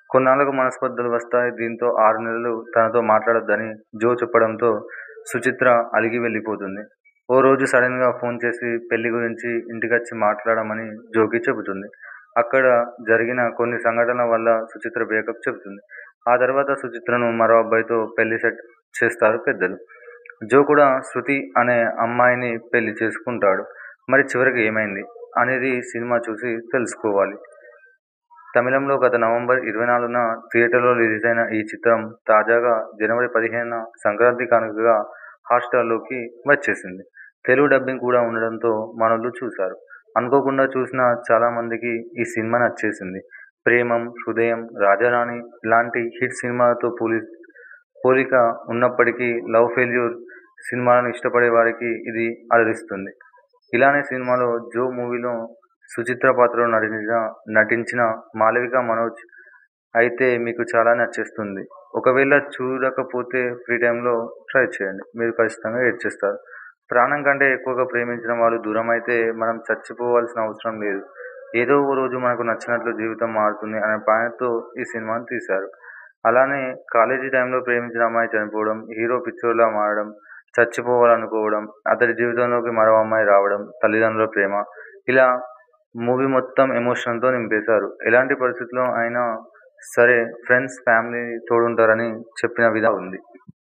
కొన్నాళ్లకు మనస్పర్ధలు వస్తాయి దీంతో ఆరు నెలలు తనతో మాట్లాడొద్దని జో చెప్పడంతో సుచిత్ర అలిగి వెళ్లిపోతుంది ఓ రోజు సడన్ గా ఫోన్ చేసి పెళ్లి గురించి ఇంటికొచ్చి మాట్లాడమని జోకి చెబుతుంది అక్కడ జరిగిన కొన్ని సంఘటనల వల్ల సుచిత్ర బ్రేకప్ చెబుతుంది ఆ తర్వాత సుచిత్రను మరో అబ్బాయితో పెళ్లి సెట్ చేస్తారు పెద్దలు జో కూడా శృతి అనే అమ్మాయిని పెళ్లి చేసుకుంటాడు మరి చివరికి ఏమైంది అనేది సినిమా చూసి తెలుసుకోవాలి తమిళంలో గత నవంబర్ ఇరవై నాలుగున థియేటర్లో రిలీజ్ అయిన ఈ చిత్రం తాజాగా జనవరి పదిహేనున సంక్రాంతి కానుకగా హాట్స్టార్లోకి వచ్చేసింది తెలుగు డబ్బింగ్ కూడా ఉండడంతో మనోళ్ళు చూశారు అనుకోకుండా చూసిన చాలా మందికి ఈ సినిమా నచ్చేసింది ప్రేమం హృదయం రాజారాణి ఇలాంటి హిట్ సినిమాలతో పోలి పోలిక ఉన్నప్పటికీ లవ్ ఫెయిల్యూర్ సినిమాలను ఇష్టపడే వారికి ఇది అలరిస్తుంది ఇలానే సినిమాలో జో మూవీలో సుచిత్ర పాత్రలో నటించిన నటించిన మాలవిక మనోజ్ అయితే మీకు చాలా నచ్చేస్తుంది ఒకవేళ చూడకపోతే ఫ్రీ టైంలో ట్రై చేయండి మీరు ఖచ్చితంగా ఏడ్చేస్తారు ప్రాణం కంటే ఎక్కువగా ప్రేమించిన వాళ్ళు దూరం అయితే మనం చచ్చిపోవాల్సిన అవసరం లేదు ఏదో ఓ రోజు మనకు నచ్చినట్లు జీవితం మారుతుంది అనే పాయింట్తో ఈ సినిమాను తీశారు అలానే కాలేజీ టైంలో ప్రేమించిన అమ్మాయి చనిపోవడం హీరో పిచ్చోర్లా మారడం చచ్చిపోవాలనుకోవడం అతడి జీవితంలోకి మరో అమ్మాయి రావడం తల్లిదండ్రుల ప్రేమ ఇలా మూవీ మొత్తం ఎమోషన్తో నింపేశారు ఎలాంటి పరిస్థితుల్లో అయినా సరే ఫ్రెండ్స్ ఫ్యామిలీ తోడుంటారని చెప్పిన విధంగా ఉంది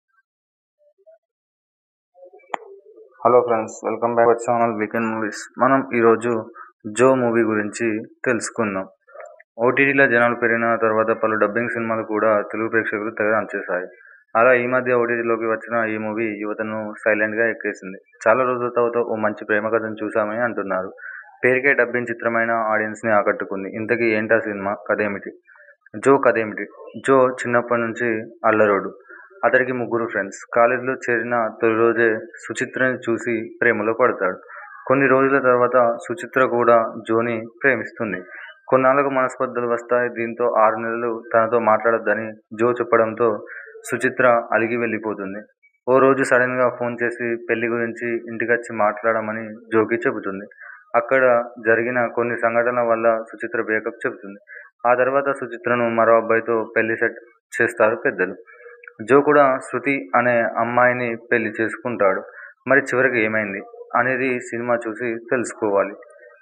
hello friends welcome back our channel weekend movies మనం ఈరోజు జో మూవీ గురించి తెలుసుకుందాం ఓటీటీలో జనాలు పెరిగిన తర్వాత పలు డబ్బింగ్ సినిమాలు కూడా తెలుగు ప్రేక్షకులు తెగ నచ్చేశాయి అలా ఈ మధ్య ఓటీటీలోకి వచ్చిన ఈ మూవీ యువతను సైలెంట్గా ఎక్కేసింది చాలా రోజుల తర్వాత ఓ మంచి ప్రేమ కథను చూసామని అంటున్నారు పేరుకే డబ్బింగ్ చిత్రమైన ఆడియన్స్ని ఆకట్టుకుంది ఇంతకీ ఏంటా సినిమా కథ ఏమిటి జో కథ ఏమిటి జో చిన్నప్పటి నుంచి అల్లరోడు అతడికి ముగ్గురు ఫ్రెండ్స్ కాలేజీలో చేరిన తొలి రోజే సుచిత్రని చూసి ప్రేమలో పడతాడు కొన్ని రోజుల తర్వాత సుచిత్ర కూడా జోని ప్రేమిస్తుంది కొన్నాళ్లకు మనస్పర్ధలు వస్తాయి దీంతో ఆరు నెలలు తనతో మాట్లాడొద్దని జో చెప్పడంతో సుచిత్ర అలిగి వెళ్లిపోతుంది ఓ రోజు సడన్ గా ఫోన్ చేసి పెళ్లి గురించి ఇంటికొచ్చి మాట్లాడమని జోకి చెబుతుంది అక్కడ జరిగిన కొన్ని సంఘటనల వల్ల సుచిత్ర బ్రేకప్ చెబుతుంది ఆ తర్వాత సుచిత్రను మరో అబ్బాయితో పెళ్లి సెట్ చేస్తారు పెద్దలు జో కూడా శృతి అనే అమ్మాయిని పెళ్లి చేసుకుంటాడు మరి చివరికి ఏమైంది అనేది సినిమా చూసి తెలుసుకోవాలి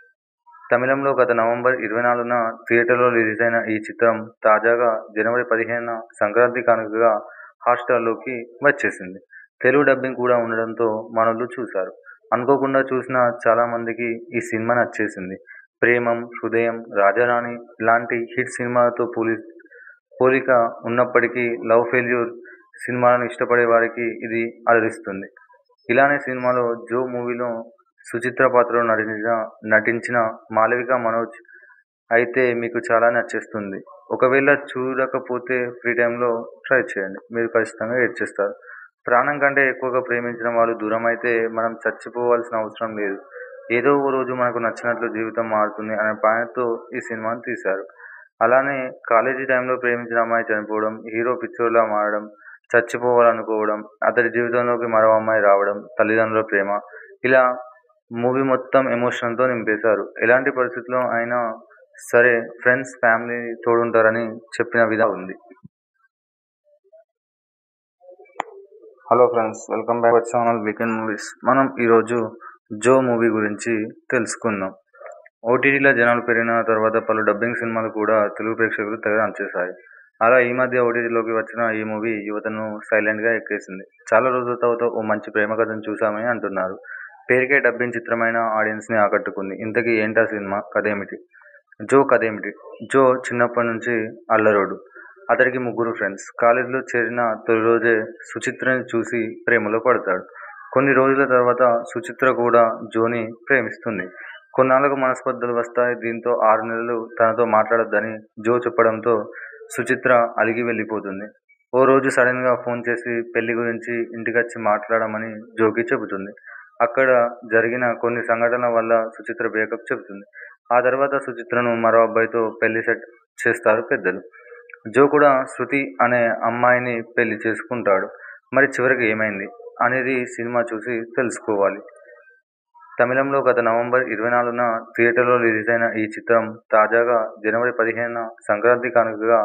తమిళంలో గత నవంబర్ ఇరవై నాలుగున థియేటర్లో రిలీజ్ అయిన ఈ చిత్రం తాజాగా జనవరి పదిహేనున సంక్రాంతి కానుకగా హాట్స్టార్లోకి వచ్చేసింది తెలుగు డబ్బింగ్ కూడా ఉండడంతో మనోళ్ళు చూశారు అనుకోకుండా చూసిన చాలా మందికి ఈ సినిమా నచ్చేసింది ప్రేమం హృదయం రాజారాణి ఇలాంటి హిట్ సినిమాలతో పోలి పోలిక ఉన్నప్పటికీ లవ్ ఫెయిల్యూర్ సినిమాలను ఇష్టపడే వారికి ఇది అలరిస్తుంది ఇలానే సినిమాలో జో మూవీలో సుచిత్ర పాత్రలో నటించిన నటించిన మాలవిక మనోజ్ అయితే మీకు చాలా నచ్చేస్తుంది ఒకవేళ చూడకపోతే ఫ్రీ టైంలో ట్రై చేయండి మీరు ఖచ్చితంగా ఏడ్చేస్తారు ప్రాణం కంటే ఎక్కువగా ప్రేమించిన వాళ్ళు దూరం అయితే మనం చచ్చిపోవాల్సిన అవసరం లేదు ఏదో ఓ రోజు మనకు నచ్చినట్లు జీవితం మారుతుంది అనే పాయింట్తో ఈ సినిమాను తీశారు అలానే కాలేజీ టైంలో ప్రేమించిన అమ్మాయి చనిపోవడం హీరో పిచ్చోర్లా మారడం చచ్చిపోవాలనుకోవడం అతడి జీవితంలోకి మరో అమ్మాయి రావడం తల్లిదండ్రుల ప్రేమ ఇలా మూవీ మొత్తం ఎమోషన్తో నింపేశారు ఎలాంటి పరిస్థితుల్లో అయినా సరే ఫ్రెండ్స్ ఫ్యామిలీ తోడుంటారని చెప్పిన విధంగా ఉంది hello friends welcome back our channel weekend movies మనం ఈరోజు జో మూవీ గురించి తెలుసుకుందాం ఓటీటీలో జనాలు పెరిగిన తర్వాత పలు డబ్బింగ్ సినిమాలు కూడా తెలుగు ప్రేక్షకులు తెగ నచ్చేశాయి అలా ఈ మధ్య ఓటీటీలోకి వచ్చిన ఈ మూవీ యువతను సైలెంట్గా ఎక్కేసింది చాలా రోజుల తర్వాత ఓ మంచి ప్రేమ కథను చూసామని అంటున్నారు పేరుకే డబ్బింగ్ చిత్రమైన ఆడియన్స్ని ఆకట్టుకుంది ఇంతకీ ఏంటా సినిమా కథ ఏమిటి జో కథ ఏమిటి జో చిన్నప్పటి నుంచి అల్లరోడు అతడికి ముగ్గురు ఫ్రెండ్స్ కాలేజీలో చేరిన తొలి రోజే సుచిత్రని చూసి ప్రేమలో పడతాడు కొన్ని రోజుల తర్వాత సుచిత్ర కూడా జోని ప్రేమిస్తుంది కొన్నాళ్లకు మనస్పర్ధలు వస్తాయి దీంతో ఆరు నెలలు తనతో మాట్లాడొద్దని జో చెప్పడంతో సుచిత్ర అలిగి వెళ్లిపోతుంది ఓ రోజు సడన్ గా ఫోన్ చేసి పెళ్లి గురించి ఇంటికొచ్చి మాట్లాడమని జోకి చెబుతుంది అక్కడ జరిగిన కొన్ని సంఘటనల వల్ల సుచిత్ర బ్రేకప్ చెబుతుంది ఆ తర్వాత సుచిత్రను మరో అబ్బాయితో పెళ్లి సెట్ చేస్తారు పెద్దలు జో కూడా శృతి అనే అమ్మాయిని పెళ్లి చేసుకుంటాడు మరి చివరికి ఏమైంది అనేది సినిమా చూసి తెలుసుకోవాలి తమిళంలో గత నవంబర్ ఇరవై నాలుగున థియేటర్లో రిలీజ్ అయిన ఈ చిత్రం తాజాగా జనవరి పదిహేనున సంక్రాంతి కానుకగా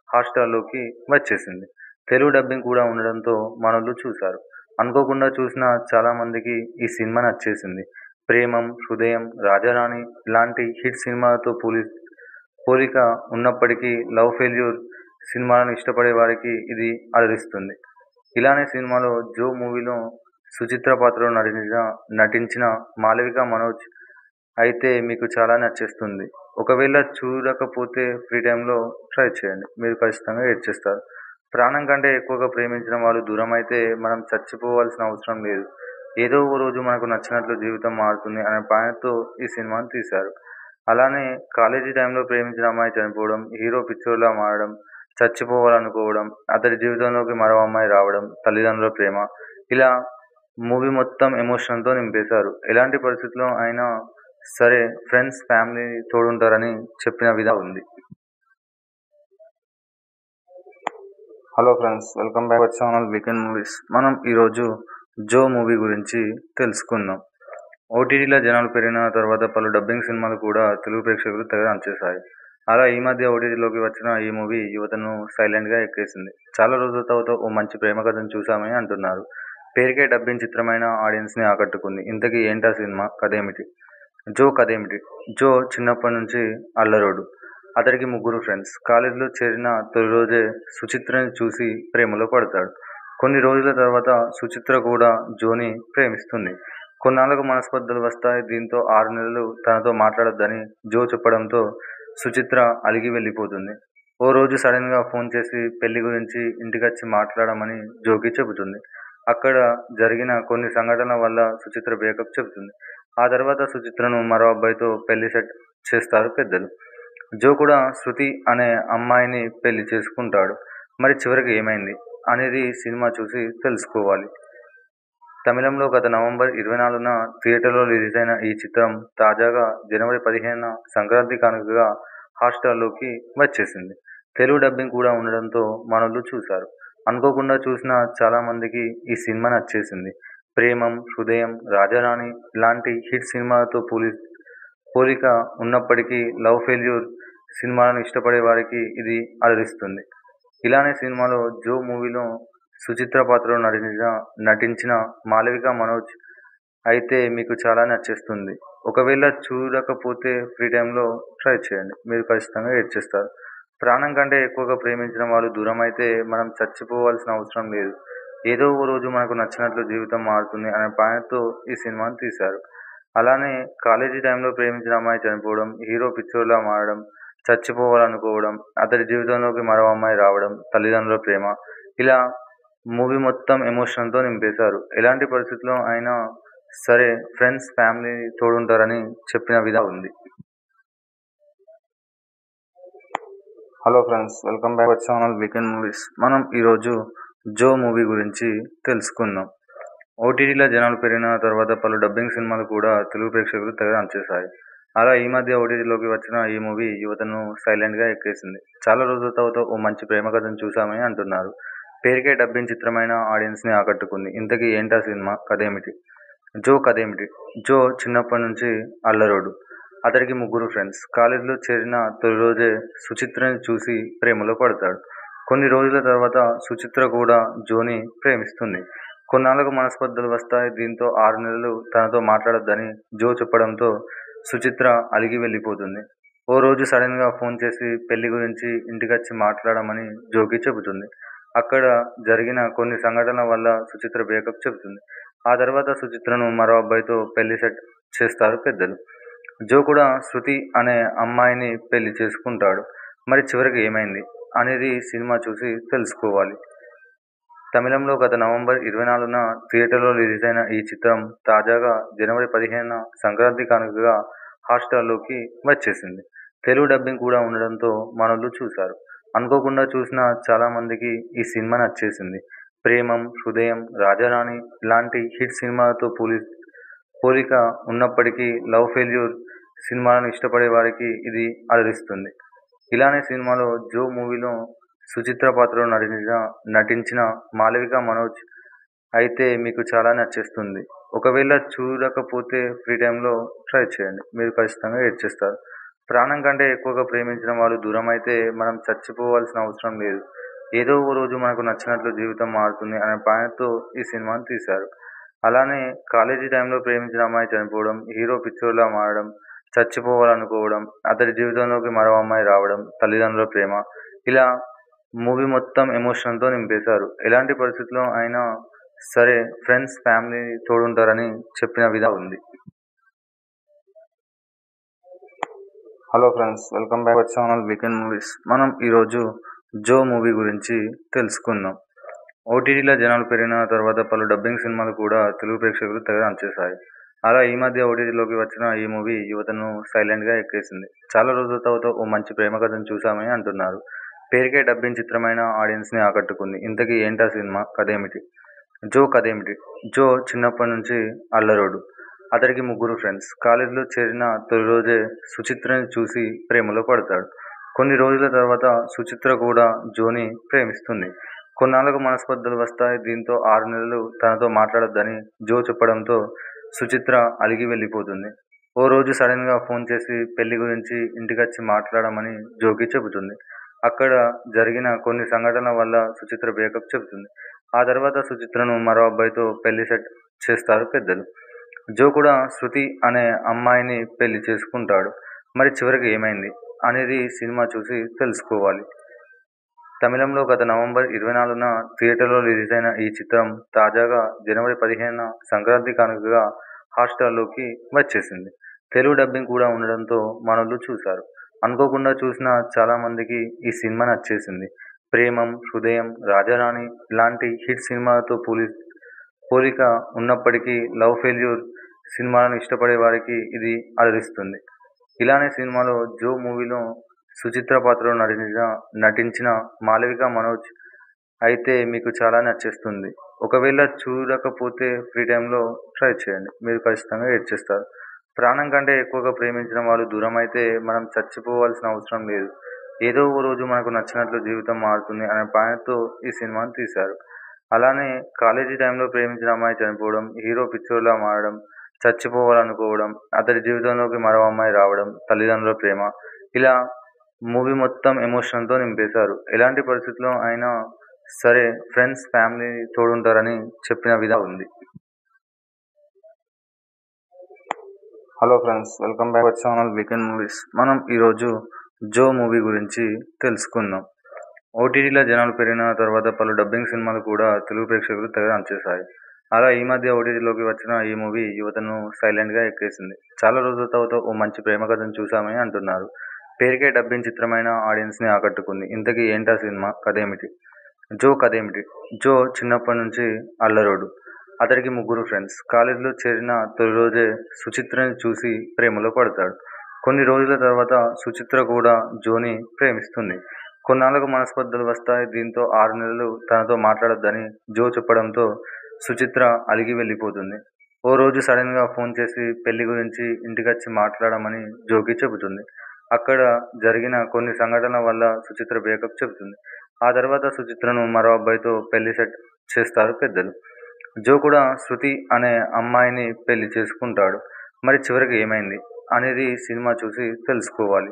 హాట్స్టార్లోకి వచ్చేసింది తెలుగు డబ్బింగ్ కూడా ఉండడంతో మనోళ్ళు చూశారు అనుకోకుండా చూసిన చాలామందికి ఈ సినిమా నచ్చేసింది ప్రేమం హృదయం రాజారాణి లాంటి హిట్ సినిమాలతో పోలి పోలిక ఉన్నప్పటికీ లవ్ ఫెయిల్యూర్ సినిమాలను ఇష్టపడే వారికి ఇది అలరిస్తుంది ఇలానే సినిమాలో జో మూవీలో సుచిత్ర పాత్రలో నటించిన నటించిన మాళవిక మనోజ్ అయితే మీకు చాలా నచ్చేస్తుంది ఒకవేళ చూడకపోతే ఫ్రీ టైంలో ట్రై చేయండి మీరు ఖచ్చితంగా ఏడ్చేస్తారు ప్రాణం కంటే ఎక్కువగా ప్రేమించిన వాళ్ళు దూరం అయితే మనం చచ్చిపోవాల్సిన అవసరం లేదు ఏదో ఓ రోజు మనకు నచ్చినట్లు జీవితం మారుతుంది అనే పాయింట్తో ఈ సినిమాను తీశారు అలానే కాలేజీ టైంలో ప్రేమించిన అమ్మాయి చనిపోవడం హీరో పిచ్చోర్లా మారడం చచ్చిపోవాలనుకోవడం అతడి జీవితంలోకి మరో అమ్మాయి రావడం తల్లిదండ్రుల ప్రేమ ఇలా మూవీ మొత్తం ఎమోషన్తో నింపేశారు ఎలాంటి పరిస్థితుల్లో అయినా సరే ఫ్రెండ్స్ ఫ్యామిలీ తోడుంటారని చెప్పిన విధంగా ఉంది hello friends welcome back channel weekend movies మనం ఈరోజు జో మూవీ గురించి తెలుసుకుందాం ఓటీటీలో జనాలు పెరిగిన తర్వాత పలు డబ్బింగ్ సినిమాలు కూడా తెలుగు ప్రేక్షకులు తెగ చేశాయి అలా ఈ మధ్య ఓటీటీలోకి వచ్చిన ఈ మూవీ యువతను సైలెంట్గా ఎక్కేసింది చాలా రోజుల తర్వాత ఓ మంచి ప్రేమ కథను చూసామని అంటున్నారు పేరుకే డబ్బింగ్ చిత్రమైన ఆడియన్స్ని ఆకట్టుకుంది ఇంతకీ ఏంటా సినిమా కథేమిటి జో కథేమిటి జో చిన్నప్పటి నుంచి అల్లరోడు అతడికి ముగ్గురు ఫ్రెండ్స్ కాలేజీలో చేరిన తొలి రోజే సుచిత్రని చూసి ప్రేమలో పడతాడు కొన్ని రోజుల తర్వాత సుచిత్ర కూడా జోని ప్రేమిస్తుంది కొన్నాళ్ళకు మనస్పర్ధలు వస్తాయి దీంతో ఆరు నెలలు తనతో మాట్లాడొద్దని జో చెప్పడంతో సుచిత్ర అలిగి వెళ్ళిపోతుంది ఓ రోజు సడన్గా ఫోన్ చేసి పెళ్లి గురించి ఇంటికొచ్చి మాట్లాడమని జోకి చెబుతుంది అక్కడ జరిగిన కొన్ని సంఘటనల వల్ల సుచిత్ర బ్రేకప్ చెబుతుంది ఆ తర్వాత సుచిత్రను మరో అబ్బాయితో పెళ్లి సెట్ చేస్తారు పెద్దలు జో కూడా శృతి అనే అమ్మాయిని పెళ్లి చేసుకుంటాడు మరి చివరికి ఏమైంది అనేది సినిమా చూసి తెలుసుకోవాలి తమిళంలో గత నవంబర్ ఇరవై నాలుగున థియేటర్లో రిలీజ్ అయిన ఈ చిత్రం తాజాగా జనవరి పదిహేనున సంక్రాంతి కానుకగా హాట్స్టార్లోకి వచ్చేసింది తెలుగు డబ్బింగ్ కూడా ఉండడంతో మనోళ్ళు చూశారు అనుకోకుండా చూసిన చాలామందికి ఈ సినిమా నచ్చేసింది ప్రేమం హృదయం రాజారాణి లాంటి హిట్ సినిమాలతో పోలి పోలిక ఉన్నప్పటికీ లవ్ ఫెయిల్యూర్ సినిమాలను ఇష్టపడే వారికి ఇది అలరిస్తుంది ఇలానే సినిమాలో జో మూవీలో సుచిత్ర పాత్రలో నటించిన నటించిన మాళవిక మనోజ్ అయితే మీకు చాలా నచ్చేస్తుంది ఒకవేళ చూడకపోతే ఫ్రీ టైంలో ట్రై చేయండి మీరు ఖచ్చితంగా ఏడ్చేస్తారు ప్రాణం కంటే ఎక్కువగా ప్రేమించిన వాళ్ళు దూరం అయితే మనం చచ్చిపోవాల్సిన అవసరం లేదు ఏదో ఓ రోజు మనకు నచ్చినట్లు జీవితం మారుతుంది అనే పాయింట్తో ఈ సినిమాను తీశారు అలానే కాలేజీ టైంలో ప్రేమించిన అమ్మాయి చనిపోవడం హీరో పిచ్చోర్లా మారడం చచ్చిపోవాలనుకోవడం అతడి జీవితంలోకి మరో అమ్మాయి రావడం తల్లిదండ్రుల ప్రేమ ఇలా మూవీ మొత్తం ఎమోషన్తో నింపేశారు ఎలాంటి పరిస్థితుల్లో అయినా సరే ఫ్రెండ్స్ ఫ్యామిలీ తోడుంటారని చెప్పిన విధంగా ఉంది hello friends welcome back channel weekend movies మనం ఈరోజు జో మూవీ గురించి తెలుసుకుందాం ఓటీటీలో జనాలు పెరిగిన తర్వాత పలు డబ్బింగ్ సినిమాలు కూడా తెలుగు ప్రేక్షకులు తెగ చేశాయి అలా ఈ మధ్య ఓటీటీలోకి వచ్చిన ఈ మూవీ యువతను సైలెంట్గా ఎక్కేసింది చాలా రోజుల తర్వాత ఓ మంచి ప్రేమ కథను చూసామని అంటున్నారు పేరుకే డబ్బింగ్ చిత్రమైన ఆడియన్స్ని ఆకట్టుకుంది ఇంతకీ ఏంటా సినిమా కథేమిటి జో కథేమిటి జో చిన్నప్పటి నుంచి అల్లరోడు అతడికి ముగ్గురు ఫ్రెండ్స్ కాలేజీలో చేరిన తొలి రోజే సుచిత్రని చూసి ప్రేమలో పడతాడు కొన్ని రోజుల తర్వాత సుచిత్ర కూడా జోని ప్రేమిస్తుంది కొన్నాళ్ళకు మనస్పర్ధలు వస్తాయి దీంతో ఆరు నెలలు తనతో మాట్లాడొద్దని జో చెప్పడంతో సుచిత్ర అలిగి వెళ్ళిపోతుంది ఓ రోజు సడన్గా ఫోన్ చేసి పెళ్లి గురించి ఇంటికొచ్చి మాట్లాడమని జోకి చెబుతుంది అక్కడ జరిగిన కొన్ని సంఘటనల వల్ల సుచిత్ర బ్రేకప్ చెబుతుంది ఆ తర్వాత సుచిత్రను మరో అబ్బాయితో పెళ్లి సెట్ చేస్తారు పెద్దలు జో కూడా శృతి అనే అమ్మాయిని పెళ్లి చేసుకుంటాడు మరి చివరికి ఏమైంది అనేది సినిమా చూసి తెలుసుకోవాలి తమిళంలో గత నవంబర్ ఇరవై నాలుగున థియేటర్లో రిలీజ్ అయిన ఈ చిత్రం తాజాగా జనవరి పదిహేనున సంక్రాంతి కానుకగా హాట్స్టార్లోకి వచ్చేసింది తెలుగు డబ్బింగ్ కూడా ఉండడంతో మనోళ్ళు చూశారు అనుకోకుండా చూసిన చాలామందికి ఈ సినిమా నచ్చేసింది ప్రేమం హృదయం రాజారాణి లాంటి హిట్ సినిమాలతో పోలి పోలిక ఉన్నప్పటికీ లవ్ ఫెయిల్యూర్ సినిమాలను ఇష్టపడే వారికి ఇది అలరిస్తుంది ఇలానే సినిమాలో జో మూవీలో సుచిత్ర పాత్రలో నటించిన నటించిన మాళవిక మనోజ్ అయితే మీకు చాలా నచ్చేస్తుంది ఒకవేళ చూడకపోతే ఫ్రీ టైంలో ట్రై చేయండి మీరు ఖచ్చితంగా ఏడ్చేస్తారు ప్రాణం కంటే ఎక్కువగా ప్రేమించిన వాళ్ళు దూరమైతే మనం చచ్చిపోవాల్సిన అవసరం లేదు ఏదో ఓ రోజు మనకు నచ్చినట్లు జీవితం మారుతుంది అనే పాయింట్తో ఈ సినిమాను తీశారు అలానే కాలేజీ టైంలో ప్రేమించిన అమ్మాయి చనిపోవడం హీరో పిచ్చోడిలా మారడం చచ్చిపోవాలనుకోవడం అతడి జీవితంలోకి మరో అమ్మాయి రావడం తల్లిదండ్రుల ప్రేమ ఇలా మూవీ మొత్తం ఎమోషన్తో నింపేశారు ఎలాంటి పరిస్థితుల్లో అయినా సరే ఫ్రెండ్స్ ఫ్యామిలీ తోడుంటారని చెప్పిన విధంగా ఉంది hello friends welcome back our channel weekend movies మనం ఈరోజు జో మూవీ గురించి తెలుసుకుందాం ఓటీటీలో జనాలు పెరిగిన తర్వాత పలు డబ్బింగ్ సినిమాలు కూడా తెలుగు ప్రేక్షకులు తెగ నచ్చేశాయి అలా ఈ మధ్య ఓటీటీలోకి వచ్చిన ఈ మూవీ యువతను సైలెంట్గా ఎక్కేసింది చాలా రోజుల తర్వాత ఓ మంచి ప్రేమ కథను చూసామని అంటున్నారు పేరుకే డబ్బింగ్ చిత్రమైన ఆడియన్స్ని ఆకట్టుకుంది ఇంతకీ ఏంటా సినిమా కథేమిటి జో కథేమిటి జో చిన్నప్పటి నుంచి అల్లరోడు అతడికి ముగ్గురు ఫ్రెండ్స్ కాలేజీలో చేరిన తొలి రోజే సుచిత్రని చూసి ప్రేమలో పడతాడు కొన్ని రోజుల తర్వాత సుచిత్ర కూడా జోని ప్రేమిస్తుంది కొన్నాళ్ళకు మనస్పర్ధలు వస్తాయి దీంతో ఆరు నెలలు తనతో మాట్లాడొద్దని జో చెప్పడంతో సుచిత్ర అలిగి వెళ్ళిపోతుంది ఓ రోజు సడన్గా ఫోన్ చేసి పెళ్లి గురించి ఇంటికొచ్చి మాట్లాడమని జోకి చెబుతుంది అక్కడ జరిగిన కొన్ని సంఘటనల వల్ల సుచిత్ర బ్రేకప్ చెబుతుంది ఆ తర్వాత సుచిత్రను మరో అబ్బాయితో పెళ్లి సెట్ చేస్తారు పెద్దలు జో కూడా శృతి అనే అమ్మాయిని పెళ్లి చేసుకుంటాడు మరి చివరికి ఏమైంది అనేది సినిమా చూసి తెలుసుకోవాలి తమిళంలో గత నవంబర్ ఇరవై నాలుగున థియేటర్లో రిలీజ్ అయిన ఈ చిత్రం తాజాగా జనవరి పదిహేనున సంక్రాంతి కానుకగా హాట్స్టార్లోకి వచ్చేసింది తెలుగు డబ్బింగ్ కూడా ఉండడంతో మనోళ్ళు చూశారు అనుకోకుండా చూసిన చాలామందికి ఈ సినిమా నచ్చేసింది ప్రేమం హృదయం రాజారాణి ఇలాంటి హిట్ సినిమాలతో పోలి పోలిక ఉన్నప్పటికీ లవ్ ఫెయిల్యూర్ సినిమాలను ఇష్టపడే వారికి ఇది అలరిస్తుంది ఇలానే సినిమాలో జో మూవీలో సుచిత్ర పాత్రలో నటించిన నటించిన మాలవిక మనోజ్ అయితే మీకు చాలా నచ్చేస్తుంది ఒకవేళ చూడకపోతే ఫ్రీ టైంలో ట్రై చేయండి మీరు ఖచ్చితంగా ఏడ్చేస్తారు ప్రాణం కంటే ఎక్కువగా ప్రేమించిన వాళ్ళు దూరం అయితే మనం చచ్చిపోవాల్సిన అవసరం లేదు ఏదో ఓ రోజు మనకు నచ్చినట్లు జీవితం మారుతుంది అనే పాయింట్తో ఈ సినిమాను తీశారు అలానే కాలేజీ టైంలో ప్రేమించిన అమ్మాయి చనిపోవడం హీరో పిచ్చోడిలా మారడం చచ్చిపోవాలనుకోవడం అతడి జీవితంలోకి మరో అమ్మాయి రావడం తల్లిదండ్రుల ప్రేమ ఇలా మూవీ మొత్తం ఎమోషన్తో నింపేశారు ఎలాంటి పరిస్థితుల్లో అయినా సరే ఫ్రెండ్స్ ఫ్యామిలీ తోడుంటారని చెప్పిన విధంగా ఉంది hello friends welcome back our channel weekend movies మనం ఈరోజు జో మూవీ గురించి తెలుసుకుందాం ఓటీటీలో జనాలు పెరిగిన తర్వాత పలు డబ్బింగ్ సినిమాలు కూడా తెలుగు ప్రేక్షకులు తెగ నచ్చేశాయి అలా ఈ మధ్య ఓటీటీలోకి వచ్చిన ఈ మూవీ యువతను సైలెంట్గా ఎక్కేసింది చాలా రోజుల తర్వాత ఓ మంచి ప్రేమ కథను చూసామని అంటున్నారు పేరుకే డబ్బింగ్ చిత్రమైన ఆడియన్స్ని ఆకట్టుకుంది ఇంతకీ ఏంటా సినిమా కథేమిటి జో కథేమిటి జో చిన్నప్పటి నుంచి అల్లరోడు అతడికి ముగ్గురు ఫ్రెండ్స్ కాలేజీలో చేరిన తొలి రోజే సుచిత్రని చూసి ప్రేమలో పడతాడు కొన్ని రోజుల తర్వాత సుచిత్ర కూడా జోని ప్రేమిస్తుంది కొన్నాళ్ళకు మనస్పర్ధలు వస్తాయి దీంతో ఆరు నెలలు తనతో మాట్లాడొద్దని జో చెప్పడంతో సుచిత్ర అలిగి వెళ్ళిపోతుంది ఓ రోజు సడన్గా ఫోన్ చేసి పెళ్లి గురించి ఇంటికొచ్చి మాట్లాడమని జోకి చెబుతుంది అక్కడ జరిగిన కొన్ని సంఘటనల వల్ల సుచిత్ర బ్రేకప్ చెబుతుంది ఆ తర్వాత సుచిత్రను మరో అబ్బాయితో పెళ్లి సెట్ చేస్తారు పెద్దలు జో కూడా శృతి అనే అమ్మాయిని పెళ్లి చేసుకుంటాడు మరి చివరికి ఏమైంది అనేది సినిమా చూసి తెలుసుకోవాలి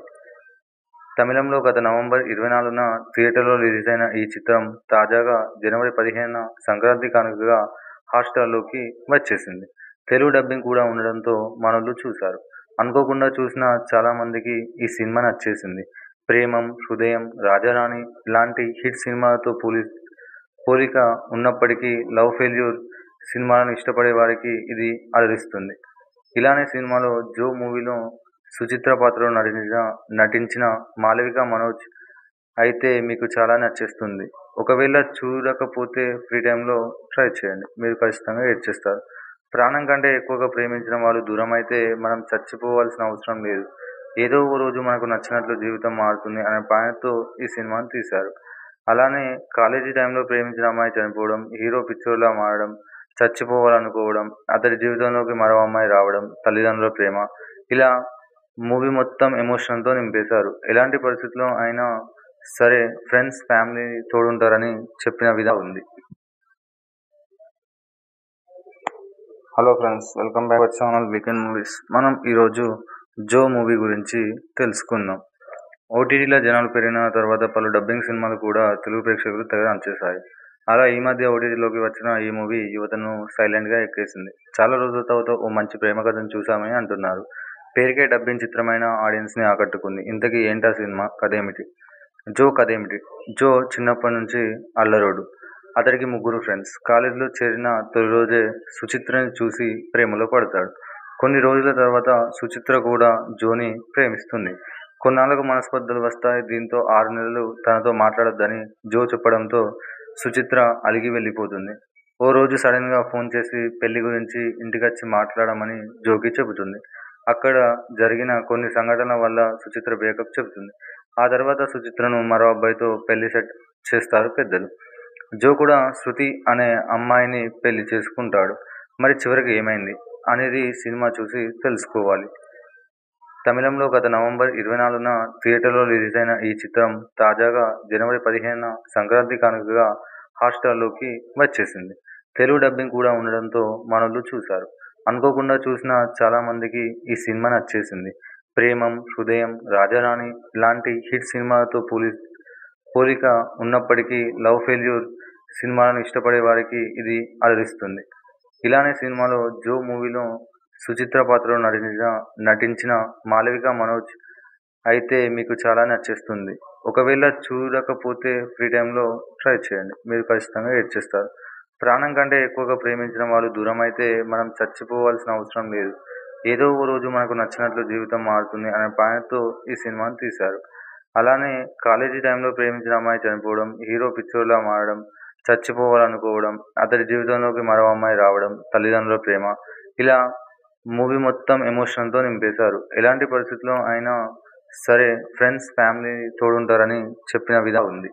తమిళంలో గత నవంబర్ ఇరవై నాలుగున థియేటర్లో రిలీజ్ అయిన ఈ చిత్రం తాజాగా జనవరి పదిహేనున సంక్రాంతి కానుకగా హాట్స్టార్లోకి వచ్చేసింది తెలుగు డబ్బింగ్ కూడా ఉండడంతో మనోళ్ళు చూశారు అనుకోకుండా చూసిన చాలామందికి ఈ సినిమా నచ్చేసింది ప్రేమం హృదయం రాజారాణి ఇలాంటి హిట్ సినిమాలతో పోలి పోలిక ఉన్నప్పటికీ లవ్ ఫెయిల్యూర్ సినిమాలను ఇష్టపడే వారికి ఇది అలరిస్తుంది ఇలానే సినిమాలో జో మూవీలో సుచిత్ర పాత్రలో నటించిన నటించిన మాలవిక మనోజ్ అయితే మీకు చాలా నచ్చేస్తుంది ఒకవేళ చూడకపోతే ఫ్రీ టైంలో ట్రై చేయండి మీరు ఖచ్చితంగా ఏడ్చేస్తారు ప్రాణం కంటే ఎక్కువగా ప్రేమించిన వాళ్ళు దూరం అయితే మనం చచ్చిపోవాల్సిన అవసరం లేదు ఏదో ఓ రోజు మనకు నచ్చినట్లు జీవితం మారుతుంది అనే పాయింట్తో ఈ సినిమాను తీశారు అలానే కాలేజీ టైంలో ప్రేమించిన అమ్మాయి చనిపోవడం హీరో పిచ్చోడిలా మారడం చచ్చిపోవాలనుకోవడం అతడి జీవితంలోకి మరో అమ్మాయి రావడం తల్లిదండ్రుల ప్రేమ ఇలా మూవీ మొత్తం ఎమోషన్తో నింపేశారు ఎలాంటి పరిస్థితుల్లో అయినా సరే ఫ్రెండ్స్ ఫ్యామిలీ తోడుంటారని చెప్పిన విధంగా ఉంది hello friends welcome back our channel weekend movies మనం ఈరోజు జో మూవీ గురించి తెలుసుకుందాం ఓటీటీలో జనాలు పెరిగిన తర్వాత పలు డబ్బింగ్ సినిమాలు కూడా తెలుగు ప్రేక్షకులు తెగ నచ్చేశాయి అలా ఈ మధ్య ఓటీటీలోకి వచ్చిన ఈ మూవీ యువతను సైలెంట్గా ఎక్కేసింది చాలా రోజుల తర్వాత ఓ మంచి ప్రేమ కథను చూసామని అంటున్నారు పేరుకే డబ్బింగ్ చిత్రమైన ఆడియన్స్ని ఆకట్టుకుంది ఇంతకీ ఏంటా సినిమా కథేమిటి జో కథేమిటి జో చిన్నప్పటి నుంచి అల్లరోడు అతడికి ముగ్గురు ఫ్రెండ్స్ కాలేజీలో చేరిన తొలి రోజే సుచిత్రని చూసి ప్రేమలో పడతాడు కొన్ని రోజుల తర్వాత సుచిత్ర కూడా జోని ప్రేమిస్తుంది కొన్నాళ్ళకు మనస్పర్ధలు వస్తాయి దీంతో ఆరు నెలలు తనతో మాట్లాడొద్దని జో చెప్పడంతో సుచిత్ర అలిగి వెళ్ళిపోతుంది ఓ రోజు సడన్గా ఫోన్ చేసి పెళ్లి గురించి ఇంటికొచ్చి మాట్లాడమని జోకి చెబుతుంది అక్కడ జరిగిన కొన్ని సంఘటనల వల్ల సుచిత్ర బ్రేకప్ చెబుతుంది ఆ తర్వాత సుచిత్రను మరో అబ్బాయితో పెళ్లి సెట్ చేస్తారు పెద్దలు జో కూడా శృతి అనే అమ్మాయిని పెళ్లి చేసుకుంటాడు మరి చివరికి ఏమైంది అనేది సినిమా చూసి తెలుసుకోవాలి తమిళంలో గత నవంబర్ ఇరవై నాలుగున థియేటర్లో రిలీజ్ అయిన ఈ చిత్రం తాజాగా జనవరి పదిహేనున సంక్రాంతి కానుకగా హాట్స్టార్లోకి వచ్చేసింది తెలుగు డబ్బింగ్ కూడా ఉండడంతో మనోళ్ళు చూశారు అనుకోకుండా చూసిన చాలామందికి ఈ సినిమా నచ్చేసింది ప్రేమం హృదయం రాజారాణి లాంటి హిట్ సినిమాలతో పోలి పోలిక ఉన్నప్పటికీ లవ్ ఫెయిల్యూర్ సినిమాలను ఇష్టపడే వారికి ఇది అలరిస్తుంది ఇలానే సినిమాలో జో మూవీలో సుచిత్ర పాత్రలో నటించిన నటించిన మాలవిక మనోజ్ అయితే మీకు చాలా నచ్చేస్తుంది ఒకవేళ చూడకపోతే ఫ్రీ టైంలో ట్రై చేయండి మీరు ఖచ్చితంగా ఏడ్చేస్తారు ప్రాణం కంటే ఎక్కువగా ప్రేమించిన వాళ్ళు దూరం అయితే మనం చచ్చిపోవాల్సిన అవసరం లేదు ఏదో ఓ రోజు మనకు నచ్చినట్లు జీవితం మారుతుంది అనే పాయింట్తో ఈ సినిమాను తీశారు అలానే కాలేజీ టైంలో ప్రేమించిన అమ్మాయి చనిపోవడం హీరో పిచ్చోర్లా మారడం చచ్చిపోవాలనుకోవడం అతడి జీవితంలోకి మరో అమ్మాయి రావడం తల్లిదండ్రుల ప్రేమ ఇలా మూవీ మొత్తం ఎమోషన్తో నింపేశారు ఎలాంటి పరిస్థితుల్లో అయినా సరే ఫ్రెండ్స్ ఫ్యామిలీ తోడుంటారని చెప్పిన విధంగా ఉంది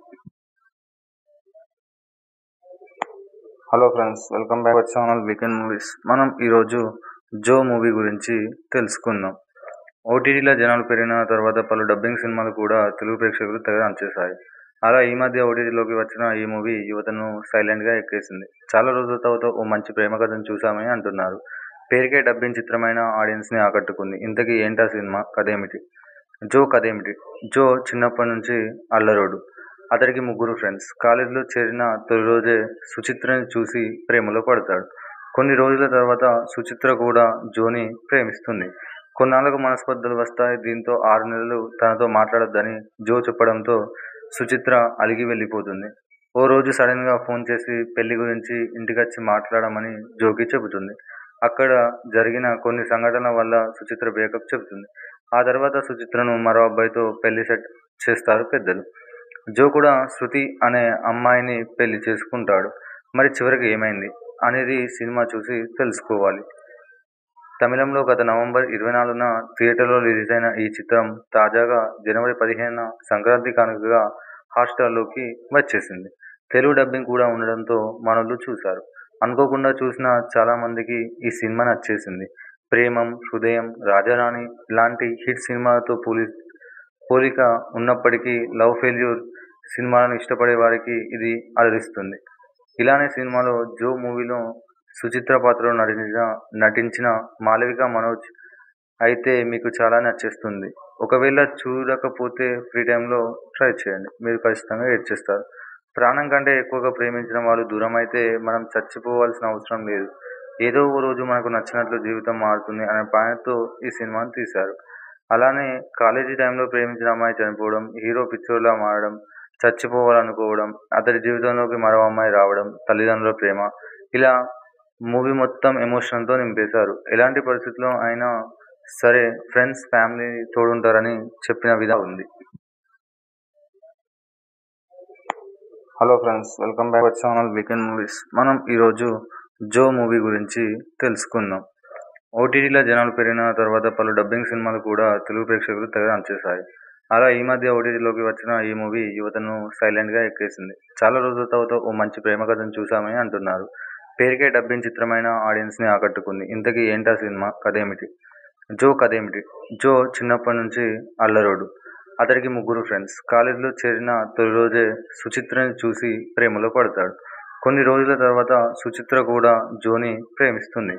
hello friends welcome back channel weekend movies మనం ఈరోజు జో మూవీ గురించి తెలుసుకుందాం ఓటీటీలో జనాలు పెరిగిన తర్వాత పలు డబ్బింగ్ సినిమాలు కూడా తెలుగు ప్రేక్షకులు తెగ నచ్చేశాయి అలా ఈ మధ్య ఓటీటీలోకి వచ్చిన ఈ మూవీ యువతను సైలెంట్గా ఎక్కేసింది చాలా రోజుల తర్వాత ఓ మంచి ప్రేమ కథను చూసామని అంటున్నారు పేరుకే డబ్బింగ్ చిత్రమైన ఆడియన్స్ని ఆకట్టుకుంది ఇంతకీ ఏంటా సినిమా కథేమిటి జో కథేమిటి జో చిన్నప్పటి నుంచి అల్లరోడు అతడికి ముగ్గురు ఫ్రెండ్స్ కాలేజీలో చేరిన తొలి రోజే సుచిత్రని చూసి ప్రేమలో పడతాడు కొన్ని రోజుల తర్వాత సుచిత్ర కూడా జోని ప్రేమిస్తుంది కొన్నాళ్ళకు మనస్పర్ధలు వస్తాయి దీంతో ఆరు నెలలు తనతో మాట్లాడొద్దని జో చెప్పడంతో సుచిత్ర అలిగి వెళ్ళిపోతుంది ఓ రోజు సడన్గా ఫోన్ చేసి పెళ్లి గురించి ఇంటికొచ్చి మాట్లాడమని జోకి చెబుతుంది అక్కడ జరిగిన కొన్ని సంఘటనల వల్ల సుచిత్ర బ్రేకప్ చెబుతుంది ఆ తర్వాత సుచిత్రను మరో అబ్బాయితో పెళ్లి సెట్ చేస్తారు పెద్దలు జో కూడా శృతి అనే అమ్మాయిని పెళ్లి చేసుకుంటాడు మరి చివరికి ఏమైంది అనేది సినిమా చూసి తెలుసుకోవాలి తమిళంలో గత నవంబర్ ఇరవై నాలుగున థియేటర్లో రిలీజ్ అయిన ఈ చిత్రం తాజాగా జనవరి పదిహేనున సంక్రాంతి కానుకగా హాట్స్టార్లోకి వచ్చేసింది తెలుగు డబ్బింగ్ కూడా ఉండడంతో మనోళ్ళు చూశారు అనుకోకుండా చూసిన చాలామందికి ఈ సినిమా నచ్చేసింది ప్రేమం హృదయం రాజారాణి లాంటి హిట్ సినిమాలతో పోలి పోలిక ఉన్నప్పటికీ లవ్ ఫెయిల్యూర్ సినిమాలను ఇష్టపడే వారికి ఇది అలరిస్తుంది ఇలానే సినిమాలో జో మూవీలో సుచిత్ర పాత్రలో నటించిన నటించిన మాలవిక మనోజ్ అయితే మీకు చాలా నచ్చేస్తుంది ఒకవేళ చూడకపోతే ఫ్రీ టైంలో ట్రై చేయండి మీరు ఖచ్చితంగా ఏడ్చేస్తారు ప్రాణం కంటే ఎక్కువగా ప్రేమించిన వాళ్ళు దూరం అయితే మనం చచ్చిపోవాల్సిన అవసరం లేదు ఏదో ఓ రోజు మనకు నచ్చినట్లు జీవితం మారుతుంది అనే పాయింట్తో ఈ సినిమాను తీశారు అలానే కాలేజీ టైంలో ప్రేమించిన అమ్మాయి చనిపోవడం హీరో పిచ్చోర్లా మారడం చచ్చిపోవాలనుకోవడం అతడి జీవితంలోకి మరో అమ్మాయి రావడం తల్లిదండ్రుల ప్రేమ ఇలా మూవీ మొత్తం ఎమోషన్తో నింపేశారు ఎలాంటి పరిస్థితుల్లో అయినా సరే ఫ్రెండ్స్ ఫ్యామిలీ తోడుంటారని చెప్పిన విధంగా ఉంది hello friends welcome back channel weekend movies మనం ఈరోజు జో మూవీ గురించి తెలుసుకుందాం ఓటీటీలో జనాలు పెరిగిన తర్వాత పలు డబ్బింగ్ సినిమాలు కూడా తెలుగు ప్రేక్షకులు తెగ నచ్చేశాయి అలా ఈ మధ్య ఓటీటీలోకి వచ్చిన ఈ మూవీ యువతను సైలెంట్గా ఎక్కేసింది చాలా రోజుల తర్వాత ఓ మంచి ప్రేమ కథను చూసామని అంటున్నారు పేరుకే డబ్బింగ్ చిత్రమైన ఆడియన్స్ని ఆకట్టుకుంది ఇంతకీ ఏంటా సినిమా కథేమిటి జో కథేమిటి జో చిన్నప్పటి నుంచి అల్లరోడు అతడికి ముగ్గురు ఫ్రెండ్స్ కాలేజీలో చేరిన తొలి రోజే సుచిత్రని చూసి ప్రేమలో పడతాడు కొన్ని రోజుల తర్వాత సుచిత్ర కూడా జోని ప్రేమిస్తుంది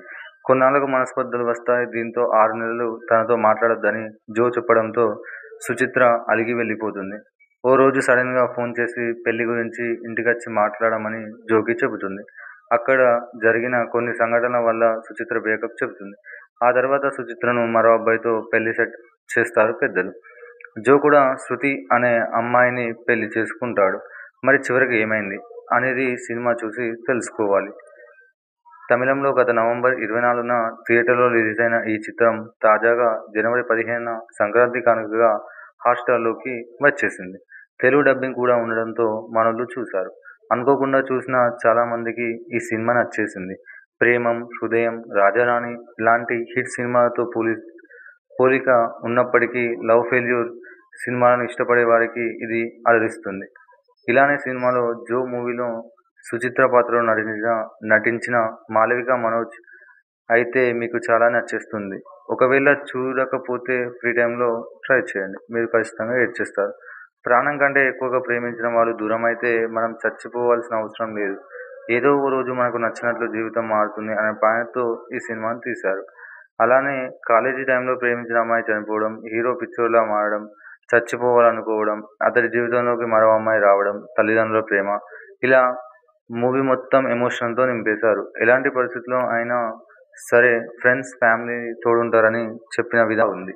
కొన్నాళ్లకు మనస్పర్ధలు వస్తాయి దీంతో ఆరు నెలలు తనతో మాట్లాడొద్దని జో చెప్పడంతో సుచిత్ర అలిగి వెళ్ళిపోతుంది ఓ రోజు సడన్ గా ఫోన్ చేసి పెళ్లి గురించి ఇంటికొచ్చి మాట్లాడమని జోకి చెబుతుంది అక్కడ జరిగిన కొన్ని సంఘటనల వల్ల సుచిత్ర బ్రేకప్ చెబుతుంది ఆ తర్వాత సుచిత్రను మరో అబ్బాయితో పెళ్లి సెట్ చేస్తారు పెద్దలు జో కూడా శృతి అనే అమ్మాయిని పెళ్లి చేసుకుంటాడు మరి చివరికి ఏమైంది అనేది సినిమా చూసి తెలుసుకోవాలి తమిళంలో గత నవంబర్ ఇరవై నాలుగున థియేటర్లో రిలీజ్ అయిన ఈ చిత్రం తాజాగా జనవరి పదిహేనున సంక్రాంతి కానుకగా హాట్స్టార్లోకి వచ్చేసింది తెలుగు డబ్బింగ్ కూడా ఉండడంతో మనోళ్ళు చూశారు అనుకోకుండా చూసిన చాలా మందికి ఈ సినిమా నచ్చేసింది ప్రేమం హృదయం రాజారాణి లాంటి హిట్ సినిమాలతో పోలి పోలిక ఉన్నప్పటికీ లవ్ ఫెయిల్యూర్ సినిమాలను ఇష్టపడే వారికి ఇది అలరిస్తుంది ఇలానే సినిమాలో జో మూవీలో సుచిత్ర పాత్రలో నటించిన నటించిన మాలవిక మనోజ్ అయితే మీకు చాలా నచ్చేస్తుంది ఒకవేళ చూడకపోతే ఫ్రీ టైంలో ట్రై చేయండి మీరు ఖచ్చితంగా ఏడ్చేస్తారు ప్రాణం కంటే ఎక్కువగా ప్రేమించిన వాళ్ళు దూరం అయితే మనం చచ్చిపోవాల్సిన అవసరం లేదు ఏదో ఓ రోజు మనకు నచ్చినట్లు జీవితం మారుతుంది అనే పాయింట్తో ఈ సినిమాను తీశారు అలానే కాలేజీ టైంలో ప్రేమించిన అమ్మాయి చనిపోవడం హీరో పిచ్చోర్లా మారడం చచ్చిపోవాలనుకోవడం అతడి జీవితంలోకి మరో అమ్మాయి రావడం తల్లిదండ్రుల ప్రేమ ఇలా మూవీ మొత్తం ఎమోషన్తో నింపేశారు ఎలాంటి పరిస్థితుల్లో అయినా సరే ఫ్రెండ్స్ ఫ్యామిలీ తోడుంటారని చెప్పిన విధంగా ఉంది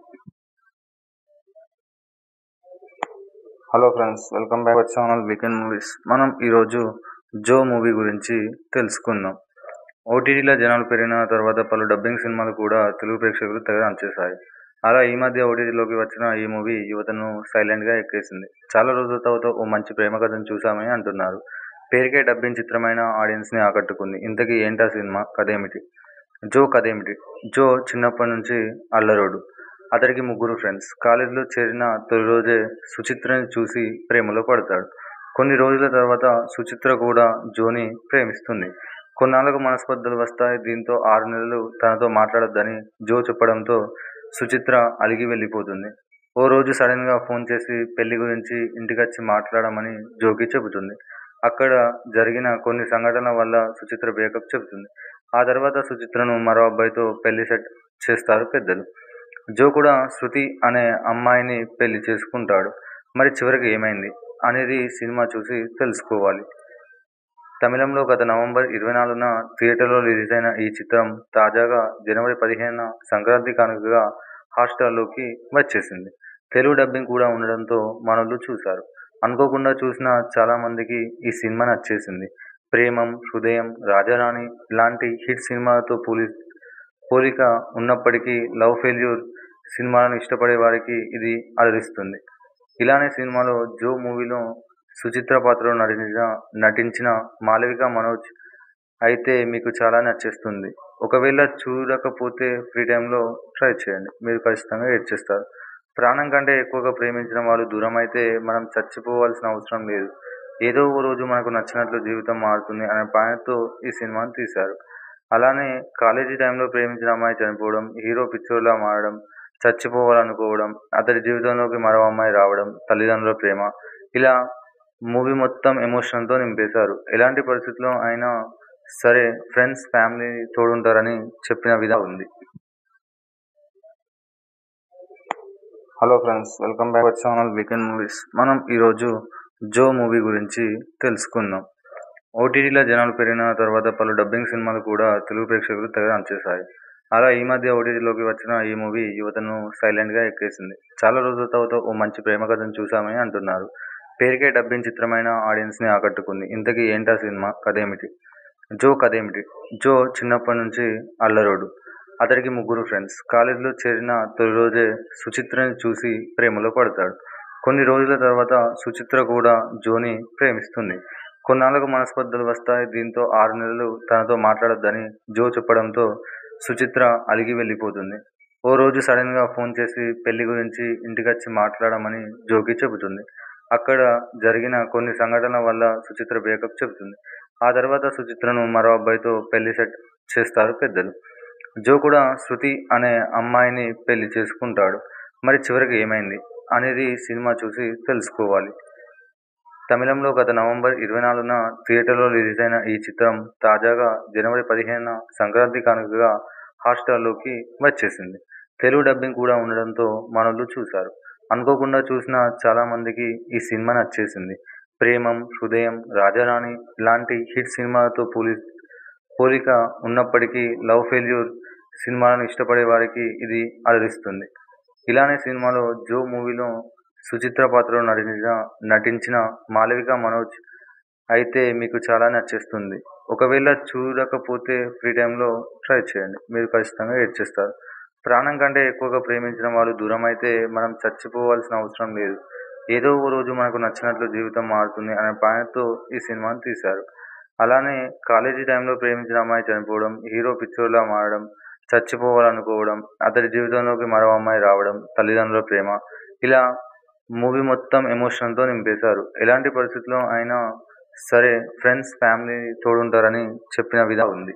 hello friends welcome back our channel weekend movies మనం ఈరోజు జో మూవీ గురించి తెలుసుకుందాం ఓటీటీలో జనాలు పెరిగిన తర్వాత పలు డబ్బింగ్ సినిమాలు కూడా తెలుగు ప్రేక్షకులు తెగ నచ్చేశాయి అలా ఈ మధ్య ఓటీటీలోకి వచ్చిన ఈ మూవీ యువతను సైలెంట్గా ఎక్కేసింది చాలా రోజుల తర్వాత ఓ మంచి ప్రేమ కథను చూసామని అంటున్నారు పేరుకే డబ్బింగ్ చిత్రమైన ఆడియన్స్ని ఆకట్టుకుంది ఇంతకీ ఏంటా సినిమా కథేమిటి జో కథేమిటి జో చిన్నప్పటి నుంచి అల్లరోడు అతడికి ముగ్గురు ఫ్రెండ్స్ కాలేజీలో చేరిన తొలి రోజే సుచిత్రని చూసి ప్రేమలో పడతాడు కొన్ని రోజుల తర్వాత సుచిత్ర కూడా జోని ప్రేమిస్తుంది కొన్నాళ్లకు మనస్పర్ధలు వస్తాయి దీంతో ఆరు నెలలు తనతో మాట్లాడొద్దని జో చెప్పడంతో సుచిత్ర అలిగి వెళ్ళిపోతుంది ఓ రోజు సడన్ గా ఫోన్ చేసి పెళ్లి గురించి ఇంటికొచ్చి మాట్లాడమని జోకి చెబుతుంది అక్కడ జరిగిన కొన్ని సంఘటనల వల్ల సుచిత్ర బ్రేకప్ చెబుతుంది ఆ తర్వాత సుచిత్రను మరో అబ్బాయితో పెళ్లి సెట్ చేస్తారు పెద్దలు జో కూడా శృతి అనే అమ్మాయిని పెళ్లి చేసుకుంటాడు మరి చివరికి ఏమైంది అనేది సినిమా చూసి తెలుసుకోవాలి తమిళంలో గత నవంబర్ ఇరవై నాలుగున థియేటర్లో రిలీజ్ అయిన ఈ చిత్రం తాజాగా జనవరి పదిహేనున సంక్రాంతి కానుకగా హాట్స్టార్లోకి వచ్చేసింది తెలుగు డబ్బింగ్ కూడా ఉండడంతో మనోళ్ళు చూశారు అనుకోకుండా చూసిన చాలా మందికి ఈ సినిమా నచ్చేసింది ప్రేమం హృదయం రాజారాణి లాంటి హిట్ సినిమాలతో పోలి పోలిక ఉన్నప్పటికీ లవ్ ఫెయిల్యూర్ సినిమాలను ఇష్టపడే వారికి ఇది అలరిస్తుంది ఇలానే సినిమాలో జో మూవీలో సుచిత్ర పాత్రలో నటించిన నటించిన మాలవిక మనోజ్ అయితే మీకు చాలా నచ్చేస్తుంది ఒకవేళ చూడకపోతే ఫ్రీ టైంలో ట్రై చేయండి మీరు ఖచ్చితంగా ఏడ్చేస్తారు ప్రాణం కంటే ఎక్కువగా ప్రేమించిన వాళ్ళు దూరం అయితే మనం చచ్చిపోవాల్సిన అవసరం లేదు ఏదో ఓ రోజు మనకు నచ్చినట్లు జీవితం మారుతుంది అనే పాయింట్తో ఈ సినిమాను తీశారు అలానే కాలేజీ టైంలో ప్రేమించిన అమ్మాయి చనిపోవడం హీరో పిచ్చోర్లా మారడం చచ్చిపోవాలనుకోవడం అతడి జీవితంలోకి మరో అమ్మాయి రావడం తల్లిదండ్రుల ప్రేమ ఇలా మూవీ మొత్తం ఎమోషన్తో నింపేశారు ఎలాంటి పరిస్థితుల్లో అయినా సరే ఫ్రెండ్స్ ఫ్యామిలీ తోడుంటారని చెప్పిన విధంగా ఉంది hello friends welcome back our channel weekend movies మనం ఈరోజు జో మూవీ గురించి తెలుసుకుందాం ఓటీటీలో జనాలు పెరిగిన తర్వాత పలు డబ్బింగ్ సినిమాలు కూడా తెలుగు ప్రేక్షకులు తెగ నచ్చేశాయి అలా ఈ మధ్య ఓటీటీలోకి వచ్చిన ఈ మూవీ యువతను సైలెంట్గా ఎక్కేసింది చాలా రోజుల తర్వాత ఓ మంచి ప్రేమ కథను చూసామని అంటున్నారు పేరుకే డబ్బింగ్ చిత్రమైన ఆడియన్స్ని ఆకట్టుకుంది ఇంతకీ ఏంటా సినిమా కథేమిటి జో కథేమిటి జో చిన్నప్పటి నుంచి అల్లరోడు అతడికి ముగ్గురు ఫ్రెండ్స్ కాలేజీలో చేరిన తొలి రోజే సుచిత్రని చూసి ప్రేమలో పడతాడు కొన్ని రోజుల తర్వాత సుచిత్ర కూడా జోని ప్రేమిస్తుంది కొన్నాళ్లకు మనస్పర్ధలు వస్తాయి దీంతో ఆరు నెలలు తనతో మాట్లాడొద్దని జో చెప్పడంతో సుచిత్ర అలిగి వెళ్ళిపోతుంది ఓ రోజు సడన్ గా ఫోన్ చేసి పెళ్లి గురించి ఇంటికొచ్చి మాట్లాడమని జోకి చెబుతుంది అక్కడ జరిగిన కొన్ని సంఘటనల వల్ల సుచిత్ర బ్రేకప్ చెబుతుంది ఆ తర్వాత సుచిత్రను మరో అబ్బాయితో పెళ్లి సెట్ చేస్తారు పెద్దలు జో కూడా శృతి అనే అమ్మాయిని పెళ్లి చేసుకుంటాడు మరి చివరికి ఏమైంది అనేది సినిమా చూసి తెలుసుకోవాలి తమిళంలో గత నవంబర్ ఇరవై నాలుగున థియేటర్లో రిలీజ్ అయిన ఈ చిత్రం తాజాగా జనవరి పదిహేనున సంక్రాంతి కానుకగా హాట్స్టార్లోకి వచ్చేసింది తెలుగు డబ్బింగ్ కూడా ఉండడంతో మనోళ్ళు చూశారు అనుకోకుండా చూసిన చాలామందికి ఈ సినిమా నచ్చేసింది ప్రేమం హృదయం రాజారాణి లాంటి హిట్ సినిమాలతో పోలి పోలిక ఉన్నప్పటికీ లవ్ ఫెయిల్యూర్ సినిమాలను ఇష్టపడే వారికి ఇది అలరిస్తుంది ఇలానే సినిమాలో జో మూవీలో సుచిత్ర పాత్రలో నటించిన నటించిన మాలవిక మనోజ్ అయితే మీకు చాలా నచ్చేస్తుంది ఒకవేళ చూడకపోతే ఫ్రీ టైంలో ట్రై చేయండి మీరు ఖచ్చితంగా ఏడ్చేస్తారు ప్రాణం కంటే ఎక్కువగా ప్రేమించిన వాళ్ళు దూరం అయితే మనం చచ్చిపోవాల్సిన అవసరం లేదు ఏదో ఓ రోజు మనకు నచ్చినట్లు జీవితం మారుతుంది అనే పాయింట్తో ఈ సినిమాను తీశారు అలానే కాలేజీ టైంలో ప్రేమించిన అమ్మాయి చనిపోవడం హీరో పిచ్చోర్లా మారడం చచ్చిపోవాలనుకోవడం అతడి జీవితంలోకి మరో అమ్మాయి రావడం తల్లిదండ్రుల ప్రేమ ఇలా మూవీ మొత్తం ఎమోషన్తో నింపేశారు ఎలాంటి పరిస్థితుల్లో అయినా సరే ఫ్రెండ్స్ ఫ్యామిలీ తోడుంటారని చెప్పిన విధంగా ఉంది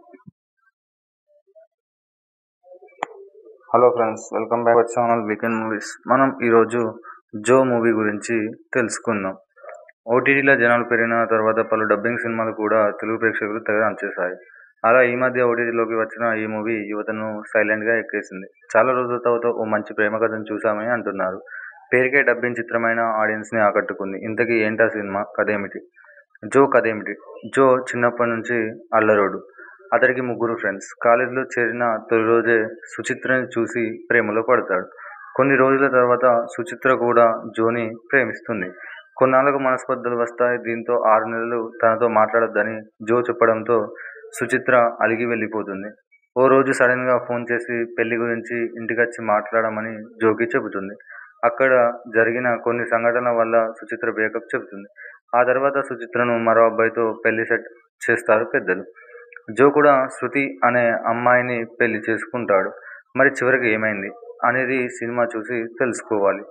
hello friends welcome back our channel weekend movies మనం ఈరోజు జో మూవీ గురించి తెలుసుకుందాం ఓటీటీలో జనాలు పెరిగిన తర్వాత పలు డబ్బింగ్ సినిమాలు కూడా తెలుగు ప్రేక్షకులు తెగ నచ్చేశాయి అలా ఈ మధ్య ఓటీటీలోకి వచ్చిన ఈ మూవీ యువతను సైలెంట్గా ఎక్కేసింది చాలా రోజుల తర్వాత ఓ మంచి ప్రేమ కథను చూసామని అంటున్నారు పేరుకే డబ్బింగ్ చిత్రమైన ఆడియన్స్ని ఆకట్టుకుంది ఇంతకీ ఏంటా సినిమా కథ ఏమిటి జో కథ ఏమిటి జో చిన్నప్పటి నుంచి అల్లరోడు అతడికి ముగ్గురు ఫ్రెండ్స్ కాలేజీలో చేరిన తొలి రోజే సుచిత్రని చూసి ప్రేమలో పడతాడు కొన్ని రోజుల తర్వాత సుచిత్ర కూడా జోని ప్రేమిస్తుంది కొన్నాళ్ళకు మనస్పర్ధలు వస్తాయి దీంతో ఆరు నెలలు తనతో మాట్లాడొద్దని జో చెప్పడంతో సుచిత్ర అలిగి వెళ్ళిపోతుంది ఓ రోజు సడన్గా ఫోన్ చేసి పెళ్లి గురించి ఇంటికొచ్చి మాట్లాడమని జోకి చెబుతుంది అక్కడ జరిగిన కొన్ని సంఘటనల వల్ల సుచిత్ర బ్రేకప్ చెబుతుంది ఆ తర్వాత సుచిత్రను మరో అబ్బాయితో పెళ్లి సెట్ చేస్తారు పెద్దలు జో కూడా శృతి అనే అమ్మాయిని పెళ్లి చేసుకుంటాడు మరి చివరికి ఏమైంది అనేది సినిమా చూసి తెలుసుకోవాలి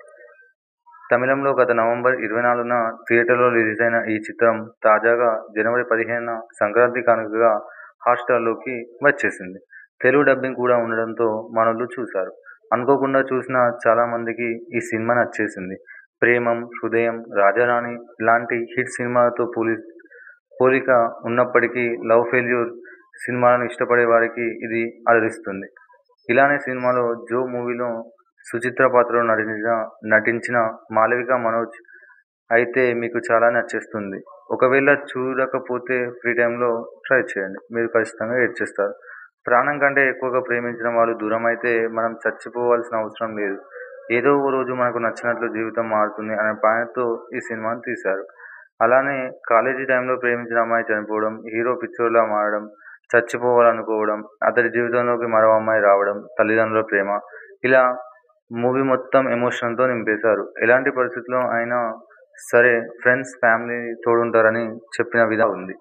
తమిళంలో గత నవంబర్ ఇరవై నాలుగున థియేటర్లో రిలీజ్ అయిన ఈ చిత్రం తాజాగా జనవరి పదిహేనున సంక్రాంతి కానుకగా హాట్స్టార్లోకి వచ్చేసింది తెలుగు డబ్బింగ్ కూడా ఉండడంతో మనోళ్ళు చూశారు అనుకోకుండా చూసిన చాలామందికి ఈ సినిమా నచ్చేసింది ప్రేమం హృదయం రాజారాణి లాంటి హిట్ సినిమాలతో పోలి పోలిక ఉన్నప్పటికీ లవ్ ఫెయిల్యూర్ సినిమాలను ఇష్టపడే వారికి ఇది అలరిస్తుంది ఇలానే సినిమాలో జో మూవీలో సుచిత్ర పాత్రలో నటించిన నటించిన మాలవిక మనోజ్ అయితే మీకు చాలా నచ్చేస్తుంది ఒకవేళ చూడకపోతే ఫ్రీ టైంలో ట్రై చేయండి మీరు ఖచ్చితంగా ఏడ్చేస్తారు ప్రాణం కంటే ఎక్కువగా ప్రేమించిన వాళ్ళు దూరం అయితే మనం చచ్చిపోవాల్సిన అవసరం లేదు ఏదో ఓ రోజు మనకు నచ్చినట్లు జీవితం మారుతుంది అనే పాయింట్తో ఈ సినిమాను తీశారు అలానే కాలేజీ టైంలో ప్రేమించిన అమ్మాయి చనిపోవడం హీరో పిచ్చోర్లా మారడం చచ్చిపోవాలనుకోవడం అతడి జీవితంలోకి మరో అమ్మాయి రావడం తల్లిదండ్రుల ప్రేమ ఇలా మూవీ మొత్తం ఎమోషన్తో నింపేశారు ఎలాంటి పరిస్థితుల్లో అయినా సరే ఫ్రెండ్స్ ఫ్యామిలీ తోడుంటారని చెప్పిన విధంగా ఉంది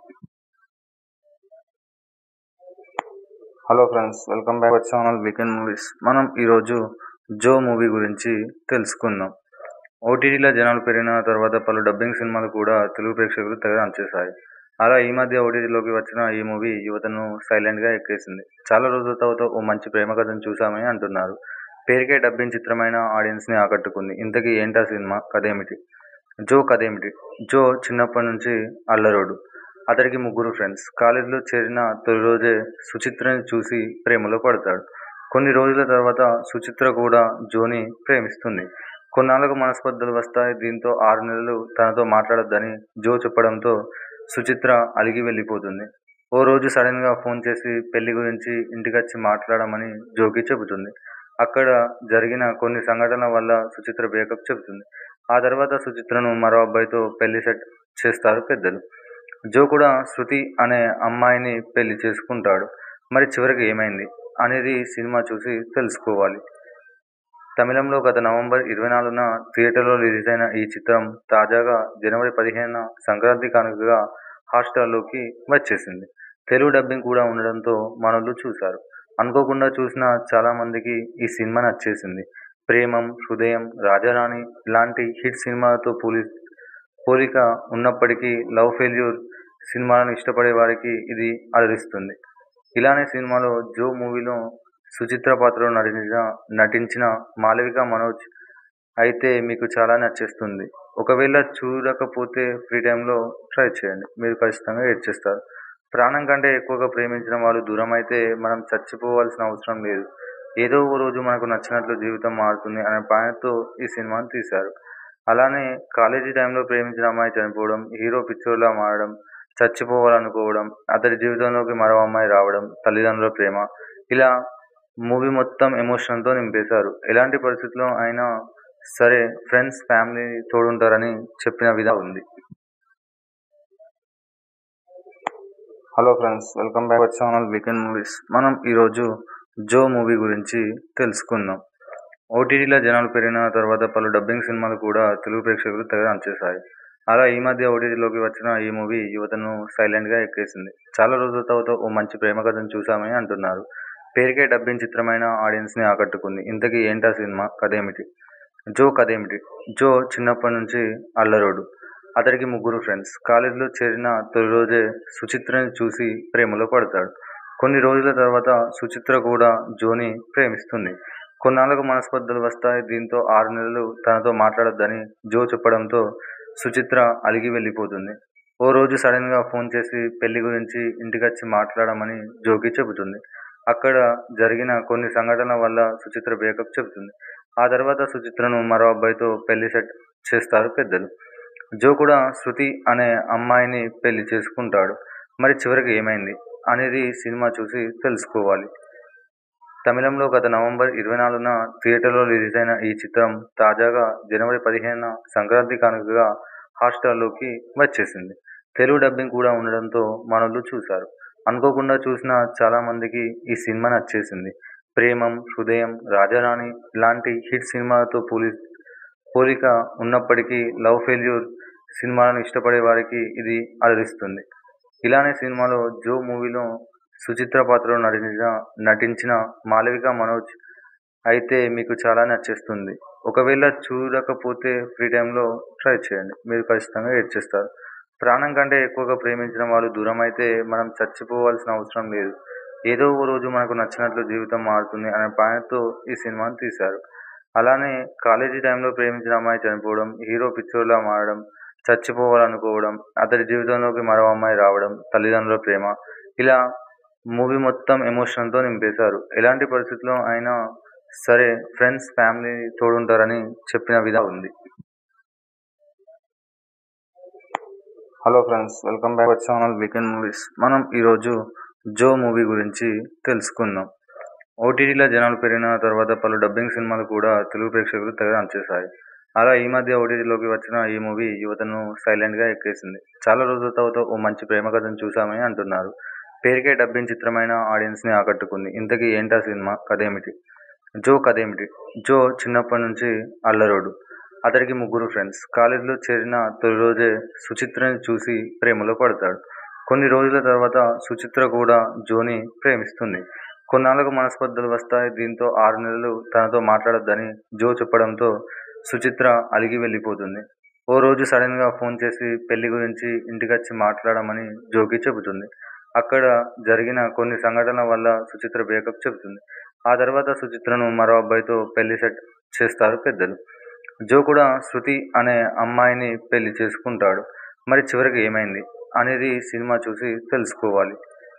hello friends welcome back our channel weekend movies మనం ఈరోజు జో మూవీ గురించి తెలుసుకుందాం ఓటీటీలో జనాలు పెరిగిన తర్వాత పలు డబ్బింగ్ సినిమాలు కూడా తెలుగు ప్రేక్షకులు తెగ నచ్చేశాయి అలా ఈ మధ్య ఓటీటీలోకి వచ్చిన ఈ మూవీ యువతను సైలెంట్గా ఎక్కేసింది చాలా రోజుల తర్వాత ఓ మంచి ప్రేమ కథను చూసామని అంటున్నారు పేరుకే డబ్బింగ్ చిత్రమైన ఆడియన్స్ని ఆకట్టుకుంది ఇంతకీ ఏంటా సినిమా కథ ఏమిటి జో కథ ఏమిటి జో చిన్నప్పటి నుంచి అల్లరోడు అతడికి ముగ్గురు ఫ్రెండ్స్ కాలేజీలో చేరిన తొలి రోజే సుచిత్రని చూసి ప్రేమలో పడతాడు కొన్ని రోజుల తర్వాత సుచిత్ర కూడా జోని ప్రేమిస్తుంది కొన్నాళ్ళకు మనస్పర్ధలు వస్తాయి దీంతో ఆరు నెలలు తనతో మాట్లాడొద్దని జో చెప్పడంతో సుచిత్ర అలిగి వెళ్ళిపోతుంది ఓ రోజు సడన్గా ఫోన్ చేసి పెళ్లి గురించి ఇంటికొచ్చి మాట్లాడమని జోకి చెబుతుంది అక్కడ జరిగిన కొన్ని సంఘటనల వల్ల సుచిత్ర బ్రేకప్ చెబుతుంది ఆ తర్వాత సుచిత్రను మరో అబ్బాయితో పెళ్లి సెట్ చేస్తారు పెద్దలు జో కూడా శృతి అనే అమ్మాయిని పెళ్లి చేసుకుంటాడు మరి చివరికి ఏమైంది అనేది సినిమా చూసి తెలుసుకోవాలి తమిళంలో గత నవంబర్ ఇరవై నాలుగున థియేటర్లో రిలీజ్ అయిన ఈ చిత్రం తాజాగా జనవరి పదిహేనున సంక్రాంతి కానుకగా హాట్స్టార్లోకి వచ్చేసింది తెలుగు డబ్బింగ్ కూడా ఉండడంతో మనోళ్ళు చూశారు అనుకోకుండా చూసిన చాలామందికి ఈ సినిమా నచ్చేసింది ప్రేమం హృదయం రాజారాణి లాంటి హిట్ సినిమాలతో పోలి పోలిక ఉన్నప్పటికీ లవ్ ఫెయిల్యూర్ సినిమాలను ఇష్టపడే వారికి ఇది అలరిస్తుంది ఇలానే సినిమాలో జో మూవీలో సుచిత్ర పాత్రలో నటించిన నటించిన మాలవిక మనోజ్ అయితే మీకు చాలా నచ్చేస్తుంది ఒకవేళ చూడకపోతే ఫ్రీ టైంలో ట్రై చేయండి మీరు ఖచ్చితంగా ఏడ్చేస్తారు ప్రాణం కంటే ఎక్కువగా ప్రేమించిన వాళ్ళు దూరమైతే మనం చచ్చిపోవాల్సిన అవసరం లేదు ఏదో ఓ రోజు మనకు నచ్చినట్లు జీవితం మారుతుంది అనే పాయింట్తో ఈ సినిమాని తీశారు అలానే కాలేజీ టైంలో ప్రేమించిన అమ్మాయి చనిపోవడం హీరో పిచ్చోడిలా మారడం చచ్చిపోవాలనుకోవడం అతడి జీవితంలోకి మరో అమ్మాయి రావడం తల్లిదండ్రుల ప్రేమ ఇలా మూవీ మొత్తం ఎమోషన్తో నింపేశారు ఎలాంటి పరిస్థితుల్లో అయినా సరే ఫ్రెండ్స్ ఫ్యామిలీ తోడుంటారని చెప్పిన విధంగా ఉంది hello friends welcome back our channel weekend movies మనం ఈరోజు జో మూవీ గురించి తెలుసుకుందాం ఓటీటీలో జనాలు పెరిగిన తర్వాత పలు డబ్బింగ్ సినిమాలు కూడా తెలుగు ప్రేక్షకులు తెగ నచ్చేశాయి అలా ఈ మధ్య ఓటీటీలోకి వచ్చిన ఈ మూవీ యువతను సైలెంట్గా ఎక్కేసింది చాలా రోజుల తర్వాత ఓ మంచి ప్రేమ కథను చూసామని అంటున్నారు పేరుకే డబ్బింగ్ చిత్రమైన ఆడియన్స్ని ఆకట్టుకుంది ఇంతకీ ఏంటా సినిమా కథ ఏమిటి జో కథ ఏమిటి జో చిన్నప్పటి నుంచి అల్లరోడు అతడికి ముగ్గురు ఫ్రెండ్స్ కాలేజీలో చేరిన తొలి రోజే సుచిత్రని చూసి ప్రేమలో పడతాడు కొన్ని రోజుల తర్వాత సుచిత్ర కూడా జోని ప్రేమిస్తుంది కొన్నాళ్ళకు మనస్పర్ధలు వస్తాయి దీంతో ఆరు నెలలు తనతో మాట్లాడొద్దని జో చెప్పడంతో సుచిత్ర అలిగి వెళ్ళిపోతుంది ఓ రోజు సడన్గా ఫోన్ చేసి పెళ్లి గురించి ఇంటికొచ్చి మాట్లాడమని జోకి చెబుతుంది అక్కడ జరిగిన కొన్ని సంఘటనల వల్ల సుచిత్ర బ్రేకప్ చెబుతుంది ఆ తర్వాత సుచిత్రను మరో అబ్బాయితో పెళ్లి సెట్ చేస్తారు పెద్దలు జో కూడా శృతి అనే అమ్మాయిని పెళ్లి చేసుకుంటాడు మరి చివరికి ఏమైంది అనేది సినిమా చూసి తెలుసుకోవాలి తమిళంలో గత నవంబర్ ఇరవై నాలుగున థియేటర్లో రిలీజ్ అయిన ఈ చిత్రం తాజాగా జనవరి పదిహేనున సంక్రాంతి కానుకగా హాట్స్టార్లోకి వచ్చేసింది తెలుగు డబ్బింగ్ కూడా ఉండడంతో మనోళ్ళు చూశారు అనుకోకుండా చూసిన చాలామందికి ఈ సినిమా నచ్చేసింది ప్రేమం హృదయం రాజారాణి లాంటి హిట్ సినిమాలతో పోలి పోలిక ఉన్నప్పటికీ లవ్ ఫెయిల్యూర్ సినిమాలను ఇష్టపడే వారికి ఇది అలరిస్తుంది ఇలానే సినిమాలో జో మూవీలో సుచిత్ర పాత్రలో నటించిన నటించిన మాలవిక మనోజ్ అయితే మీకు చాలా నచ్చేస్తుంది ఒకవేళ చూడకపోతే ఫ్రీ టైంలో ట్రై చేయండి మీరు ఖచ్చితంగా ఏడ్చేస్తారు ప్రాణం కంటే ఎక్కువగా ప్రేమించిన వాళ్ళు దూరం అయితే మనం చచ్చిపోవాల్సిన అవసరం లేదు ఏదో ఓ రోజు మనకు నచ్చినట్లు జీవితం మారుతుంది అనే పాయింట్తో ఈ సినిమాని తీశారు అలానే కాలేజీ టైంలో ప్రేమించిన అమ్మాయి చనిపోవడం హీరో పిచ్చోడిలా మారడం చచ్చిపోవాలనుకోవడం అతడి జీవితంలోకి మరో అమ్మాయి రావడం తల్లిదండ్రుల ప్రేమ ఇలా మూవీ మొత్తం ఎమోషన్తో నింపేశారు ఎలాంటి పరిస్థితుల్లో అయినా సరే ఫ్రెండ్స్ ఫ్యామిలీ తోడుంటారని చెప్పిన విధంగా ఉంది hello friends welcome back our channel weekend movies మనం ఈరోజు జో మూవీ గురించి తెలుసుకుందాం ఓటీటీలో జనాలు పెరిగిన తర్వాత పలు డబ్బింగ్ సినిమాలు కూడా తెలుగు ప్రేక్షకులు తెగ నచ్చేశాయి అలా ఈ మధ్య ఓటీటీలోకి వచ్చిన ఈ మూవీ యువతను సైలెంట్గా ఎక్కేసింది చాలా రోజుల తర్వాత ఓ మంచి ప్రేమ కథను చూసామని అంటున్నారు పేరుకే డబ్బింగ్ చిత్రమైన ఆడియన్స్ని ఆకట్టుకుంది ఇంతకీ ఏంటా సినిమా కథ ఏమిటి జో కథ ఏమిటి జో చిన్నప్పటి నుంచి అల్లరోడు అతడికి ముగ్గురు ఫ్రెండ్స్ కాలేజీలో చేరిన తొలి రోజే సుచిత్రని చూసి ప్రేమలో పడతాడు కొన్ని రోజుల తర్వాత సుచిత్ర కూడా జోని ప్రేమిస్తుంది కొన్నాళ్ళకు మనస్పర్ధలు వస్తాయి దీంతో ఆరు నెలలు తనతో మాట్లాడొద్దని జో చెప్పడంతో సుచిత్ర అలిగి వెళ్ళిపోతుంది ఓ రోజు సడన్గా ఫోన్ చేసి పెళ్లి గురించి ఇంటికొచ్చి మాట్లాడమని జోకి చెబుతుంది అక్కడ జరిగిన కొన్ని సంఘటనల వల్ల సుచిత్ర బ్రేకప్ చెబుతుంది ఆ తర్వాత సుచిత్రను మరో అబ్బాయితో పెళ్లి సెట్ చేస్తారు పెద్దలు జో కూడా శృతి అనే అమ్మాయిని పెళ్లి చేసుకుంటాడు మరి చివరికి ఏమైంది అనేది సినిమా చూసి తెలుసుకోవాలి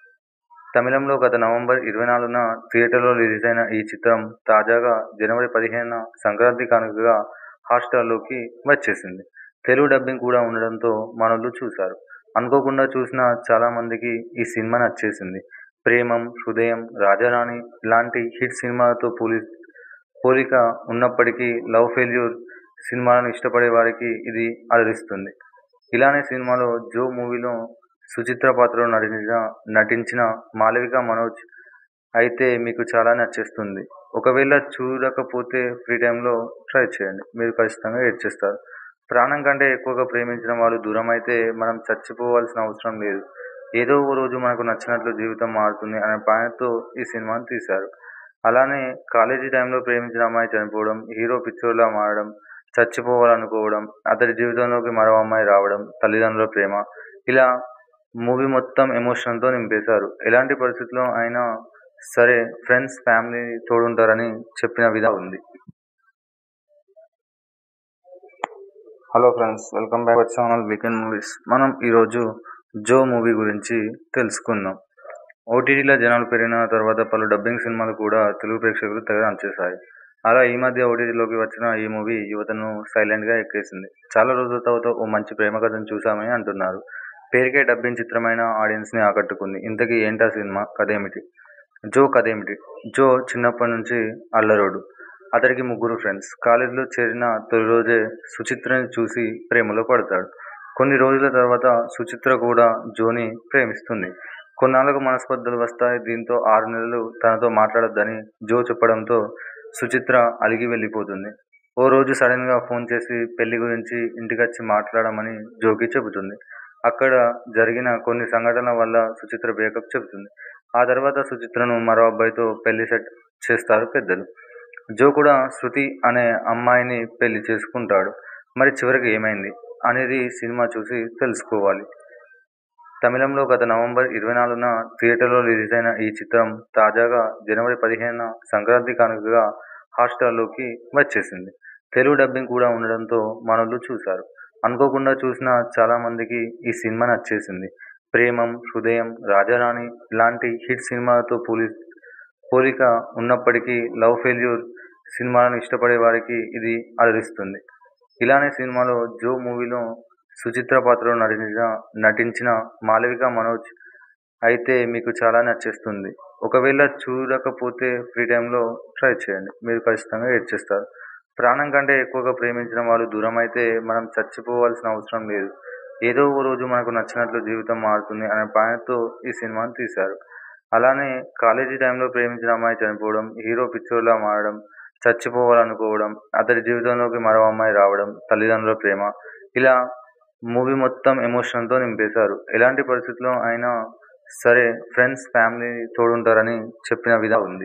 తమిళంలో గత నవంబర్ ఇరవై నాలుగున థియేటర్లో రిలీజ్ అయిన ఈ చిత్రం తాజాగా జనవరి పదిహేనున సంక్రాంతి కానుకగా హాట్స్టార్లోకి వచ్చేసింది తెలుగు డబ్బింగ్ కూడా ఉండడంతో మనోళ్ళు చూశారు అనుకోకుండా చూసిన చాలామందికి ఈ సినిమా నచ్చేసింది ప్రేమం హృదయం రాజారాణి లాంటి హిట్ సినిమాలతో పోలి పోలిక ఉన్నప్పటికీ లవ్ ఫెయిల్యూర్ సినిమాలను ఇష్టపడే వారికి ఇది అలరిస్తుంది ఇలానే సినిమాలో జో మూవీలో సుచిత్ర పాత్రలో నటించిన నటించిన మాలవిక మనోజ్ అయితే మీకు చాలా నచ్చేస్తుంది ఒకవేళ చూడకపోతే ఫ్రీ టైంలో ట్రై చేయండి మీరు ఖచ్చితంగా ఏడ్చేస్తారు ప్రాణం కంటే ఎక్కువగా ప్రేమించిన వాళ్ళు దూరం అయితే మనం చచ్చిపోవాల్సిన అవసరం లేదు ఏదో ఓ రోజు మనకు నచ్చినట్లు జీవితం మారుతుంది అనే పాయింట్తో ఈ సినిమాని తీశారు అలానే కాలేజీ టైంలో ప్రేమించిన అమ్మాయి చనిపోవడం హీరో పిచ్చోడిలా మారడం చచ్చిపోవాలనుకోవడం అతడి జీవితంలోకి మరో అమ్మాయి రావడం తల్లిదండ్రుల ప్రేమ ఇలా మూవీ మొత్తం ఎమోషన్తో నింపేశారు ఎలాంటి పరిస్థితుల్లో అయినా సరే ఫ్రెండ్స్ ఫ్యామిలీ తోడుంటారని చెప్పిన విధంగా ఉంది hello friends welcome back our channel weekend movies మనం ఈరోజు జో మూవీ గురించి తెలుసుకుందాం ఓటీటీలో జనాలు పెరిగిన తర్వాత పలు డబ్బింగ్ సినిమాలు కూడా తెలుగు ప్రేక్షకులు తెగ నచ్చేశాయి అలా ఈ మధ్య ఓటీటీలోకి వచ్చిన ఈ మూవీ యువతను సైలెంట్గా ఎక్కేసింది చాలా రోజుల తర్వాత ఓ మంచి ప్రేమ కథను చూసామని అంటున్నారు పేరుకే డబ్బింగ్ చిత్రమైన ఆడియన్స్ని ఆకట్టుకుంది ఇంతకీ ఏంటా సినిమా కథేమిటి జో కథేమిటి జో చిన్నప్పటి నుంచి అల్లరోడు అతడికి ముగ్గురు ఫ్రెండ్స్ కాలేజీలో చేరిన తొలి రోజే సుచిత్రని చూసి ప్రేమలో పడతాడు కొన్ని రోజుల తర్వాత సుచిత్ర కూడా జోని ప్రేమిస్తుంది కొన్నాళ్లకు మనస్పర్ధలు వస్తాయి దీంతో ఆరు నెలలు తనతో మాట్లాడొద్దని జో చెప్పడంతో సుచిత్ర అలిగి వెళ్ళిపోతుంది ఓ రోజు సడన్గా ఫోన్ చేసి పెళ్లి గురించి ఇంటికొచ్చి మాట్లాడమని జోకి చెబుతుంది అక్కడ జరిగిన కొన్ని సంఘటనల వల్ల సుచిత్ర బ్రేకప్ చెబుతుంది ఆ తర్వాత సుచిత్రను మరో అబ్బాయితో పెళ్లి సెట్ చేస్తారు పెద్దలు జో కూడా శృతి అనే అమ్మాయిని పెళ్లి చేసుకుంటాడు మరి చివరికి ఏమైంది అనేది సినిమా చూసి తెలుసుకోవాలి తమిళంలో గత నవంబర్ ఇరవై నాలుగున థియేటర్లో రిలీజ్ అయిన ఈ చిత్రం తాజాగా జనవరి పదిహేనున సంక్రాంతి కానుకగా హాట్స్టార్లోకి వచ్చేసింది తెలుగు డబ్బింగ్ కూడా ఉండడంతో మనోళ్ళు చూశారు అనుకోకుండా చూసిన చాలామందికి ఈ సినిమా నచ్చేసింది ప్రేమం హృదయం రాజారాణి లాంటి హిట్ సినిమాలతో పోలి పోలిక ఉన్నప్పటికీ లవ్ ఫెయిల్యూర్ సినిమాలను ఇష్టపడే వారికి ఇది అలరిస్తుంది ఇలానే సినిమాలో జో మూవీలో సుచిత్ర పాత్రలో నటించిన నటించిన మాలవిక మనోజ్ అయితే మీకు చాలా నచ్చేస్తుంది ఒకవేళ చూడకపోతే ఫ్రీ టైంలో ట్రై చేయండి మీరు ఖచ్చితంగా ఏడ్చేస్తారు ప్రాణం కంటే ఎక్కువగా ప్రేమించిన వాళ్ళు దూరం అయితే మనం చచ్చిపోవాల్సిన అవసరం లేదు ఏదో ఓ రోజు మనకు నచ్చినట్లు జీవితం మారుతుంది అనే పాయింట్తో ఈ సినిమాను తీశారు అలానే కాలేజీ టైంలో ప్రేమించిన అమ్మాయి చనిపోవడం హీరో పిచ్చోర్లా మారడం చచ్చిపోవాలనుకోవడం అతడి జీవితంలోకి మరో అమ్మాయి రావడం తల్లిదండ్రుల ప్రేమ ఇలా మూవీ మొత్తం ఎమోషన్తో నింపేశారు ఎలాంటి పరిస్థితుల్లో అయినా సరే ఫ్రెండ్స్ ఫ్యామిలీ తోడుంటారని చెప్పిన విధంగా ఉంది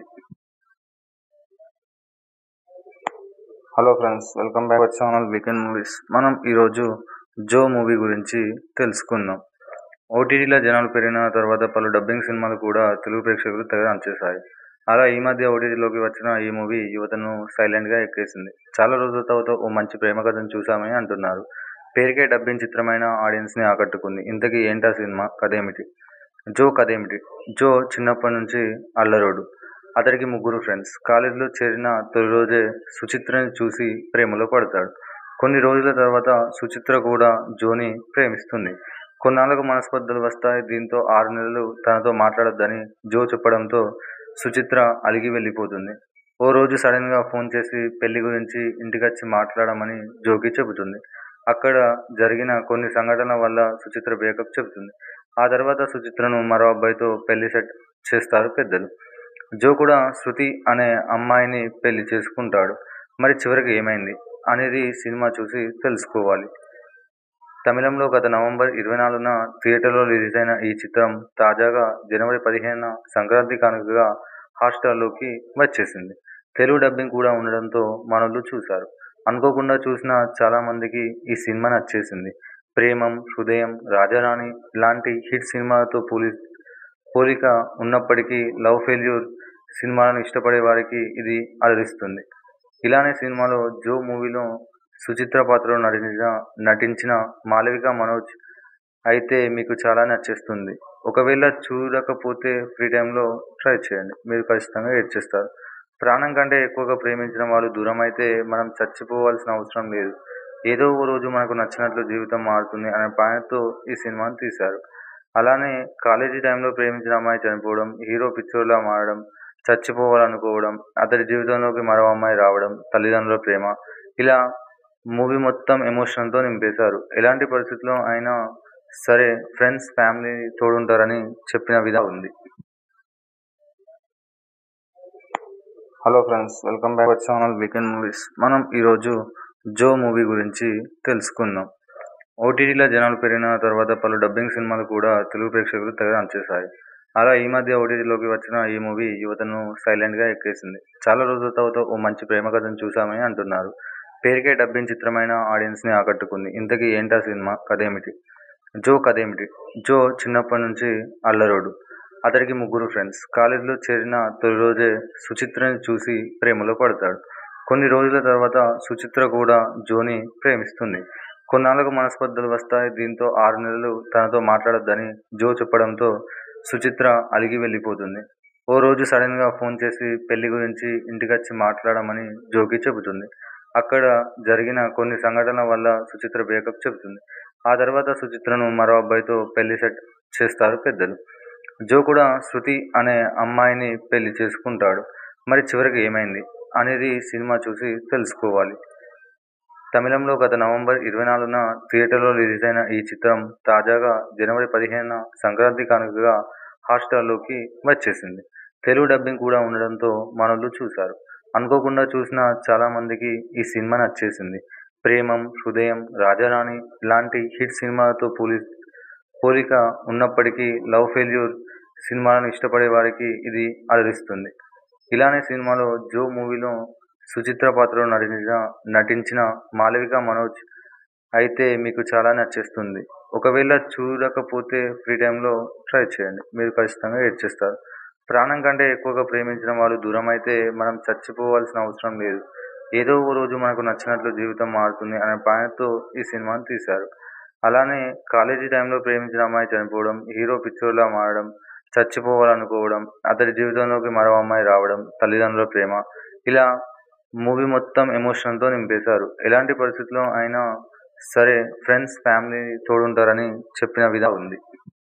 hello friends welcome back our channel weekend movies మనం ఈరోజు జో మూవీ గురించి తెలుసుకుందాం ఓటీటీలో జనాలు పెరిగిన తర్వాత పలు డబ్బింగ్ సినిమాలు కూడా తెలుగు ప్రేక్షకులు తెగ నచ్చేశాయి అలా ఈ మధ్య ఓటీటీలోకి వచ్చిన ఈ మూవీ యువతను సైలెంట్గా ఎక్కేసింది చాలా రోజుల తర్వాత ఓ మంచి ప్రేమ కథను చూసామని అంటున్నారు పేరుకే డబ్బింగ్ చిత్రమైన ఆడియన్స్ని ఆకట్టుకుంది ఇంతకీ ఏంటా సినిమా కథేమిటి జో కథేమిటి జో చిన్నప్పటి నుంచి అల్లరోడు అతడికి ముగ్గురు ఫ్రెండ్స్ కాలేజీలో చేరిన తొలి రోజే సుచిత్రని చూసి ప్రేమలో పడతాడు కొన్ని రోజుల తర్వాత సుచిత్ర కూడా జోని ప్రేమిస్తుంది కొన్నాళ్లకు మనస్పర్ధలు వస్తాయి దీంతో ఆరు నెలలు తనతో మాట్లాడొద్దని జో చెప్పడంతో సుచిత్ర అలిగి వెళ్ళిపోతుంది ఓ రోజు సడన్గా ఫోన్ చేసి పెళ్లి గురించి ఇంటికొచ్చి మాట్లాడమని జోకి చెబుతుంది అక్కడ జరిగిన కొన్ని సంఘటనల వల్ల సుచిత్ర బ్రేకప్ చెబుతుంది ఆ తర్వాత సుచిత్రను మరో అబ్బాయితో పెళ్లి సెట్ చేస్తారు పెద్దలు జో కూడా శృతి అనే అమ్మాయిని పెళ్లి చేసుకుంటాడు మరి చివరికి ఏమైంది అనేది సినిమా చూసి తెలుసుకోవాలి తమిళంలో గత నవంబర్ ఇరవై నాలుగున థియేటర్లో రిలీజ్ అయిన ఈ చిత్రం తాజాగా జనవరి పదిహేనున సంక్రాంతి కానుకగా హాట్స్టార్లోకి వచ్చేసింది తెలుగు డబ్బింగ్ కూడా ఉండడంతో మనోళ్ళు చూశారు అనుకోకుండా చూసిన చాలామందికి ఈ సినిమా నచ్చేసింది ప్రేమం హృదయం రాజారాణి లాంటి హిట్ సినిమాలతో పోలి పోలిక ఉన్నప్పటికీ లవ్ ఫెయిల్యూర్ సినిమాలను ఇష్టపడే వారికి ఇది అలరిస్తుంది ఇలానే సినిమాలో జో మూవీలో సుచిత్ర పాత్రలో నటించిన నటించిన మాలవిక మనోజ్ అయితే మీకు చాలా నచ్చేస్తుంది ఒకవేళ చూడకపోతే ఫ్రీ టైంలో ట్రై చేయండి మీరు ఖచ్చితంగా ఏడ్చేస్తారు ప్రాణం కంటే ఎక్కువగా ప్రేమించిన వాళ్ళు దూరం అయితే మనం చచ్చిపోవాల్సిన అవసరం లేదు ఏదో ఓ రోజు మనకు నచ్చినట్లు జీవితం మారుతుంది అనే పాయింట్తో ఈ సినిమాను తీశారు అలానే కాలేజీ టైంలో ప్రేమించిన అమ్మాయి చనిపోవడం హీరో పిచ్చోర్లా మారడం చచ్చిపోవాలనుకోవడం అతడి జీవితంలోకి మరో అమ్మాయి రావడం తల్లిదండ్రుల ప్రేమ ఇలా మూవీ మొత్తం ఎమోషన్తో నింపేశారు ఎలాంటి పరిస్థితుల్లో అయినా సరే ఫ్రెండ్స్ ఫ్యామిలీ తోడుంటారని చెప్పిన విధంగా ఉంది hello friends welcome back our channel weekend movies మనం ఈరోజు జో మూవీ గురించి తెలుసుకుందాం ఓటీటీలో జనాలు పెరిగిన తర్వాత పలు డబ్బింగ్ సినిమాలు కూడా తెలుగు ప్రేక్షకులు తెగ నచ్చేశాయి అలా ఈ మధ్య ఓటీటీలోకి వచ్చిన ఈ మూవీ యువతను సైలెంట్గా ఎక్కేసింది చాలా రోజుల తర్వాత ఓ మంచి ప్రేమ కథను చూసామని అంటున్నారు పేరుకే డబ్బింగ్ చిత్రమైన ఆడియన్స్ని ఆకట్టుకుంది ఇంతకీ ఏంటా సినిమా కథేమిటి జో కథేమిటి జో చిన్నప్పటి నుంచి అల్లరోడు అతడికి ముగ్గురు ఫ్రెండ్స్ కాలేజీలో చేరిన తొలి రోజే సుచిత్రని చూసి ప్రేమలో పడతాడు కొన్ని రోజుల తర్వాత సుచిత్ర కూడా జోని ప్రేమిస్తుంది కొన్నాళ్లకు మనస్పర్ధలు వస్తాయి దీంతో ఆరు నెలలు తనతో మాట్లాడొద్దని జో చెప్పడంతో సుచిత్ర అలిగి వెళ్ళిపోతుంది ఓ రోజు సడన్ గా ఫోన్ చేసి పెళ్లి గురించి ఇంటికొచ్చి మాట్లాడమని జోకి చెబుతుంది అక్కడ జరిగిన కొన్ని సంఘటనల వల్ల సుచిత్ర బ్రేకప్ చెబుతుంది ఆ తర్వాత సుచిత్రను మరో అబ్బాయితో పెళ్లి సెట్ చేస్తారు పెద్దలు జో కూడా శృతి అనే అమ్మాయిని పెళ్లి చేసుకుంటాడు మరి చివరికి ఏమైంది అనేది సినిమా చూసి తెలుసుకోవాలి తమిళంలో గత నవంబర్ ఇరవై నాలుగున థియేటర్లో రిలీజ్ అయిన ఈ చిత్రం తాజాగా జనవరి పదిహేనున సంక్రాంతి కానుకగా హాట్స్టార్లోకి వచ్చేసింది తెలుగు డబ్బింగ్ కూడా ఉండడంతో మనోళ్ళు చూశారు అనుకోకుండా చూసిన చాలా మందికి ఈ సినిమా నచ్చేసింది ప్రేమం హృదయం రాజారాణి లాంటి హిట్ సినిమాలతో పోలి పోలిక ఉన్నప్పటికీ లవ్ ఫెయిల్యూర్ సినిమాలను ఇష్టపడే వారికి ఇది అలరిస్తుంది ఇలానే సినిమాలో జో మూవీలో సుచిత్ర పాత్రలో నటించిన నటించిన మాలవిక మనోజ్ అయితే మీకు చాలా నచ్చేస్తుంది ఒకవేళ చూడకపోతే ఫ్రీ టైంలో ట్రై చేయండి మీరు ఖచ్చితంగా ఏడ్చేస్తారు ప్రాణం కంటే ఎక్కువగా ప్రేమించిన వాళ్ళు దూరం అయితే మనం చచ్చిపోవాల్సిన అవసరం లేదు ఏదో ఓ రోజు మనకు నచ్చినట్లు జీవితం మారుతుంది అనే పాయింట్తో ఈ సినిమాను తీశారు అలానే కాలేజీ టైంలో ప్రేమించిన అమ్మాయి చనిపోవడం హీరో పిచ్చోర్లా మారడం చచ్చిపోవాలనుకోవడం అతడి జీవితంలోకి మరో అమ్మాయి రావడం తల్లిదండ్రుల ప్రేమ ఇలా మూవీ మొత్తం ఎమోషన్తో నింపేశారు ఎలాంటి పరిస్థితుల్లో అయినా సరే ఫ్రెండ్స్ ఫ్యామిలీ తోడుంటారని చెప్పిన విధంగా ఉంది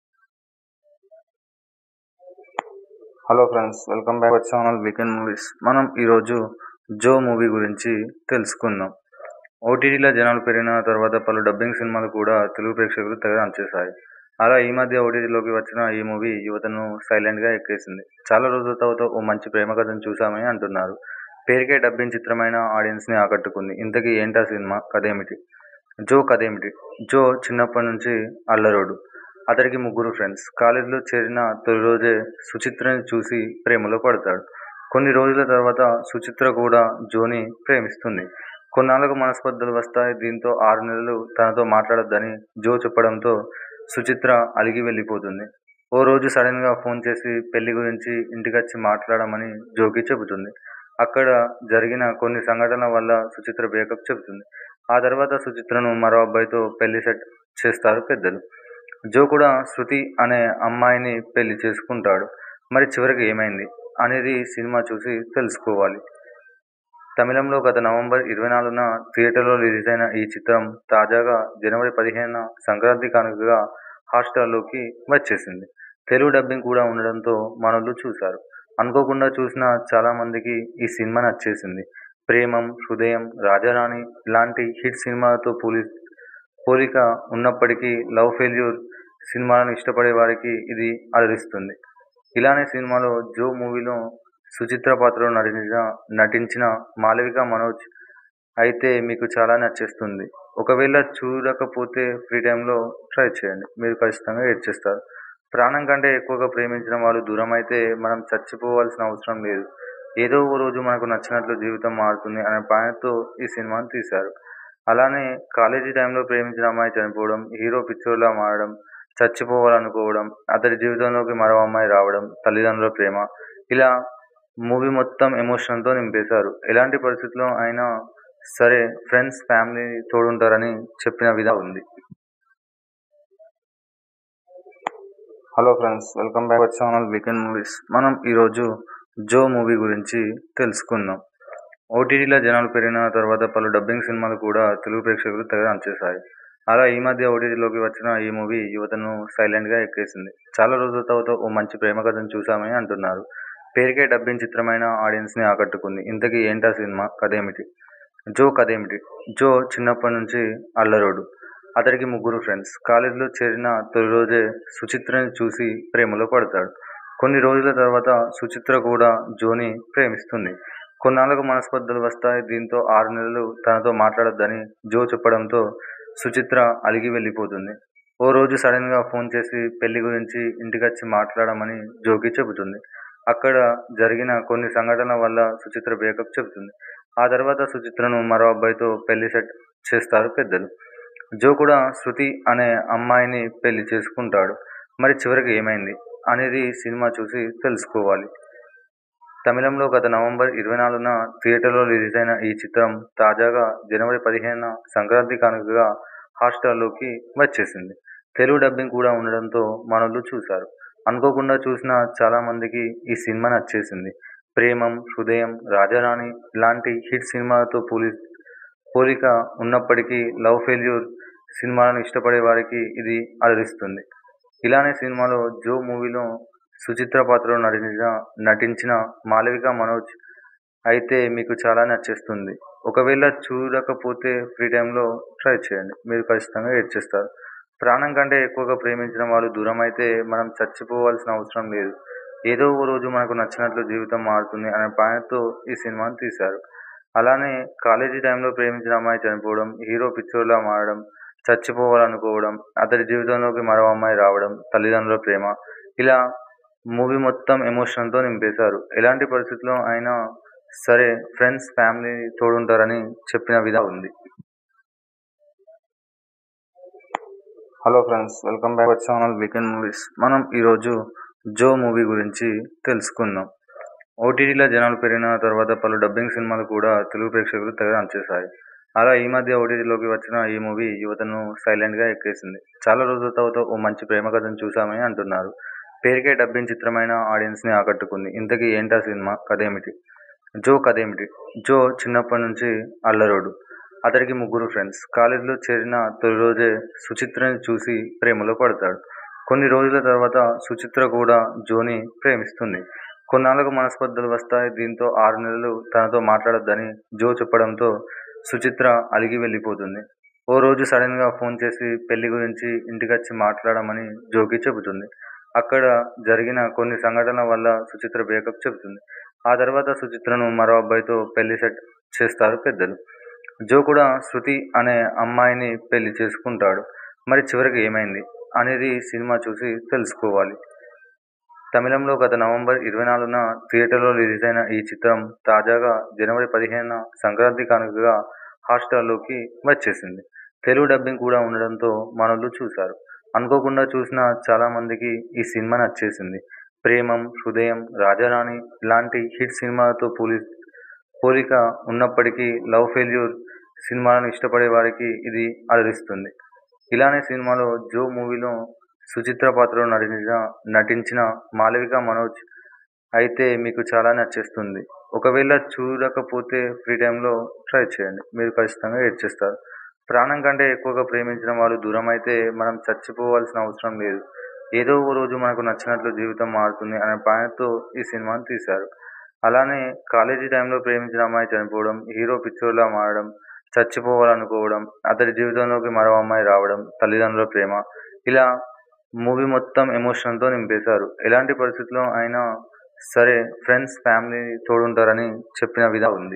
hello friends welcome back our channel weekend movies మనం ఈరోజు జో మూవీ గురించి తెలుసుకుందాం ఓటీటీలో జనాలు పెరిగిన తర్వాత పలు డబ్బింగ్ సినిమాలు కూడా తెలుగు ప్రేక్షకులు తెగ నచ్చేశాయి అలా ఈ మధ్య ఓటీటీలోకి వచ్చిన ఈ మూవీ యువతను సైలెంట్గా ఎక్కేసింది చాలా రోజుల తర్వాత ఓ మంచి ప్రేమ కథను చూసామని అంటున్నారు పేరుకే డబ్బింగ్ చిత్రమైన ఆడియన్స్ని ఆకట్టుకుంది ఇంతకీ ఏంటా సినిమా కథ ఏమిటి జో కథ ఏమిటి జో చిన్నప్పటి నుంచి అల్లరోడు అతడికి ముగ్గురు ఫ్రెండ్స్ కాలేజీలో చేరిన తొలి రోజే సుచిత్రని చూసి ప్రేమలో పడతాడు కొన్ని రోజుల తర్వాత సుచిత్ర కూడా జోని ప్రేమిస్తుంది కొన్నాళ్లకు మనస్పర్ధలు వస్తాయి దీంతో ఆరు నెలలు తనతో మాట్లాడొద్దని జో చెప్పడంతో సుచిత్ర అలిగి వెళ్ళిపోతుంది ఓ రోజు సడన్ గా ఫోన్ చేసి పెళ్లి గురించి ఇంటికొచ్చి మాట్లాడమని జోకి చెబుతుంది అక్కడ జరిగిన కొన్ని సంఘటనల వల్ల సుచిత్ర బ్రేకప్ చెబుతుంది ఆ తర్వాత సుచిత్రను మరో అబ్బాయితో పెళ్లి సెట్ చేస్తారు పెద్దలు జో కూడా శృతి అనే అమ్మాయిని పెళ్లి చేసుకుంటాడు మరి చివరికి ఏమైంది అనేది సినిమా చూసి తెలుసుకోవాలి తమిళంలో గత నవంబర్ ఇరవై నాలుగున థియేటర్లో రిలీజ్ అయిన ఈ చిత్రం తాజాగా జనవరి పదిహేనున సంక్రాంతి కానుకగా హాట్స్టార్లోకి వచ్చేసింది తెలుగు డబ్బింగ్ కూడా ఉండడంతో మనోళ్ళు చూశారు అనుకోకుండా చూసిన చాలా మందికి ఈ సినిమా నచ్చేసింది ప్రేమం హృదయం రాజారాణి లాంటి హిట్ సినిమాలతో పోలి పోలిక ఉన్నప్పటికీ లవ్ ఫెయిల్యూర్ సినిమాలను ఇష్టపడే వారికి ఇది అలరిస్తుంది ఇలానే సినిమాలో జో మూవీలో సుచిత్ర పాత్రలో నటించిన నటించిన మాలవిక మనోజ్ అయితే మీకు చాలా నచ్చేస్తుంది ఒకవేళ చూడకపోతే ఫ్రీ టైంలో ట్రై చేయండి మీరు ఖచ్చితంగా ఏడ్చేస్తారు ప్రాణం కంటే ఎక్కువగా ప్రేమించిన వాళ్ళు దూరం అయితే మనం చచ్చిపోవాల్సిన అవసరం లేదు ఏదో ఓ రోజు మనకు నచ్చినట్లు జీవితం మారుతుంది అనే పాయింట్తో ఈ సినిమాను తీశారు అలానే కాలేజీ టైంలో ప్రేమించిన అమ్మాయి చనిపోవడం హీరో పిచ్చోర్లా మారడం చచ్చిపోవాలనుకోవడం అతడి జీవితంలోకి మరో అమ్మాయి రావడం తల్లిదండ్రుల ప్రేమ ఇలా మూవీ మొత్తం ఎమోషన్తో నింపేశారు ఎలాంటి పరిస్థితుల్లో అయినా సరే ఫ్రెండ్స్ ఫ్యామిలీ తోడుంటారని చెప్పిన విధంగా ఉంది hello friends welcome back our channel weekend movies మనం ఈరోజు జో మూవీ గురించి తెలుసుకుందాం ఓటీటీలో జనాలు పెరిగిన తర్వాత పలు డబ్బింగ్ సినిమాలు కూడా తెలుగు ప్రేక్షకులు తెగ నచ్చేశాయి అలా ఈ మధ్య ఓటీటీలోకి వచ్చిన ఈ మూవీ యువతను సైలెంట్గా ఎక్కేసింది చాలా రోజుల తర్వాత ఓ మంచి ప్రేమ కథను చూసామని అంటున్నారు పేరుకే డబ్బింగ్ చిత్రమైన ఆడియన్స్ని ఆకట్టుకుంది ఇంతకీ ఏంటా సినిమా కథ ఏమిటి జో కథ ఏమిటి జో చిన్నప్పటి నుంచి అల్లరోడు అతడికి ముగ్గురు ఫ్రెండ్స్ కాలేజీలో చేరిన తొలి రోజే సుచిత్రని చూసి ప్రేమలో పడతాడు కొన్ని రోజుల తర్వాత సుచిత్ర కూడా జోని ప్రేమిస్తుంది కొన్నాళ్లకు మనస్పర్ధలు వస్తాయి దీంతో ఆరు నెలలు తనతో మాట్లాడొద్దని జో చెప్పడంతో సుచిత్ర అలిగి వెళ్ళిపోతుంది ఓ రోజు సడన్ గా ఫోన్ చేసి పెళ్లి గురించి ఇంటికొచ్చి మాట్లాడమని జోకి చెబుతుంది అక్కడ జరిగిన కొన్ని సంఘటనల వల్ల సుచిత్ర బ్రేకప్ చెబుతుంది ఆ తర్వాత సుచిత్రను మరో అబ్బాయితో పెళ్లి సెట్ చేస్తారు పెద్దలు జో కూడా శృతి అనే అమ్మాయిని పెళ్లి చేసుకుంటాడు మరి చివరికి ఏమైంది అనేది సినిమా చూసి తెలుసుకోవాలి తమిళంలో గత నవంబర్ ఇరవై నాలుగున థియేటర్లో రిలీజ్ అయిన ఈ చిత్రం తాజాగా జనవరి పదిహేనున సంక్రాంతి కానుకగా హాట్స్టార్లోకి వచ్చేసింది తెలుగు డబ్బింగ్ కూడా ఉండడంతో మనోళ్ళు చూశారు అనుకోకుండా చూసిన చాలామందికి ఈ సినిమా నచ్చేసింది ప్రేమం హృదయం రాజారాణి లాంటి హిట్ సినిమాలతో పోలి పోలిక ఉన్నప్పటికీ లవ్ ఫెయిల్యూర్ సినిమాలను ఇష్టపడే వారికి ఇది అలరిస్తుంది ఇలానే సినిమాలో జో మూవీలో సుచిత్ర పాత్రలో నటించిన నటించిన మాళవిక మనోజ్ అయితే మీకు చాలా నచ్చేస్తుంది ఒకవేళ చూడకపోతే ఫ్రీ టైంలో ట్రై చేయండి మీరు ఖచ్చితంగా ఏడ్చేస్తారు ప్రాణం కంటే ఎక్కువగా ప్రేమించిన వాళ్ళు దూరం అయితే మనం చచ్చిపోవాల్సిన అవసరం లేదు ఏదో ఓ రోజు మనకు నచ్చినట్లు జీవితం మారుతుంది అనే పాయింట్తో ఈ సినిమాను తీశారు అలానే కాలేజీ టైంలో ప్రేమించిన అమ్మాయి చనిపోవడం హీరో పిచ్చోర్లా మారడం చచ్చిపోవాలనుకోవడం అతడి జీవితంలోకి మరో అమ్మాయి రావడం తల్లిదండ్రుల ప్రేమ ఇలా మూవీ మొత్తం ఎమోషన్తో నింపేశారు ఎలాంటి పరిస్థితుల్లో అయినా సరే ఫ్రెండ్స్ ఫ్యామిలీ తోడుంటారని చెప్పిన విధంగా ఉంది hello friends welcome back our channel weekend movies మనం ఈరోజు జో మూవీ గురించి తెలుసుకుందాం ఓటీటీలో జనాలు పెరిగిన తర్వాత పలు డబ్బింగ్ సినిమాలు కూడా తెలుగు ప్రేక్షకులు తెగ నచ్చేశాయి అలా ఈ మధ్య ఓటీటీలోకి వచ్చిన ఈ మూవీ యువతను సైలెంట్గా ఎక్కేసింది చాలా రోజుల తర్వాత ఓ మంచి ప్రేమ కథను చూసామని అంటున్నారు పేరుకే డబ్బింగ్ చిత్రమైన ఆడియన్స్ని ఆకట్టుకుంది ఇంతకీ ఏంటా సినిమా కథ ఏమిటి జో కథ ఏమిటి జో చిన్నప్పటి నుంచి అల్లరోడు అతడికి ముగ్గురు ఫ్రెండ్స్ కాలేజీలో చేరిన తొలి రోజే సుచిత్రని చూసి ప్రేమలో పడతాడు కొన్ని రోజుల తర్వాత సుచిత్ర కూడా జోని ప్రేమిస్తుంది కొన్నాళ్ళకు మనస్పర్ధలు వస్తాయి దీంతో ఆరు నెలలు తనతో మాట్లాడొద్దని జో చెప్పడంతో సుచిత్ర అలిగి వెళ్ళిపోతుంది ఓ రోజు సడన్గా ఫోన్ చేసి పెళ్లి గురించి ఇంటికొచ్చి మాట్లాడమని జోకి చెబుతుంది అక్కడ జరిగిన కొన్ని సంఘటనల వల్ల సుచిత్ర బ్రేకప్ చెబుతుంది ఆ తర్వాత సుచిత్రను మరో అబ్బాయితో పెళ్లి సెట్ చేస్తారు పెద్దలు జో కూడా శృతి అనే అమ్మాయిని పెళ్లి చేసుకుంటాడు మరి చివరికి ఏమైంది అనేది సినిమా చూసి తెలుసుకోవాలి తమిళంలో గత నవంబర్ ఇరవై నాలుగున థియేటర్లో రిలీజ్ అయిన ఈ చిత్రం తాజాగా జనవరి పదిహేనున సంక్రాంతి కానుకగా హాట్స్టార్లోకి వచ్చేసింది తెలుగు డబ్బింగ్ కూడా ఉండడంతో మనోళ్ళు చూశారు అనుకోకుండా చూసిన చాలామందికి ఈ సినిమా నచ్చేసింది ప్రేమం హృదయం రాజారాణి లాంటి హిట్ సినిమాలతో పోలి పోలిక ఉన్నప్పటికీ లవ్ ఫెయిల్యూర్ సినిమాలను ఇష్టపడే వారికి ఇది అలరిస్తుంది ఇలానే సినిమాలో జో మూవీలో సుచిత్ర పాత్రలో నటించిన నటించిన మాళవిక మనోజ్ అయితే మీకు చాలా నచ్చేస్తుంది ఒకవేళ చూడకపోతే ఫ్రీ టైంలో ట్రై చేయండి మీరు ఖచ్చితంగా ఏడ్చేస్తారు ప్రాణం కంటే ఎక్కువగా ప్రేమించిన వాళ్ళు దూరం అయితే మనం చచ్చిపోవాల్సిన అవసరం లేదు ఏదో ఓ రోజు మనకు నచ్చినట్లు జీవితం మారుతుంది అనే పాయింట్తో ఈ సినిమాను తీశారు అలానే కాలేజీ టైంలో ప్రేమించిన అమ్మాయి చనిపోవడం హీరో పిచ్చోర్లా మారడం చచ్చిపోవాలనుకోవడం అతడి జీవితంలోకి మరో అమ్మాయి రావడం తల్లిదండ్రుల ప్రేమ ఇలా మూవీ మొత్తం ఎమోషన్తో నింపేశారు ఎలాంటి పరిస్థితుల్లో అయినా సరే ఫ్రెండ్స్ ఫ్యామిలీ తోడుంటారని చెప్పిన విధంగా ఉంది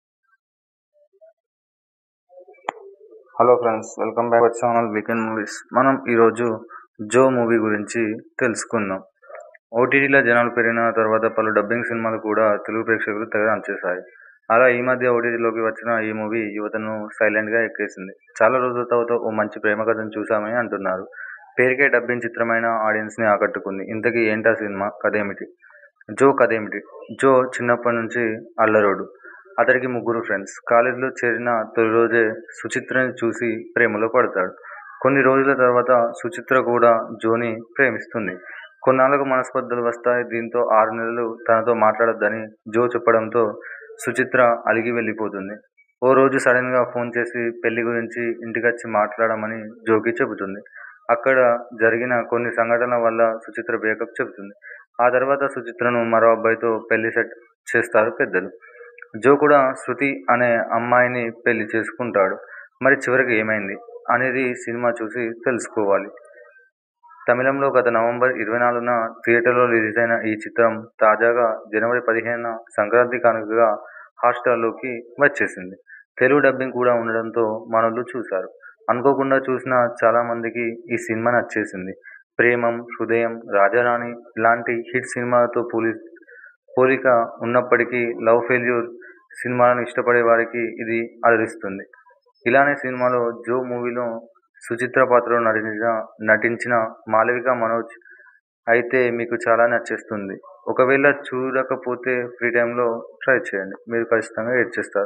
hello friends welcome back our channel weekend movies మనం ఈరోజు జో మూవీ గురించి తెలుసుకుందాం ఓటీటీలో జనాలు పెరిగిన తర్వాత పలు డబ్బింగ్ సినిమాలు కూడా తెలుగు ప్రేక్షకులు తెగ నచ్చేశాయి అలా ఈ మధ్య ఓటీటీలోకి వచ్చిన ఈ మూవీ యువతను సైలెంట్గా ఎక్కేసింది చాలా రోజుల తర్వాత ఓ మంచి ప్రేమ కథను చూసామని అంటున్నారు పేరుకే డబ్బింగ్ చిత్రమైన ఆడియన్స్ని ఆకట్టుకుంది ఇంతకీ ఏంటా సినిమా కథ ఏమిటి జో కథ ఏమిటి జో చిన్నప్పటి నుంచి అల్లరోడు అతడికి ముగ్గురు ఫ్రెండ్స్ కాలేజీలో చేరిన తొలి రోజే సుచిత్రని చూసి ప్రేమలో పడతాడు కొన్ని రోజుల తర్వాత సుచిత్ర కూడా జోని ప్రేమిస్తుంది కొన్నాళ్ళకు మనస్పర్ధలు వస్తాయి దీంతో ఆరు నెలలు తనతో మాట్లాడొద్దని జో చెప్పడంతో సుచిత్ర అలిగి వెళ్ళిపోతుంది ఓ రోజు సడన్గా ఫోన్ చేసి పెళ్లి గురించి ఇంటికొచ్చి మాట్లాడమని జోకి చెబుతుంది అక్కడ జరిగిన కొన్ని సంఘటనల వల్ల సుచిత్ర బ్రేకప్ చెబుతుంది ఆ తర్వాత సుచిత్రను మరో అబ్బాయితో పెళ్లి సెట్ చేస్తారు పెద్దలు జో కూడా శృతి అనే అమ్మాయిని పెళ్లి చేసుకుంటాడు మరి చివరికి ఏమైంది అనేది సినిమా చూసి తెలుసుకోవాలి తమిళంలో గత నవంబర్ ఇరవై నాలుగున థియేటర్లో రిలీజ్ అయిన ఈ చిత్రం తాజాగా జనవరి పదిహేనున సంక్రాంతి కానుకగా హాట్స్టార్లోకి వచ్చేసింది తెలుగు డబ్బింగ్ కూడా ఉండడంతో మనోళ్ళు చూశారు అనుకోకుండా చూసిన చాలామందికి ఈ సినిమా నచ్చేసింది ప్రేమం హృదయం రాజారాణి లాంటి హిట్ సినిమాలతో పోలి పోలిక ఉన్నప్పటికీ లవ్ ఫెయిల్యూర్ సినిమాలను ఇష్టపడే వారికి ఇది అలరిస్తుంది ఇలానే సినిమాలో జో మూవీలో సుచిత్ర పాత్రలో నటించిన నటించిన మాళవిక మనోజ్ అయితే మీకు చాలా నచ్చేస్తుంది ఒకవేళ చూడకపోతే ఫ్రీ టైంలో ట్రై చేయండి మీరు ఖచ్చితంగా ఏడ్చేస్తారు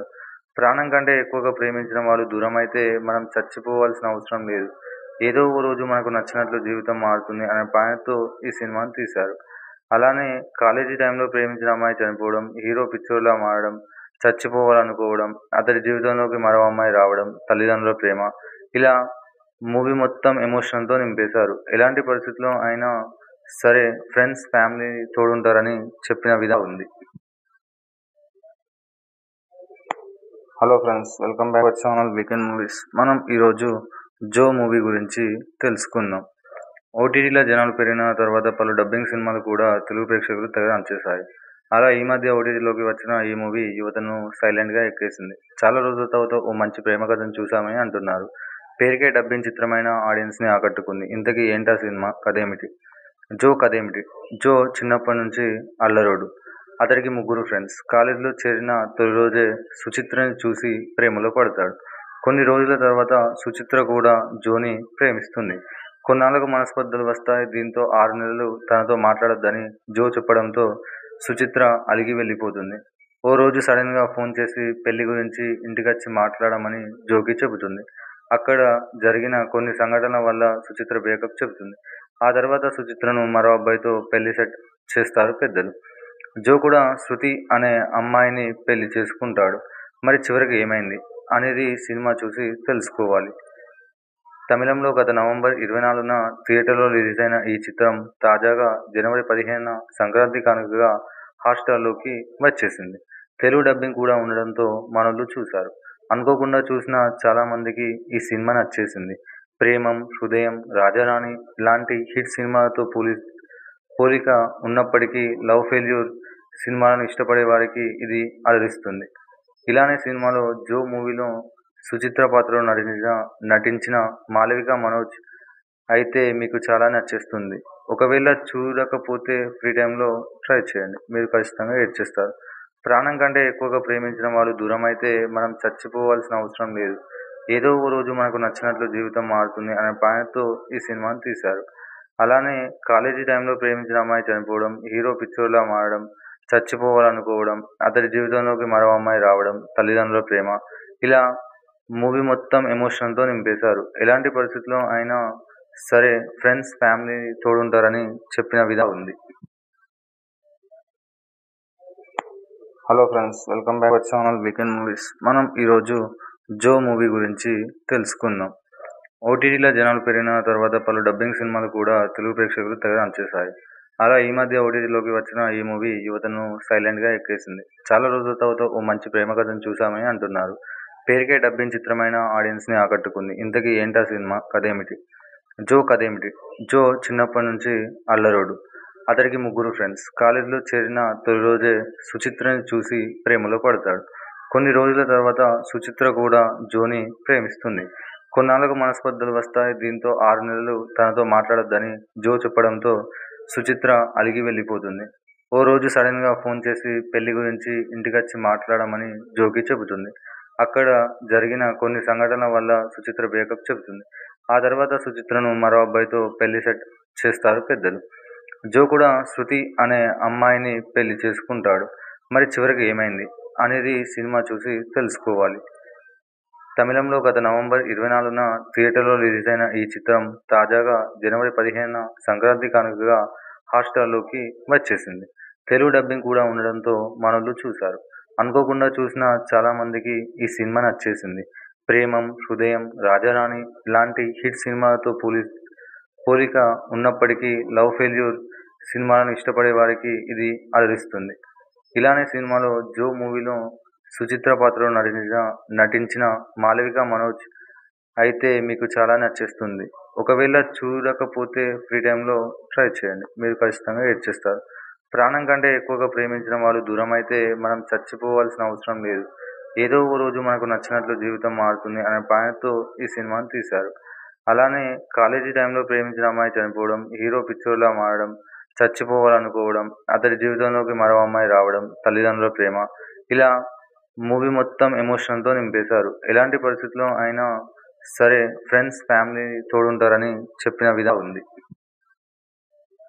ప్రాణం కంటే ఎక్కువగా ప్రేమించిన వాళ్ళు దూరమైతే మనం చచ్చిపోవాల్సిన అవసరం లేదు ఏదో ఓ రోజు మనకు నచ్చినట్లు జీవితం మారుతుంది అనే పాయింట్తో ఈ సినిమాని తీశారు అలానే కాలేజీ టైంలో ప్రేమించిన అమ్మాయి చనిపోవడం హీరో పిచ్చోర్లా మారడం చచ్చిపోవాలనుకోవడం అతడి జీవితంలోకి మరో అమ్మాయి రావడం తల్లిదండ్రుల ప్రేమ ఇలా మూవీ మొత్తం ఎమోషన్తో నింపేశారు ఎలాంటి పరిస్థితుల్లో అయినా సరే ఫ్రెండ్స్ ఫ్యామిలీ తోడుంటారని చెప్పిన విధంగా ఉంది hello friends welcome back channel weekend movies మనం ఈరోజు జో మూవీ గురించి తెలుసుకుందాం ఓటీటీలో జనాలు పెరిగిన తర్వాత పలు డబ్బింగ్ సినిమాలు కూడా తెలుగు ప్రేక్షకులు తెగ చేశాయి అలా ఈ మధ్య ఓటీటీలోకి వచ్చిన ఈ మూవీ యువతను సైలెంట్గా ఎక్కేసింది చాలా రోజుల తర్వాత ఓ మంచి ప్రేమ కథను చూసామని అంటున్నారు పేరుకే డబ్బింగ్ చిత్రమైన ఆడియన్స్ని ఆకట్టుకుంది ఇంతకీ ఏంటా సినిమా కథ ఏమిటి జో కథ ఏమిటి జో చిన్నప్పటి నుంచి అల్లరోడు అతడికి ముగ్గురు ఫ్రెండ్స్ కాలేజీలో చేరిన తొలి రోజే సుచిత్రని చూసి ప్రేమలో పడతాడు కొన్ని రోజుల తర్వాత సుచిత్ర కూడా జోని ప్రేమిస్తుంది కొన్నాళ్ళకు మనస్పర్ధలు వస్తాయి దీంతో ఆరు నెలలు తనతో మాట్లాడొద్దని జో చెప్పడంతో సుచిత్ర అలిగి వెళ్ళిపోతుంది ఓ రోజు సడన్గా ఫోన్ చేసి పెళ్లి గురించి ఇంటికొచ్చి మాట్లాడమని జోకి చెబుతుంది అక్కడ జరిగిన కొన్ని సంఘటనల వల్ల సుచిత్ర బ్రేకప్ చెబుతుంది ఆ తర్వాత సుచిత్రను మరో అబ్బాయితో పెళ్లి సెట్ చేస్తారు పెద్దలు జో కూడా శృతి అనే అమ్మాయిని పెళ్లి చేసుకుంటాడు మరి చివరికి ఏమైంది అనేది సినిమా చూసి తెలుసుకోవాలి తమిళంలో గత నవంబర్ ఇరవై నాలుగున థియేటర్లో రిలీజ్ అయిన ఈ చిత్రం తాజాగా జనవరి పదిహేనున సంక్రాంతి కానుకగా హాట్స్టార్లోకి వచ్చేసింది తెలుగు డబ్బింగ్ కూడా ఉండడంతో మనోళ్ళు చూశారు అనుకోకుండా చూసిన చాలామందికి ఈ సినిమా నచ్చేసింది ప్రేమం హృదయం రాజారాణి లాంటి హిట్ సినిమాలతో పోలి పోలిక ఉన్నప్పటికీ లవ్ ఫెయిల్యూర్ సినిమాలను ఇష్టపడే వారికి ఇది అలరిస్తుంది ఇలానే సినిమాలో జో మూవీలో సుచిత్ర పాత్రలో నటించిన నటించిన మాలవిక మనోజ్ అయితే మీకు చాలా నచ్చేస్తుంది ఒకవేళ చూడకపోతే ఫ్రీ టైంలో ట్రై చేయండి మీరు ఖచ్చితంగా ఏడ్చేస్తారు ప్రాణం కంటే ఎక్కువగా ప్రేమించిన వాళ్ళు దూరం అయితే మనం చచ్చిపోవాల్సిన అవసరం లేదు ఏదో ఓ రోజు మనకు నచ్చినట్లు జీవితం మారుతుంది అనే పాయింట్తో ఈ సినిమాని తీశారు అలానే కాలేజీ టైంలో ప్రేమించిన అమ్మాయి చనిపోవడం హీరో పిచ్చోర్లా మారడం చచ్చిపోవాలనుకోవడం అతడి జీవితంలోకి మరో అమ్మాయి రావడం తల్లిదండ్రుల ప్రేమ ఇలా మూవీ మొత్తం ఎమోషన్తో నింపేశారు ఎలాంటి పరిస్థితుల్లో అయినా సరే ఫ్రెండ్స్ ఫ్యామిలీ తోడుంటారని చెప్పిన విధంగా ఉంది hello friends welcome back channel weekend movies మనం ఈరోజు జో మూవీ గురించి తెలుసుకుందాం ఓటీటీలో జనాలు పెరిగిన తర్వాత పలు డబ్బింగ్ సినిమాలు కూడా తెలుగు ప్రేక్షకులు తెగ చేశాయి అలా ఈ మధ్య ఓటీటీలోకి వచ్చిన ఈ మూవీ యువతను సైలెంట్గా ఎక్కేసింది చాలా రోజుల తర్వాత ఓ మంచి ప్రేమ కథను చూసామని అంటున్నారు పేరుకే డబ్బింగ్ చిత్రమైన ఆడియన్స్ని ఆకట్టుకుంది ఇంతకీ ఏంటా సినిమా కథ ఏమిటి జో కథ ఏమిటి జో చిన్నప్పటి నుంచి అల్లరోడు అతడికి ముగ్గురు ఫ్రెండ్స్ కాలేజీలో చేరిన తొలి రోజే సుచిత్రని చూసి ప్రేమలో పడతాడు కొన్ని రోజుల తర్వాత సుచిత్ర కూడా జోని ప్రేమిస్తుంది కొన్నాళ్ళకు మనస్పర్ధలు వస్తాయి దీంతో ఆరు నెలలు తనతో మాట్లాడొద్దని జో చెప్పడంతో సుచిత్ర అలిగి వెళ్ళిపోతుంది ఓ రోజు సడన్గా ఫోన్ చేసి పెళ్లి గురించి ఇంటికొచ్చి మాట్లాడమని జోకి చెబుతుంది అక్కడ జరిగిన కొన్ని సంఘటనల వల్ల సుచిత్ర బ్రేకప్ చెబుతుంది ఆ తర్వాత సుచిత్రను మరో అబ్బాయితో పెళ్లి సెట్ చేస్తారు పెద్దలు జో కూడా శృతి అనే అమ్మాయిని పెళ్లి చేసుకుంటాడు మరి చివరికి ఏమైంది అనేది సినిమా చూసి తెలుసుకోవాలి తమిళంలో గత నవంబర్ ఇరవై నాలుగున థియేటర్లో రిలీజ్ అయిన ఈ చిత్రం తాజాగా జనవరి పదిహేనున సంక్రాంతి కానుకగా హాట్స్టార్లోకి వచ్చేసింది తెలుగు డబ్బింగ్ కూడా ఉండడంతో మనోళ్ళు చూశారు అనుకోకుండా చూసిన చాలామందికి ఈ సినిమా నచ్చేసింది ప్రేమం హృదయం రాజారాణి లాంటి హిట్ సినిమాలతో పోలి పోలిక ఉన్నప్పటికీ లవ్ ఫెయిల్యూర్ సినిమాలను ఇష్టపడే వారికి ఇది అలరిస్తుంది ఇలానే సినిమాలో జో మూవీలో సుచిత్ర పాత్రలో నటించిన నటించిన మాలవిక మనోజ్ అయితే మీకు చాలా నచ్చేస్తుంది ఒకవేళ చూడకపోతే ఫ్రీ టైంలో ట్రై చేయండి మీరు ఖచ్చితంగా ఏడ్చేస్తారు ప్రాణం కంటే ఎక్కువగా ప్రేమించిన వాళ్ళు దూరం అయితే మనం చచ్చిపోవాల్సిన అవసరం లేదు ఏదో ఓ రోజు మనకు నచ్చినట్లు జీవితం మారుతుంది అనే పాయింట్తో ఈ సినిమాని తీశారు అలానే కాలేజీ టైంలో ప్రేమించిన అమ్మాయి చనిపోవడం హీరో పిచ్చోర్లా మారడం చచ్చిపోవాలనుకోవడం అతడి జీవితంలోకి మరో అమ్మాయి రావడం తల్లిదండ్రుల ప్రేమ ఇలా మూవీ మొత్తం ఎమోషన్తో నింపేశారు ఎలాంటి పరిస్థితుల్లో అయినా సరే ఫ్రెండ్స్ ఫ్యామిలీ తోడుంటారని చెప్పిన విధంగా ఉంది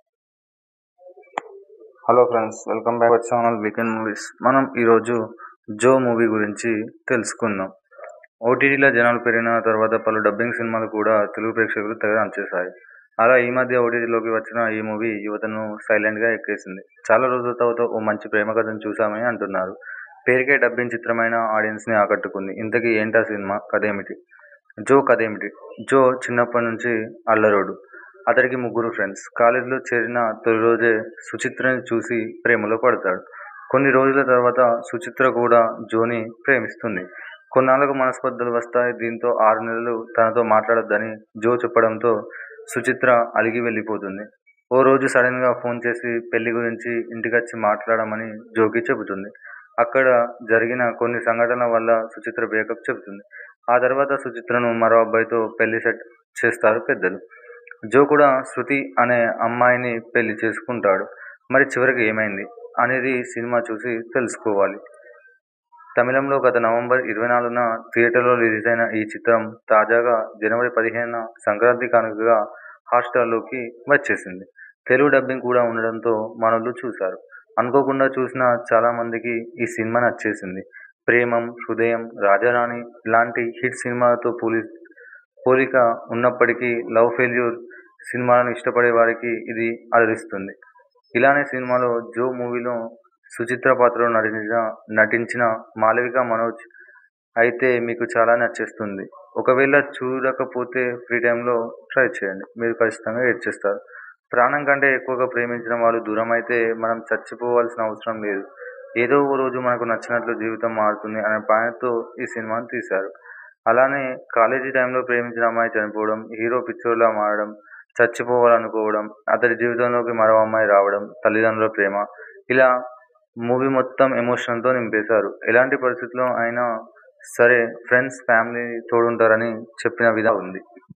hello friends welcome back channel weekend movies మనం ఈరోజు జో మూవీ గురించి తెలుసుకుందాం ఓటీటీలో జనాలు పెరిగిన తర్వాత పలు డబ్బింగ్ సినిమాలు కూడా తెలుగు ప్రేక్షకులు తెగ నచ్చేశాయి అలా ఈ మధ్య ఓటీటీలోకి వచ్చిన ఈ మూవీ యువతను సైలెంట్గా ఎక్కేసింది చాలా రోజుల తర్వాత ఓ మంచి ప్రేమ కథను చూసామని అంటున్నారు పేరుకే డబ్బింగ్ చిత్రమైన ఆడియన్స్ని ఆకట్టుకుంది ఇంతకీ ఏంటా సినిమా కథేమిటి జో కథేమిటి జో చిన్నప్పటి నుంచి అల్లరోడు అతడికి ముగ్గురు ఫ్రెండ్స్ కాలేజీలో చేరిన తొలి రోజే సుచిత్రని చూసి ప్రేమలో పడతాడు కొన్ని రోజుల తర్వాత సుచిత్ర కూడా జోని ప్రేమిస్తుంది కొన్నాళ్లకు మనస్పర్ధలు వస్తాయి దీంతో ఆరు నెలలు తనతో మాట్లాడొద్దని జో చెప్పడంతో సుచిత్ర అలిగి వెళ్ళిపోతుంది ఓ రోజు సడన్గా ఫోన్ చేసి పెళ్లి గురించి ఇంటికొచ్చి మాట్లాడమని జోకి చెబుతుంది అక్కడ జరిగిన కొన్ని సంఘటనల వల్ల సుచిత్ర బ్రేకప్ చెబుతుంది ఆ తర్వాత సుచిత్రను మరో అబ్బాయితో పెళ్లి సెట్ చేస్తారు పెద్దలు జో కూడా శృతి అనే అమ్మాయిని పెళ్లి చేసుకుంటాడు మరి చివరికి ఏమైంది అనేది సినిమా చూసి తెలుసుకోవాలి తమిళంలో గత నవంబర్ ఇరవై నాలుగున థియేటర్లో రిలీజ్ అయిన ఈ చిత్రం తాజాగా జనవరి పదిహేనున సంక్రాంతి కానుకగా హాట్స్టార్లోకి వచ్చేసింది తెలుగు డబ్బింగ్ కూడా ఉండడంతో మనోళ్ళు చూశారు అనుకోకుండా చూసిన చాలామందికి ఈ సినిమా నచ్చేసింది ప్రేమం హృదయం రాజారాణి ఇలాంటి హిట్ సినిమాలతో పోలి పోలిక ఉన్నప్పటికీ లవ్ ఫెయిల్యూర్ సినిమాలను ఇష్టపడే వారికి ఇది అలరిస్తుంది ఇలానే సినిమాలో జో మూవీలో సుచిత్ర పాత్రలో నటించిన నటించిన మాలవిక మనోజ్ అయితే మీకు చాలా నచ్చేస్తుంది ఒకవేళ చూడకపోతే ఫ్రీ టైంలో ట్రై చేయండి మీరు ఖచ్చితంగా ఏడ్చేస్తారు ప్రాణం కంటే ఎక్కువగా ప్రేమించిన వాళ్ళు దూరం అయితే మనం చచ్చిపోవాల్సిన అవసరం లేదు ఏదో ఓ రోజు మనకు నచ్చినట్లు జీవితం మారుతుంది అనే పాయింట్తో ఈ సినిమాను తీశారు అలానే కాలేజీ టైంలో ప్రేమించిన అమ్మాయి చనిపోవడం హీరో పిచ్చోర్లా మారడం చచ్చిపోవాలనుకోవడం అతడి జీవితంలోకి మరో అమ్మాయి రావడం తల్లిదండ్రుల ప్రేమ ఇలా మూవీ మొత్తం ఎమోషన్తో నింపేశారు ఎలాంటి పరిస్థితుల్లో అయినా సరే ఫ్రెండ్స్ ఫ్యామిలీ తోడుంటారని చెప్పిన విధంగా ఉంది